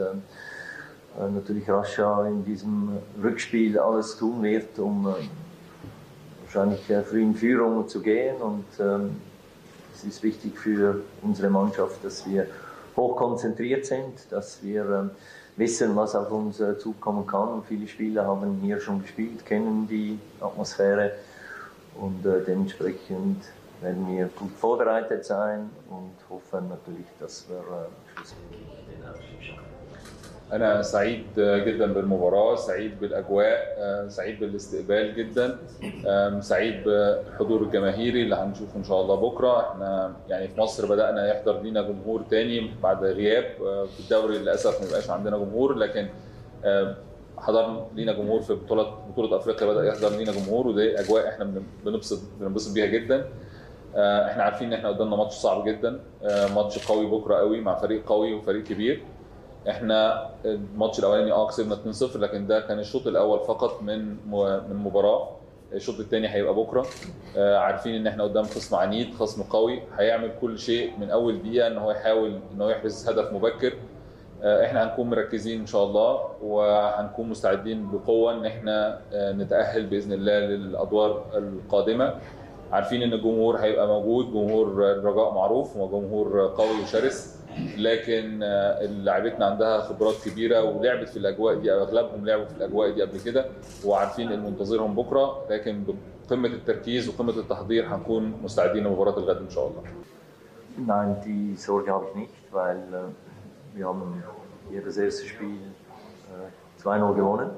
äh, natürlich Rascha in diesem Rückspiel alles tun wird, um äh, wahrscheinlich äh, früh in Führung zu gehen. Und ähm, es ist wichtig für unsere Mannschaft, dass wir hoch konzentriert sind, dass wir ähm, wissen, was auf uns äh, zukommen kann. Und viele Spieler haben hier schon gespielt, kennen die Atmosphäre und äh, dementsprechend werden wir gut vorbereitet sein und hoffen natürlich, dass wir äh, schlussendlich den Aufstieg schaffen. أنا سعيد جدا بالمباراة سعيد بالأجواء آه، سعيد بالاستقبال جدا آم، سعيد بالحضور الجماهيري اللي هنشوفه إن شاء الله بكرة احنا يعني في مصر بدأنا يحضر لينا جمهور تاني بعد غياب آه، في الدوري للأسف ما بقاش عندنا جمهور لكن آم، حضر لينا جمهور في بطولة بطولة أفريقيا بدأ يحضر لينا جمهور ودي أجواء احنا بن- بنبسط بننبسط بيها جدا آه، احنا عارفين ان احنا قدامنا ماتش صعب جدا آه، ماتش قوي بكره قوي مع فريق قوي وفريق كبير احنا الماتش الاولاني اه كسبنا 2-0 لكن ده كان الشوط الاول فقط من من مباراه الشوط الثاني هيبقى بكره آه، عارفين ان احنا قدام خصم عنيد خصم قوي هيعمل كل شيء من اول دقيقه ان هو يحاول ان هو يحرز هدف مبكر آه، احنا هنكون مركزين ان شاء الله وهنكون مستعدين بقوه ان احنا آه، نتاهل باذن الله للادوار القادمه عارفين ان الجمهور هيبقى موجود جمهور الرجاء معروف وجمهور قوي وشرس لكن آه، لعيبتنا عندها خبرات كبيره ولعبت في الاجواء دي او اغلبهم لعبوا في الاجواء دي قبل كده وعارفين ان منتظرهم بكره لكن بقمه التركيز وقمه التحضير هنكون مستعدين لمباراه الغد ان شاء الله Nein, die Sorge habe ich nicht, weil äh, wir haben hier das erste Spiel äh, 2-0 gewonnen.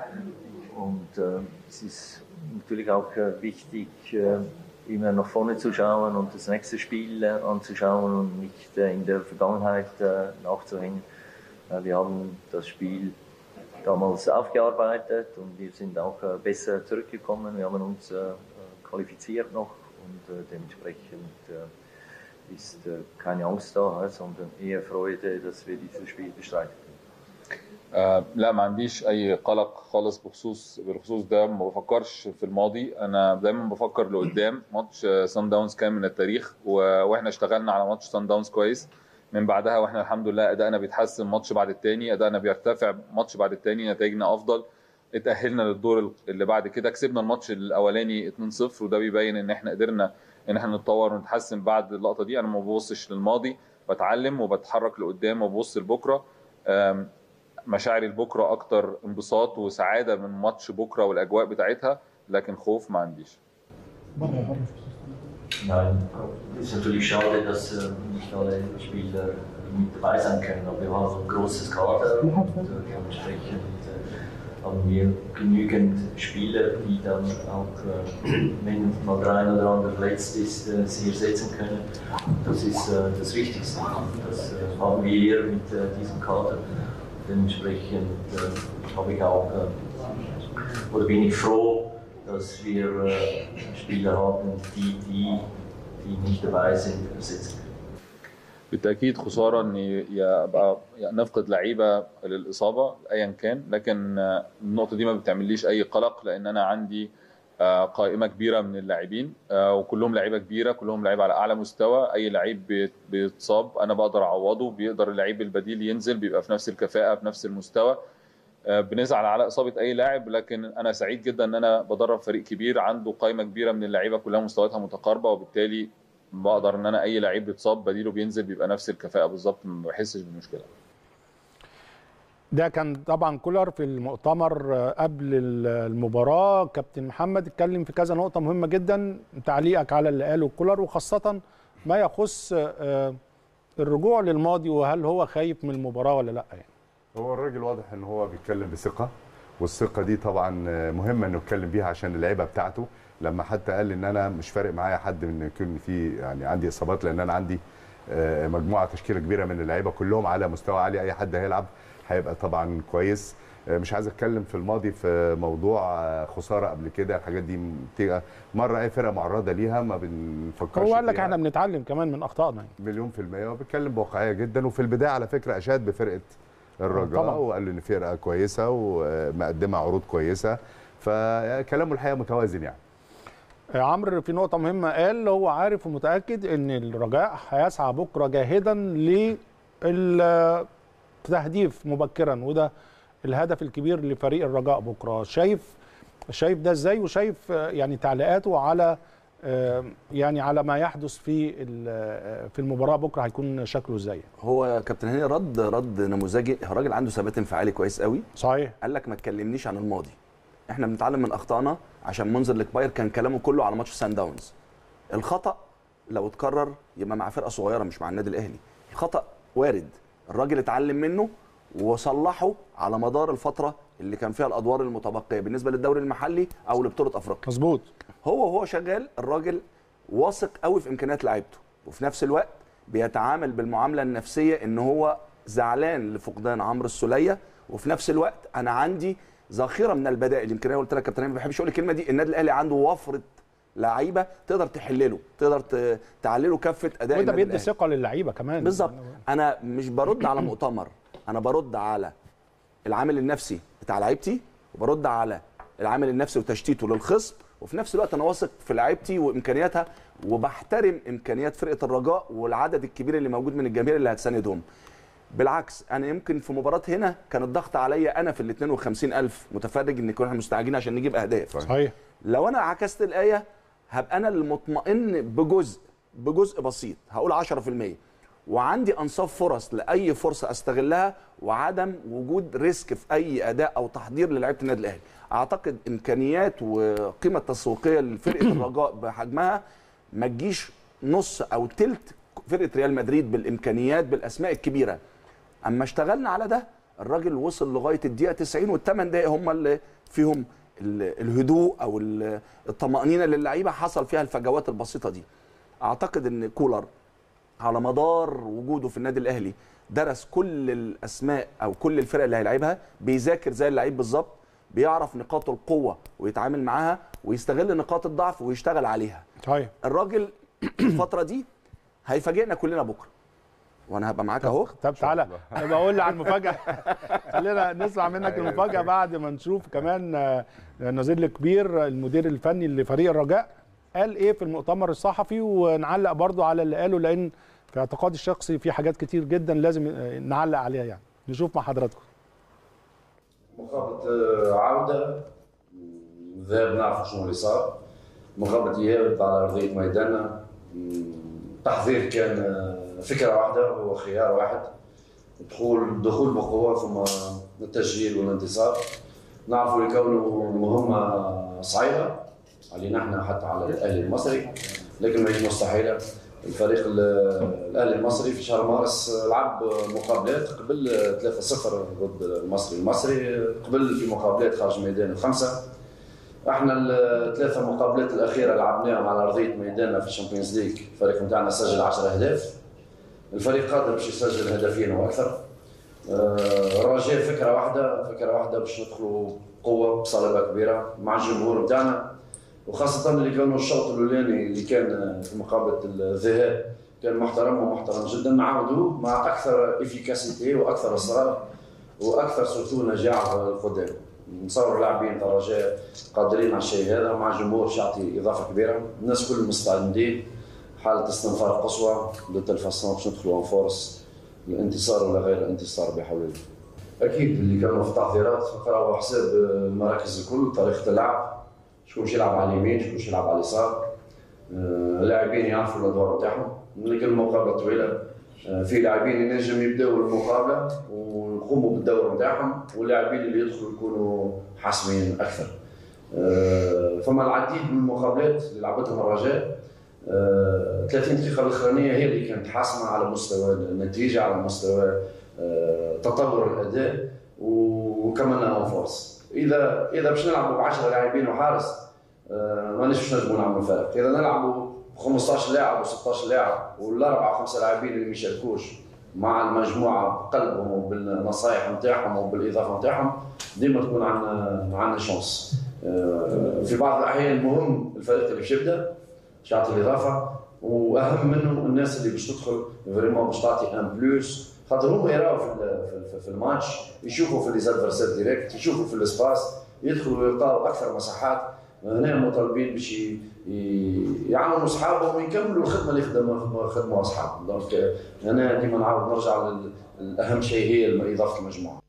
Und äh, es ist natürlich auch äh, wichtig, äh, immer nach vorne zu schauen und das nächste Spiel äh, anzuschauen und nicht äh, in der Vergangenheit äh, nachzuhängen. Äh, wir haben das Spiel damals aufgearbeitet und wir sind auch äh, besser zurückgekommen. Wir haben uns äh, äh, qualifiziert noch und äh, dementsprechend äh, ist äh, keine Angst da, äh, sondern eher Freude, dass wir dieses Spiel bestreiten können. آه لا ما عنديش اي قلق خالص بخصوص بالخصوص ده ما بفكرش في الماضي انا دايما بفكر لقدام ماتش سان داونز كان من التاريخ و... واحنا اشتغلنا على ماتش سان داونز كويس من بعدها واحنا الحمد لله ادائنا بيتحسن ماتش بعد التاني ادائنا بيرتفع ماتش بعد التاني نتائجنا افضل اتاهلنا للدور اللي بعد كده كسبنا الماتش الاولاني 2-0 وده بيبين ان احنا قدرنا ان احنا نتطور ونتحسن بعد اللقطه دي انا ما ببصش للماضي بتعلم وبتحرك لقدام وببص لبكره آم، مشاعري لبكره اكتر انبساط وسعاده من ماتش بكره والاجواء بتاعتها لكن خوف ما عنديش Nein, es ist natürlich schade, dass äh, nicht alle Spieler mit dabei sein können, aber wir haben ein großes Kader und äh, dementsprechend äh, haben wir genügend Spieler, die dann auch, äh, wenn mal der eine oder andere verletzt ist, äh, sie ersetzen können. Das ist äh, das Wichtigste. Das äh, haben wir hier mit äh, diesem Kader. Dementsprechend äh, habe ich auch, äh, oder bin ich froh, dass wir äh, Spieler haben, die, die, die nicht dabei sind, ersetzen können. بالتاكيد خساره ان يبقى يعني نفقد لعيبه للاصابه ايا كان لكن آه، النقطه دي ما بتعمليش اي قلق لان انا عندي آه، قائمه كبيره من اللاعبين آه، وكلهم لعيبه كبيره كلهم لعيبه على اعلى مستوى اي لعيب بيت- بيتصاب انا بقدر اعوضه بيقدر اللعيب البديل ينزل بيبقى في نفس الكفاءه في نفس المستوى آه، بنزعل على اصابه اي لاعب لكن انا سعيد جدا ان انا بدرب فريق كبير عنده قائمه كبيره من اللعيبه كلها مستوياتها متقاربه وبالتالي بقدر ان انا اي لعيب بيتصاب بديله بينزل بيبقى نفس الكفاءه بالظبط ما بحسش بمشكله ده كان طبعا كولر في المؤتمر آه، قبل ال- المباراه كابتن محمد اتكلم في كذا نقطه مهمه جدا تعليقك على اللي قاله كولر وخاصه ما يخص آه، الرجوع للماضي وهل هو خايف من المباراه ولا لا يعني هو الراجل واضح ان هو بيتكلم بثقه والثقه دي طبعا مهمه انه يتكلم بيها عشان اللعيبه بتاعته لما حتى قال ان انا مش فارق معايا حد من يكون في يعني عندي اصابات لان انا عندي آه، مجموعه تشكيله كبيره من اللعيبه كلهم على مستوى عالي اي حد هيلعب هيبقى طبعا كويس آه، مش عايز اتكلم في الماضي في موضوع آه، خساره قبل كده الحاجات دي بتبقى مره اي فرقه معرضه ليها ما بنفكرش هو قال لك فيها. احنا بنتعلم كمان من اخطائنا يعني. مليون في المية وبيتكلم بواقعية جدا وفي البداية على فكرة أشاد بفرقة الرجاء طبعاً. وقال إن فرقة كويسة ومقدمة عروض كويسة فكلامه الحقيقة متوازن يعني آه، عمرو في نقطة مهمة قال هو عارف ومتأكد إن الرجاء هيسعى بكرة جاهدا للتهديف مبكرا وده الهدف الكبير لفريق الرجاء بكرة شايف شايف ده ازاي وشايف آه، يعني تعليقاته على آه، يعني على ما يحدث في ال- آه، في المباراة بكرة هيكون شكله ازاي هو كابتن هاني رد رد نموذجي هو راجل عنده ثبات انفعالي كويس قوي صحيح قال لك ما تكلمنيش عن الماضي احنا بنتعلم من اخطائنا عشان منذر الكباير كان كلامه كله على ماتش سان داونز الخطا لو اتكرر يبقى مع فرقه صغيره مش مع النادي الاهلي الخطا وارد الراجل اتعلم منه وصلحه على مدار الفتره اللي كان فيها الادوار المتبقيه بالنسبه للدوري المحلي او لبطوله افريقيا مظبوط هو وهو شغال الراجل واثق قوي في امكانيات لعيبته وفي نفس الوقت بيتعامل بالمعامله النفسيه ان هو زعلان لفقدان عمرو السوليه وفي نفس الوقت انا عندي ذخيره من البدائل يمكن انا قلت لك كابتن أيمن ما بحبش اقول الكلمه دي النادي الاهلي عنده وفره لعيبه تقدر تحلله تقدر ت- تعلله كفه اداء وده النادي بيدي الأهلي. ثقة للعيبة كمان بالظبط انا مش برد على مؤتمر انا برد على العامل النفسي بتاع لعيبتي وبرد على العامل النفسي وتشتيته للخصم وفي نفس الوقت انا واثق في لعيبتي وامكانياتها وبحترم امكانيات فرقه الرجاء والعدد الكبير اللي موجود من الجماهير اللي هتساندهم بالعكس انا يمكن في مباراه هنا كان الضغط عليا انا في ال 52000 متفرج ان كنا مستعجلين عشان نجيب اهداف صحيح لو انا عكست الايه هبقى انا المطمئن بجزء بجزء بسيط هقول 10% وعندي انصاف فرص لاي فرصه استغلها وعدم وجود ريسك في اي اداء او تحضير للعيبه النادي الاهلي اعتقد امكانيات وقيمه تسويقيه لفرقه الرجاء بحجمها ما تجيش نص او تلت فرقه ريال مدريد بالامكانيات بالاسماء الكبيره اما اشتغلنا على ده الراجل وصل لغايه الدقيقه 90 والثمان دقائق هم اللي فيهم ال- الهدوء او ال- الطمانينه للعيبه حصل فيها الفجوات البسيطه دي اعتقد ان كولر على مدار وجوده في النادي الاهلي درس كل الاسماء او كل الفرق اللي هيلعبها بيذاكر زي اللعيب بالظبط بيعرف نقاط القوه ويتعامل معاها ويستغل نقاط الضعف ويشتغل عليها صحيح الراجل الفتره دي هيفاجئنا كلنا بكره وانا هبقى معاك اهو طب تعالى انا بقول لي على المفاجاه خلينا نسمع منك أيوة. المفاجاه بعد ما نشوف كمان آه، نظير الكبير المدير الفني لفريق الرجاء قال ايه في المؤتمر الصحفي ونعلق برضو على اللي قاله لان في اعتقادي الشخصي في حاجات كتير جدا لازم آه، نعلق عليها يعني نشوف مع حضراتكم مقابلة آه، عودة ذهاب نعرف شنو اللي صار مقابلة إياب على أرضية ميدانا مم، تحضير كان آه، فكرة واحدة هو خيار واحد دخول دخول بقوة ثم التسجيل والانتصار نعرفوا لكونه مهمة صعيبة علينا احنا حتى على الاهلي المصري لكن ما هيش مستحيله الفريق ال- الاهلي المصري في شهر مارس لعب مقابلات قبل 3-0 ضد المصري المصري قبل في مقابلات خارج ميدان خمسه احنا الثلاثه مقابلات الاخيره لعبناهم على ارضيه ميداننا في الشامبيونز ليج الفريق نتاعنا سجل 10 اهداف الفريق قادر باش يسجل هدفين واكثر آه، رجاء فكره واحده فكره واحده باش ندخلوا قوه بصلابه كبيره مع الجمهور نتاعنا وخاصه اللي كانوا الشوط الاولاني اللي كان في مقابله الذهاب كان محترم ومحترم جدا نعاودوا مع اكثر افيكاسيتي واكثر اصرار واكثر سورتو نجاح القدام نصور اللاعبين تاع الرجاء قادرين على الشيء هذا مع جمهور باش يعطي اضافه كبيره الناس كل مستعدين حاله استنفار قصوى ضد الفاسون باش ندخلوا ان فورس الانتصار ولا غير الانتصار بحول الله اكيد اللي كانوا في التحضيرات قراوا حساب المراكز الكل طريقه اللعب شكون باش يلعب على اليمين شكون باش يلعب على اليسار آه، اللاعبين يعرفوا الادوار نتاعهم لكن المقابله طويله آه، في لاعبين ينجم يبداوا المقابله ويقوموا بالدور نتاعهم واللاعبين اللي يدخلوا يكونوا حاسمين اكثر آه، فما العديد من المقابلات اللي لعبتهم الرجاء آه، 30 دقيقة الأخرانية هي اللي كانت حاسمة على مستوى النتيجة على مستوى آه، تطور الأداء وكملنا فورس إذا إذا باش نلعبوا ب 10 لاعبين وحارس آه، مانيش باش نجموا نعملوا فرق إذا نلعبوا ب 15 لاعب و16 لاعب والأربعة خمسة لاعبين اللي ما يشاركوش مع المجموعة بقلبهم وبالنصائح نتاعهم وبالإضافة نتاعهم ديما تكون عندنا عندنا شانس آه، في بعض الأحيان مهم الفريق اللي باش يبدا باش يعطي الاضافه واهم منه الناس اللي باش تدخل فريمون باش تعطي ان بلوس خاطر هما يراو في ال- في- في الماتش يشوفوا في ليزادفرسير ديريكت يشوفوا في الاسباس يدخلوا ويلقاو اكثر مساحات هنا مطالبين باش ي- ي- يعاونوا اصحابهم ويكملوا الخدمه اللي خدموا خدموا اصحابهم دونك هنا ديما نعاود نرجع لل- الاهم شيء هي اضافه المجموعه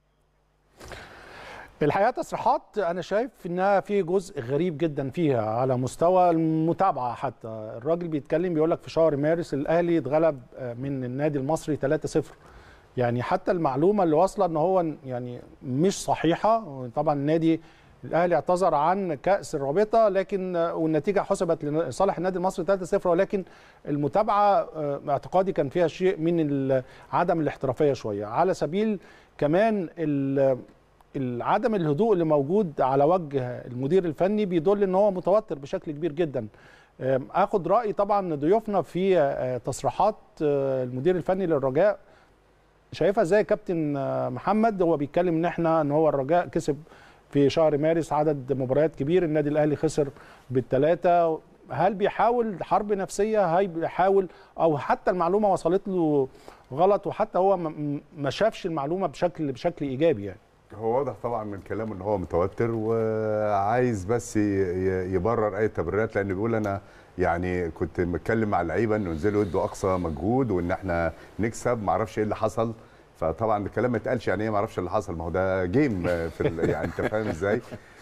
الحقيقه تصريحات انا شايف انها في جزء غريب جدا فيها على مستوى المتابعه حتى الراجل بيتكلم بيقول لك في شهر مارس الاهلي اتغلب من النادي المصري 3-0 يعني حتى المعلومه اللي واصله ان هو يعني مش صحيحه طبعا النادي الاهلي اعتذر عن كاس الرابطه لكن والنتيجه حسبت لصالح النادي المصري 3-0 ولكن المتابعه آه، اعتقادي كان فيها شيء من ال- عدم الاحترافيه شويه على سبيل كمان ال- عدم الهدوء اللي موجود على وجه المدير الفني بيدل ان هو متوتر بشكل كبير جدا أم، اخد راي طبعا ضيوفنا في آه، تصريحات آه، المدير الفني للرجاء شايفها ازاي يا كابتن آه، محمد هو بيتكلم ان احنا ان هو الرجاء كسب في شهر مارس عدد مباريات كبير النادي الاهلي خسر بالثلاثه هل بيحاول حرب نفسيه هل بيحاول او حتى المعلومه وصلت له غلط وحتى هو ما- ما شافش المعلومه بشكل بشكل ايجابي يعني هو واضح طبعا من كلامه ان هو متوتر وعايز بس ي- ي- يبرر اي تبريرات لان بيقول انا يعني كنت متكلم مع اللعيبه انه ينزلوا يدوا اقصى مجهود وان احنا نكسب ما اعرفش ايه اللي حصل فطبعا الكلام ما اتقالش يعني ايه ما اعرفش اللي حصل ما هو ده جيم في ال- يعني انت فاهم ازاي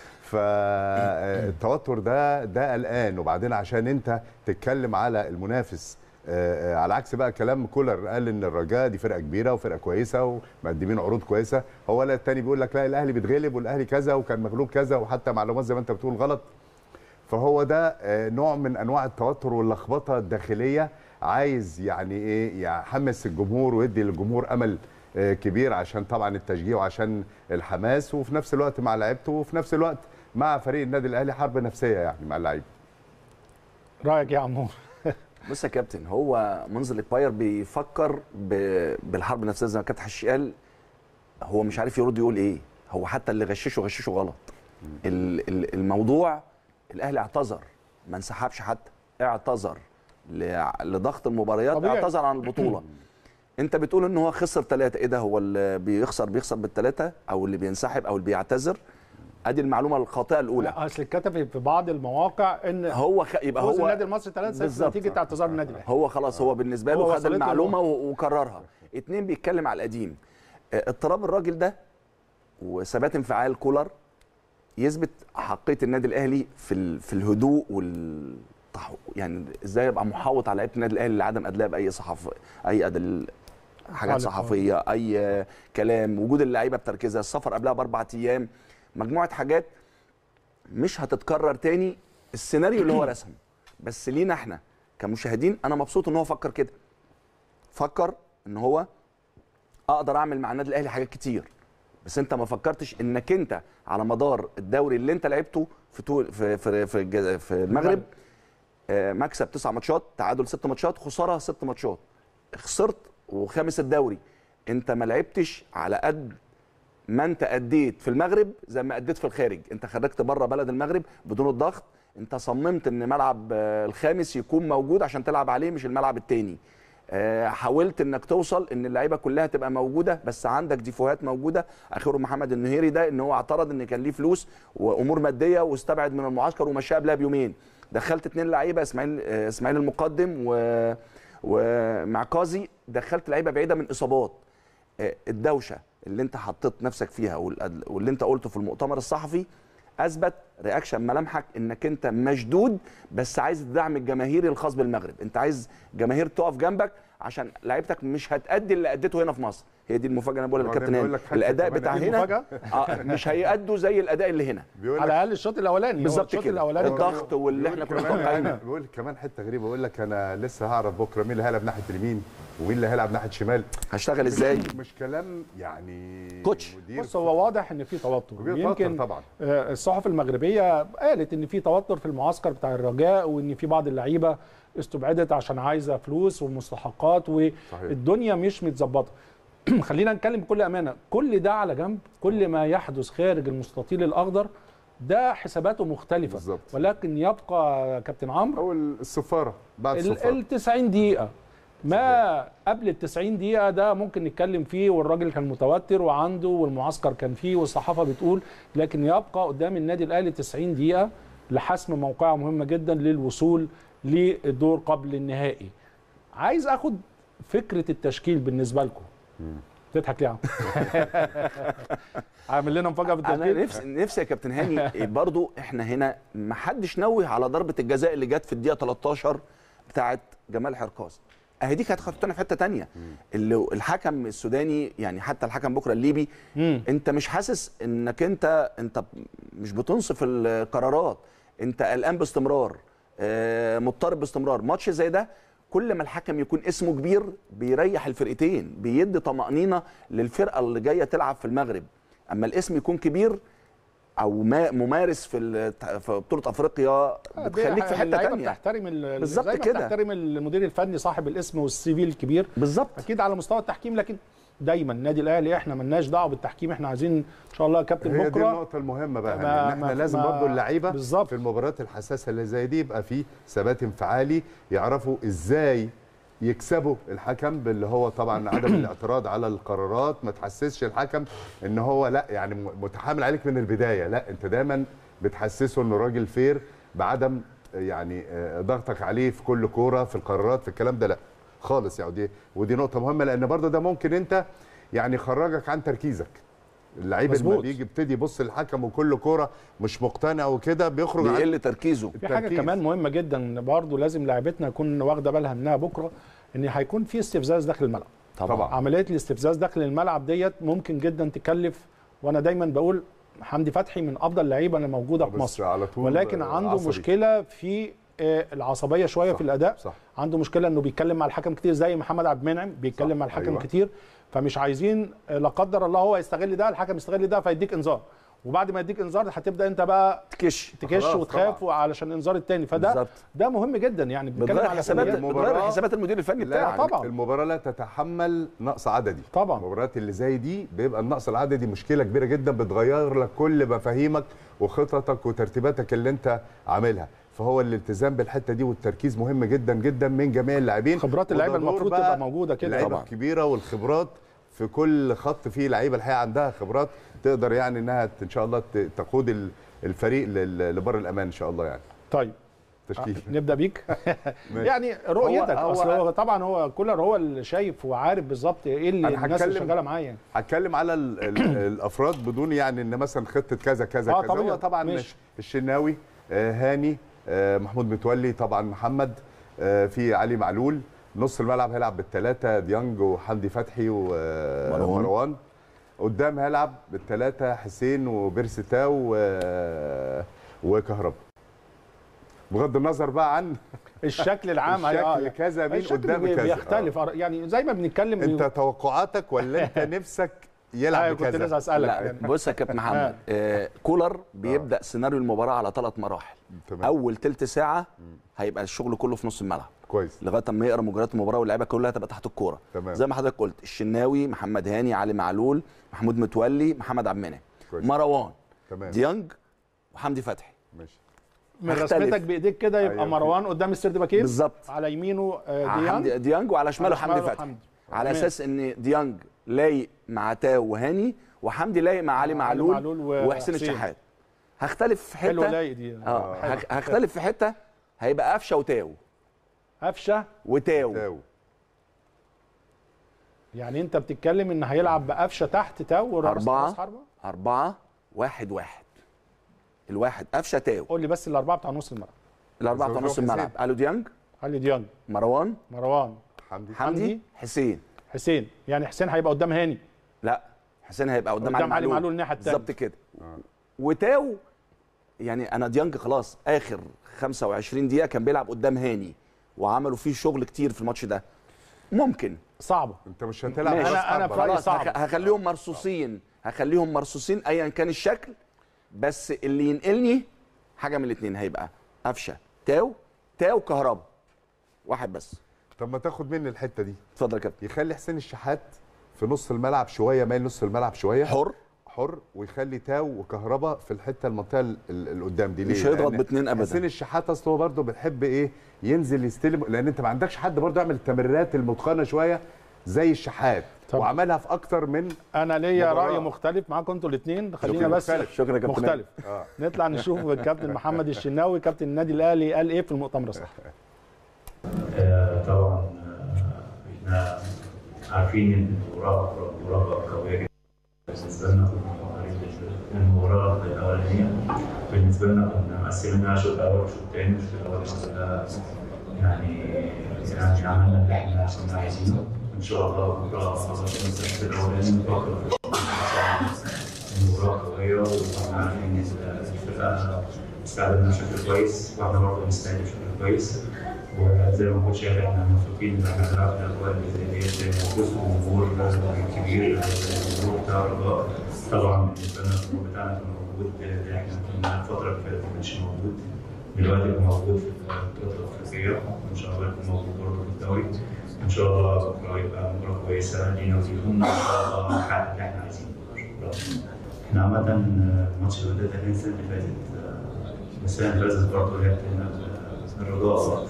فالتوتر ده ده قلقان وبعدين عشان انت تتكلم على المنافس آه، آه، على عكس بقى كلام كولر قال ان الرجاء دي فرقه كبيره وفرقه كويسه ومقدمين عروض كويسه هو لا التاني بيقول لك لا الاهلي بيتغلب والاهلي كذا وكان مغلوب كذا وحتى معلومات زي ما انت بتقول غلط فهو ده آه، نوع من انواع التوتر واللخبطه الداخليه عايز يعني ايه يحمس الجمهور ويدي للجمهور امل آه، كبير عشان طبعا التشجيع وعشان الحماس وفي نفس الوقت مع لعيبته وفي نفس الوقت مع فريق النادي الاهلي حرب نفسيه يعني مع اللعيبه رايك يا عمور بص يا كابتن هو منزل اكباير بيفكر ب... بالحرب النفسيه زي ما كابتن حشي قال هو مش عارف يرد يقول ايه هو حتى اللي غششه غششه غلط ال... ال- الموضوع الاهلي اعتذر ما انسحبش حتى اعتذر ل... لضغط المباريات طبيعي. اعتذر عن البطوله انت بتقول ان هو خسر ثلاثه ايه ده هو اللي بيخسر بيخسر بالثلاثه او اللي بينسحب او اللي بيعتذر ادي المعلومه الخاطئه الاولى لا اصل اتكتب في بعض المواقع ان هو خ... يبقى فوز هو النادي المصري 3 بالظبط. نتيجه اعتذار النادي الاهلي هو خلاص هو بالنسبه هو له خد وصلت له المعلومه الوقت. و- وكررها اتنين بيتكلم على القديم آه، اضطراب الراجل ده وثبات انفعال كولر يثبت حقيه النادي الاهلي في ال... في الهدوء وال يعني ازاي يبقى محاوط على لعيبه النادي الاهلي لعدم ادلاء باي صحف اي أدل... حاجات تعليق. صحفيه اي كلام وجود اللعيبه بتركيزها السفر قبلها باربع ايام مجموعه حاجات مش هتتكرر تاني السيناريو اللي هو رسمه بس لينا احنا كمشاهدين انا مبسوط ان هو فكر كده فكر ان هو اقدر اعمل مع النادي الاهلي حاجات كتير بس انت ما فكرتش انك انت على مدار الدوري اللي انت لعبته في طول في في في, الجز- في المغرب آه، مكسب تسع ماتشات تعادل ست ماتشات خساره ست ماتشات خسرت وخامس الدوري انت ما لعبتش على قد ما انت اديت في المغرب زي ما اديت في الخارج انت خرجت بره بلد المغرب بدون الضغط انت صممت ان ملعب آه، الخامس يكون موجود عشان تلعب عليه مش الملعب التاني آه، حاولت انك توصل ان اللعيبه كلها تبقى موجوده بس عندك ديفوهات موجوده اخرهم محمد النهيري ده ان هو اعترض ان كان ليه فلوس وامور ماديه واستبعد من المعسكر ومشاه قبلها بيومين دخلت اتنين لعيبه اسماعيل آه، اسماعيل المقدم و ومعكازي دخلت لعيبه بعيده من اصابات آه، الدوشه اللي انت حطيت نفسك فيها والأد- واللي انت قلته في المؤتمر الصحفي اثبت رياكشن ملامحك انك انت مشدود بس عايز الدعم الجماهيري الخاص بالمغرب انت عايز جماهير تقف جنبك عشان لعيبتك مش هتأدي اللي اديته هنا في مصر هي دي المفاجاه انا بقولها وبعدين للكابتن بيقول هاني لك حتة الاداء كمان بتاع دي هنا مفاجأة؟ آه مش هيأدوا زي الاداء اللي هنا بيقول على لك الاقل الشوط الاولاني هو بالظبط الشوط كده الاولاني الضغط واللي احنا كنا كمان متوقعينه بيقول كمان حته غريبه بيقول لك انا لسه هعرف بكره مين اللي هيلعب ناحيه اليمين ومين اللي هيلعب ناحيه الشمال هشتغل ازاي مش كلام يعني كوتش. مدير بص هو واضح ان في توتر وفي توتر يمكن طبعا آه، الصحف المغربيه قالت ان في توتر في المعسكر بتاع الرجاء وان في بعض اللعيبه استبعدت عشان عايزه فلوس ومستحقات والدنيا مش متظبطه خلينا نتكلم بكل امانه كل ده على جنب كل ما يحدث خارج المستطيل الاخضر ده حساباته مختلفه بالظبط. ولكن يبقى كابتن عمرو او الصفاره بعد ال الصفاره ال 90 دقيقة ما قبل ال 90 دقيقة ده ممكن نتكلم فيه والراجل كان متوتر وعنده والمعسكر كان فيه والصحافة بتقول لكن يبقى قدام النادي الأهلي 90 دقيقة لحسم موقعة مهمة جدا للوصول للدور قبل النهائي. عايز اخد فكرة التشكيل بالنسبة لكم. تضحك ليه يا عم؟ عامل لنا مفاجأة في انا التشكيل؟ نفسي نفسي يا كابتن هاني برضو احنا هنا ما حدش نوه على ضربه الجزاء اللي جت في الدقيقه 13 بتاعه جمال حركاز اهي دي كانت خطتنا في حته تانية اللي الحكم السوداني يعني حتى الحكم بكره الليبي مم. انت مش حاسس انك انت انت مش بتنصف القرارات انت قلقان باستمرار آه، مضطرب باستمرار ماتش زي ده كل ما الحكم يكون اسمه كبير بيريح الفرقتين بيدي طمأنينة للفرقة اللي جاية تلعب في المغرب اما الاسم يكون كبير او ما ممارس في الت- في بطولة افريقيا بتخليك في حتة اللعيبة تانية بتحترم ال- بالظبط زي ما كده. بتحترم المدير الفني صاحب الاسم والسي في الكبير بالظبط اكيد على مستوى التحكيم لكن دايما النادي الاهلي احنا ملناش دعوه بالتحكيم احنا عايزين ان شاء الله يا كابتن هي دي بكره النقطة المهمة بقى ما- يعني ان احنا ما- لازم ما- برضو اللعيبة بالظبط. في المباريات الحساسة اللي زي دي يبقى في ثبات انفعالي يعرفوا ازاي يكسبوا الحكم باللي هو طبعا عدم الاعتراض على القرارات ما تحسسش الحكم ان هو لا يعني م- متحامل عليك من البداية لا انت دايما بتحسسه انه راجل فير بعدم يعني آه، ضغطك عليه في كل كورة في القرارات في الكلام ده لا خالص يعني ودي ودي نقطة مهمة لان برضو ده ممكن انت يعني يخرجك عن تركيزك اللعيب لما مظبوط. بيجي يبتدي يبص للحكم وكل كوره مش مقتنع وكده بيخرج عن بيقل تركيزه في حاجه التركيز. كمان مهمه جدا برضو لازم لاعبتنا يكون واخده بالها منها بكره ان هيكون في استفزاز داخل الملعب طبعا عمليه الاستفزاز داخل الملعب ديت ممكن جدا تكلف وانا دايما بقول حمدي فتحي من افضل اللعيبه اللي موجوده في بس مصر على طول ولكن آه، عنده عصبي. مشكله في آه، العصبيه شويه صح، في الاداء صح عنده مشكله انه بيتكلم مع الحكم كتير زي محمد عبد المنعم بيتكلم صح، مع الحكم أيوة. كتير فمش عايزين آه، لا قدر الله هو يستغل ده الحكم يستغل ده فيديك انذار وبعد ما يديك انذار هتبدا انت بقى تكش تكش خلاص وتخاف علشان الانذار التاني فده بالظبط ده مهم جدا يعني بنتكلم بتغير على حسابات سلبيات. المباراة. بتغير حسابات المدير الفني لا بتاعك طبعا. المباراه لا تتحمل نقص عددي طبعا. المباريات اللي زي دي بيبقى النقص العددي مشكله كبيره جدا بتغير لك كل مفاهيمك وخططك وترتيباتك اللي انت عاملها فهو الالتزام بالحته دي والتركيز مهم جدا جدا من جميع اللاعبين خبرات اللعيبه وده دور المفروض بقى تبقى موجوده كده اللعيبه طبعا الكبيره والخبرات في كل خط فيه لعيبه الحقيقه عندها خبرات تقدر يعني انها ان شاء الله ت- تقود ال- الفريق لل- لبر الامان ان شاء الله يعني طيب تشكيل نبدا بيك ماشي. يعني رؤيتك هو- اصل هو طبعا هو كولر هو اللي شايف وعارف بالظبط ايه اللي أنا الناس اللي هتكلم- شغاله معاه يعني هتكلم على ال ال الافراد بدون يعني ان مثلا خطه كذا كذا آه كذا طبيعي. هو طبعا ماشي. الشناوي آه هاني آه محمود متولي طبعا محمد آه في علي معلول نص الملعب هيلعب بالثلاثه ديانج وحمدي فتحي مروان. ومروان قدام هيلعب بالثلاثه حسين وبيرستاو و- وكهربا بغض النظر بقى عن الشكل العام الشكل آه، كذا مين الشكل قدام بي- كذا. بيختلف يعني زي ما بنتكلم انت توقعاتك ولا انت نفسك يلعب أيوة، كنت بكذا لسه اسالك لا يعني. بص يا كابتن محمد آه كولر بيبدا سيناريو المباراه على ثلاث مراحل تمام. اول تلت ساعه هيبقى الشغل كله في نص الملعب كويس لغايه اما يقرا مجريات المباراه واللعيبه كلها تبقى تحت الكوره تمام. زي ما حضرتك قلت الشناوي محمد هاني علي معلول محمود متولي محمد عبد المنعم كويس. مروان تمام ديانج وحمدي فتحي ماشي من هختلف. رسمتك بايديك كده يبقى أيوة. مروان قدام السرد باكين بالظبط على يمينه آه، حمدي ديانج ديانج وعلى شماله على حمدي شماله فتحي حمدي. على تمام. اساس ان ديانج لايق مع تاو وهاني وحمدي لايق مع علي مع علي معلول, معلول و- وحسين وحسين. الشحات هختلف في حته حلوه لايق دي اه حلو. هخ- هختلف في حته هيبقى قفشه وتاو قفشه وتاو تاو يعني انت بتتكلم ان هيلعب بقفشه تحت تاو ورأس- أربعة. رأس حربة أربعة واحد واحد الواحد قفشه تاو قول لي بس الاربعه بتاع نص الملعب الأربعة بتوع زوجو نص الملعب حسين. ألو ديانج علي ديانج مروان مروان حمدي حمدي حمدي. حسين حسين يعني حسين هيبقى قدام هاني لا حسين هيبقى قدام, قدام علي معلول الناحية التانية. بالظبط كده وتاو يعني انا ديانج خلاص اخر 25 دقيقه كان بيلعب قدام هاني وعملوا فيه شغل كتير في الماتش ده ممكن صعبه انت مش هتلعب ماشي. راس أنا- أنا حربة. في رأيي خلاص صعب. هخ- هخليهم مرصوصين هخليهم مرصوصين ايا كان الشكل بس اللي ينقلني حاجه من الاثنين هيبقى قفشه تاو تاو كهربا واحد بس طب ما تاخد مني الحته دي اتفضل يا كابتن يخلي حسين الشحات في نص الملعب شويه مايل نص الملعب شويه حر حر ويخلي تاو وكهربا في الحته المنطقه ال- ال- اللي قدام دي ليه؟ مش هيضغط لأن باتنين أبداً. حسين الشحات اصل هو برضه بيحب ايه ينزل يستلم لان انت ما عندكش حد برضه يعمل التمريرات المتقنه شويه زي الشحات طب. وعملها في اكتر من انا ليا مباراة. راي مختلف معاكم انتوا الاثنين خلينا شكراً بس مختلف. شكرا يا كابتن مختلف اه نطلع نشوف الكابتن محمد الشناوي كابتن النادي الاهلي قال ايه في المؤتمر الصحفي آه، طبعا آه، احنا عارفين ان المباراه مباراه قويه جدا بالنسبه لنا كنا المباراه الاولانيه بالنسبه لنا كنا مقسمينها شوط اول وشوط ثاني الشوط الاول الحمد لله يعني يعني عملنا اللي احنا كنا عايزينه ان شاء الله بكره خلاص الشوط الاولاني نفكر في المباراه قويه واحنا عارفين ان الفرقه استعدنا بشكل كويس واحنا برضه بنستعد بشكل كويس وزي ما كنت شايف احنا مبسوطين ان احنا بنلعب في الاجواء اللي زي ديت وسط جمهور كبير الجمهور بتاع الرجاء طبعا بالنسبه لنا الجمهور بتاعنا كان موجود احنا كنا الفتره اللي فاتت ما كانش موجود دلوقتي بقى موجود في البطوله الافريقيه وان شاء الله يكون موجود برضه في الدوري ان شاء الله بكره يبقى مباراه كويسه لينا وليهم ان شاء الله نحقق اللي احنا عايزينه شكرا احنا عامة الماتش اللي فات السنة اللي فاتت السنة اللي فاتت برضه لعبنا الرجاء برضه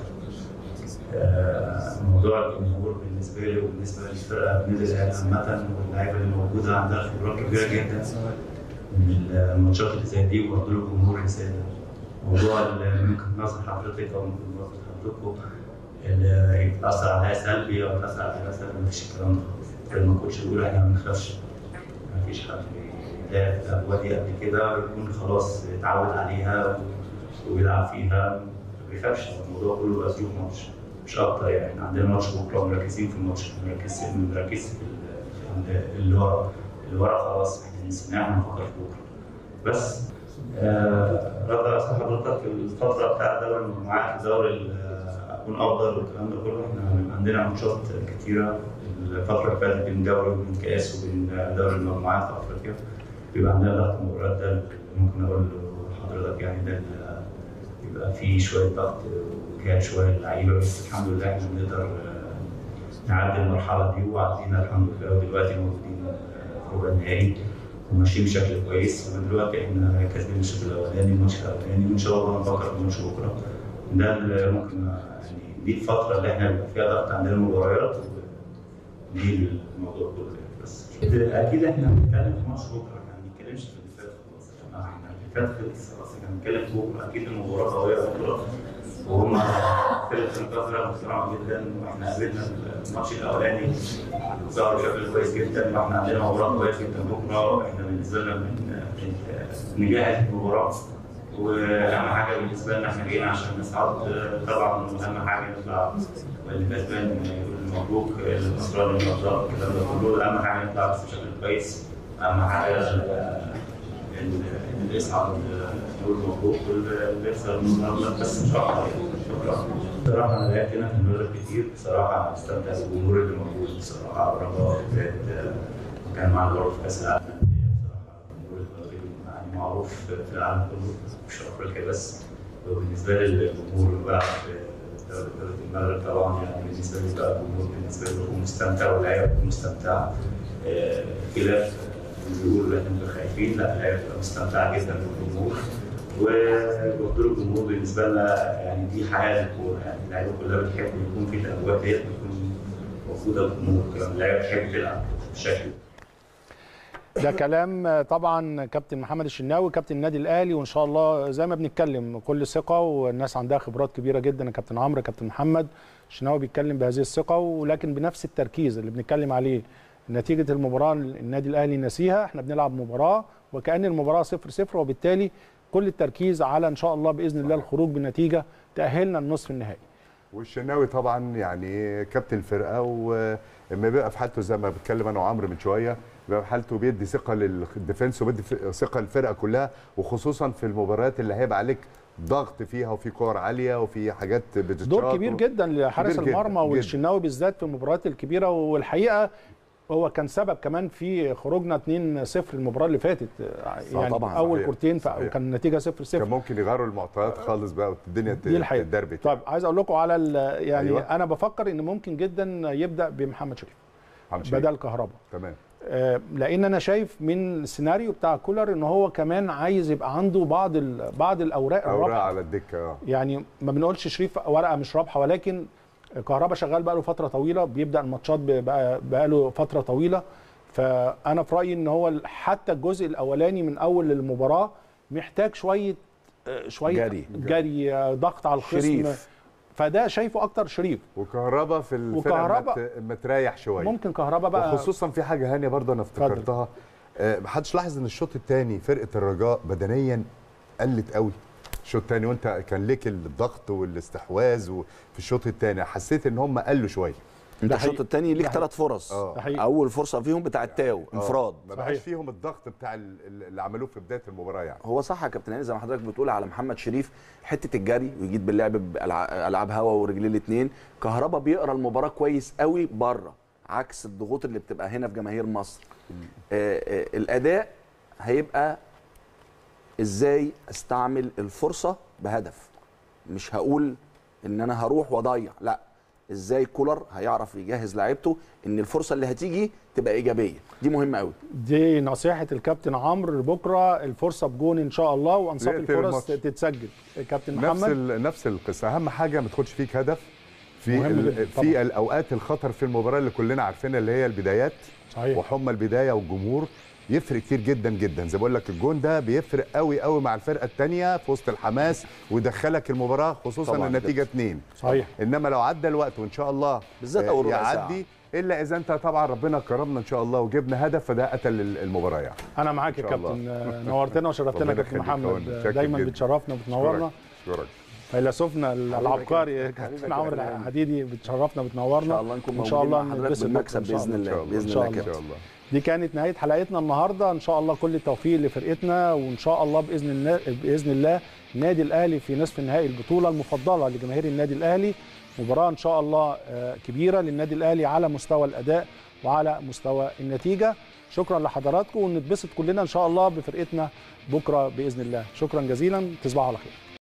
آه، موضوع الجمهور بالنسبه لي وبالنسبه للفرقه النادي الاهلي عامه واللعيبه اللي موجوده عندها خبرات كبيره جدا من الماتشات اللي زي دي وبرضه الجمهور رساله موضوع اللي ممكن نظر حضرتك او ممكن نظر حضرتكم اللي يتاثر عليها سلبي او يتاثر عليها سلبي مفيش الكلام ده خالص. زي ما كنتش بيقول احنا ما بنخافش مفيش حد لعب في الاجواء دي قبل كده يكون خلاص اتعود عليها وبيلعب فيها ما بيخافش الموضوع كله بقى ظروف ماتش مش اكتر يعني عندنا ماتش بكره مركزين في الماتش مركز مركز في ال- ال- اللي ورا اللي ورا خلاص احنا نسيناه احنا نفكر في بكره بس آه، رد على سؤال حضرتك الفتره بتاع دوري المجموعات ودوري ال- اكون افضل والكلام ده كله احنا بيبقى عندنا ماتشات كتيره الفتره اللي فاتت بين دوري وبين كاس وبين دوري المجموعات في افريقيا بيبقى عندنا ضغط مباريات ده اللي ممكن اقول لحضرتك يعني ده اللي يبقى فيه شويه ضغط وجهاد شويه للعيبه بس الحمد لله احنا بنقدر آه، نعدي المرحله دي وعدينا الحمد لله ودلوقتي موجودين آه، في ربع النهائي وماشيين بشكل كويس ودلوقتي احنا كاسبين الشوط الاولاني الماتش الاولاني وان شاء الله نفكر في الماتش بكره ده اللي ممكن آه، يعني دي الفتره اللي احنا بيبقى فيها ضغط عندنا المباريات دي الموضوع كله يعني بس اكيد احنا بنتكلم في ماتش بكره احنا ما بنتكلمش في اللي فات خلاص احنا اللي فات خلص خلاص احنا بنتكلم في بكره اكيد المباراه قويه بكره وهم فرقه القاهره محترمه جدا واحنا قابلنا الماتش الاولاني ظهروا بشكل كويس جدا واحنا عندنا مباراه كويسه جدا بكره واحنا بالنسبه لنا بن- بن- نجهز المباراه واهم حاجه بالنسبه لنا احنا جايين عشان نصعد طبعا اهم حاجه نطلع اللي كسبان يقول مبروك الخسران الابطال الكلام ده كله اهم حاجه نطلع بس بشكل كويس اهم حاجه اللي يصعد نقول مبروك واللي يخسر المباراة بس مش اكتر شكرا. بصراحة أنا لعبت هنا في المغرب كتير بصراحة أنا بستمتع بالجمهور اللي موجود بصراحة رجاء زاد كان معنا برضه في كأس العالم بصراحة الجمهور المغربي يعني معروف في العالم كله مش في أفريقيا بس وبالنسبة لي الجمهور اللي بيلعب في دولة دولة المغرب طبعا يعني بالنسبة لي بقى الجمهور بالنسبة لي بيكون مستمتع واللعيبة بتكون مستمتعة آه، خلاف اللي بيقولوا إن إحنا خايفين لا اللعيبة بتبقى مستمتعة جدا بالجمهور وبقول الجمهور بالنسبة لنا يعني دي حياة الكورة يعني اللعيبة كلها بتحب يكون في الأجواء ديت بتكون موجودة الجمهور كمان اللعيبة بتحب تلعب بالشكل ده. ده كلام طبعا كابتن محمد الشناوي كابتن النادي الاهلي وان شاء الله زي ما بنتكلم كل ثقه والناس عندها خبرات كبيره جدا يا كابتن عمرو كابتن محمد الشناوي بيتكلم بهذه الثقه ولكن بنفس التركيز اللي بنتكلم عليه نتيجه المباراه النادي الاهلي نسيها احنا بنلعب مباراه وكان المباراه 0 0 وبالتالي كل التركيز على ان شاء الله باذن الله الخروج بنتيجه تاهلنا لنصف النهائي والشناوي طبعا يعني كابتن الفرقه ولما بيبقى في حالته زي ما بتكلم انا وعمرو من شويه بيبقى في حالته بيدي ثقه للديفنس وبيدي ثقه للفرقه كلها وخصوصا في المباريات اللي هيبقى عليك ضغط فيها وفي كور عاليه وفي حاجات بتتشاط دور كبير جدا لحارس كبير جداً، المرمى جداً. والشناوي بالذات في المباريات الكبيره والحقيقه هو كان سبب كمان في خروجنا 2-0 المباراه اللي فاتت يعني طبعاً، اول صحيح، كورتين ف- صحيح. وكان النتيجه 0-0 كان ممكن يغيروا المعطيات خالص بقى والدنيا دي الحقيقه تدربك طيب عايز اقول لكم على ال- يعني أيوة. أيوة. انا بفكر ان ممكن جدا يبدا بمحمد شريف محمد شريف. بدل كهربا تمام آه، لان انا شايف من السيناريو بتاع كولر ان هو كمان عايز يبقى عنده بعض ال- بعض الاوراق اوراق الرابحه على الدكه اه يعني ما بنقولش شريف ورقه مش رابحه ولكن كهربا شغال بقى له فتره طويله بيبدا الماتشات بقى, بقى له فتره طويله فانا في رايي ان هو حتى الجزء الاولاني من اول المباراه محتاج شويه آه، شويه جري. جري آه، ضغط على الخصم شريف. فده شايفه اكتر شريف وكهربا في الفرقه وكهربا مت- متريح شويه ممكن كهربا بقى وخصوصا في حاجه هانيه برضه انا افتكرتها آه، محدش لاحظ ان الشوط الثاني فرقه الرجاء بدنيا قلت قوي الشوط الثاني وانت كان ليك الضغط والاستحواذ وفي الشوط الثاني حسيت ان هم قلوا شويه انت ده الشوط حقيقي. الثاني ليك ده ثلاث فرص آه. ده حقيقي. اول فرصه فيهم بتاع التاو انفراد ما بقاش فيهم الضغط بتاع ال- ال- اللي عملوه في بدايه المباراه يعني هو صح يا كابتن هاني زي ما حضرتك بتقول على محمد شريف حته الجري ويجيد باللعب بالعاب هوا ورجليه الاثنين كهربا بيقرا المباراه كويس قوي بره عكس الضغوط اللي بتبقى هنا في جماهير مصر آه آه الاداء هيبقى ازاي استعمل الفرصه بهدف مش هقول ان انا هروح واضيع لا ازاي كولر هيعرف يجهز لعيبته ان الفرصه اللي هتيجي تبقى ايجابيه دي مهمه قوي دي نصيحه الكابتن عمرو بكره الفرصه بجون ان شاء الله وانصاف يقتل الفرص الماتش. تتسجل كابتن نفس محمد ال- نفس القصه اهم حاجه ما تاخدش فيك هدف في مهم ال- جداً في طبعاً. الاوقات الخطر في المباراه اللي كلنا عارفينها اللي هي البدايات صحيح وحمى البدايه والجمهور يفرق كتير جدا جدا زي بقول لك الجون ده بيفرق قوي قوي مع الفرقه الثانيه في وسط الحماس ويدخلك المباراه خصوصا طبعاً النتيجه اتنين صحيح انما لو عدى الوقت وان شاء الله بالذات آه، أول ربع ساعة. يعدي الا اذا انت طبعا ربنا كرمنا ان شاء الله وجبنا هدف فده قتل المباراه يعني انا معاك يا إن شاء كابتن آه، نورتنا وشرفتنا ربنا يا كابتن يخليك يا محمد ولد. آه، شاكر دايما جداً. بتشرفنا وبتنورنا اشكرك اشكرك فيلسوفنا العبقري حبيبك كابتن يا عمرو كابتن. الحديدي بتشرفنا ان وبتنورنا شاء الله نكون ان شاء موجودين الله مع حضرتك نتبسط بالمكسب بكرة إن شاء باذن الله. الله باذن إن شاء الله يا الله. كابتن ان شاء الله دي كانت نهايه حلقتنا النهارده ان شاء الله كل التوفيق لفرقتنا وان شاء الله باذن الله باذن الله النادي الاهلي في نصف نهائي البطوله المفضله لجماهير النادي الاهلي مباراه ان شاء الله آه، كبيره للنادي الاهلي على مستوى الاداء وعلى مستوى النتيجه شكرا لحضراتكم ونتبسط كلنا ان شاء الله بفرقتنا بكره باذن الله شكرا جزيلا تصبحوا على خير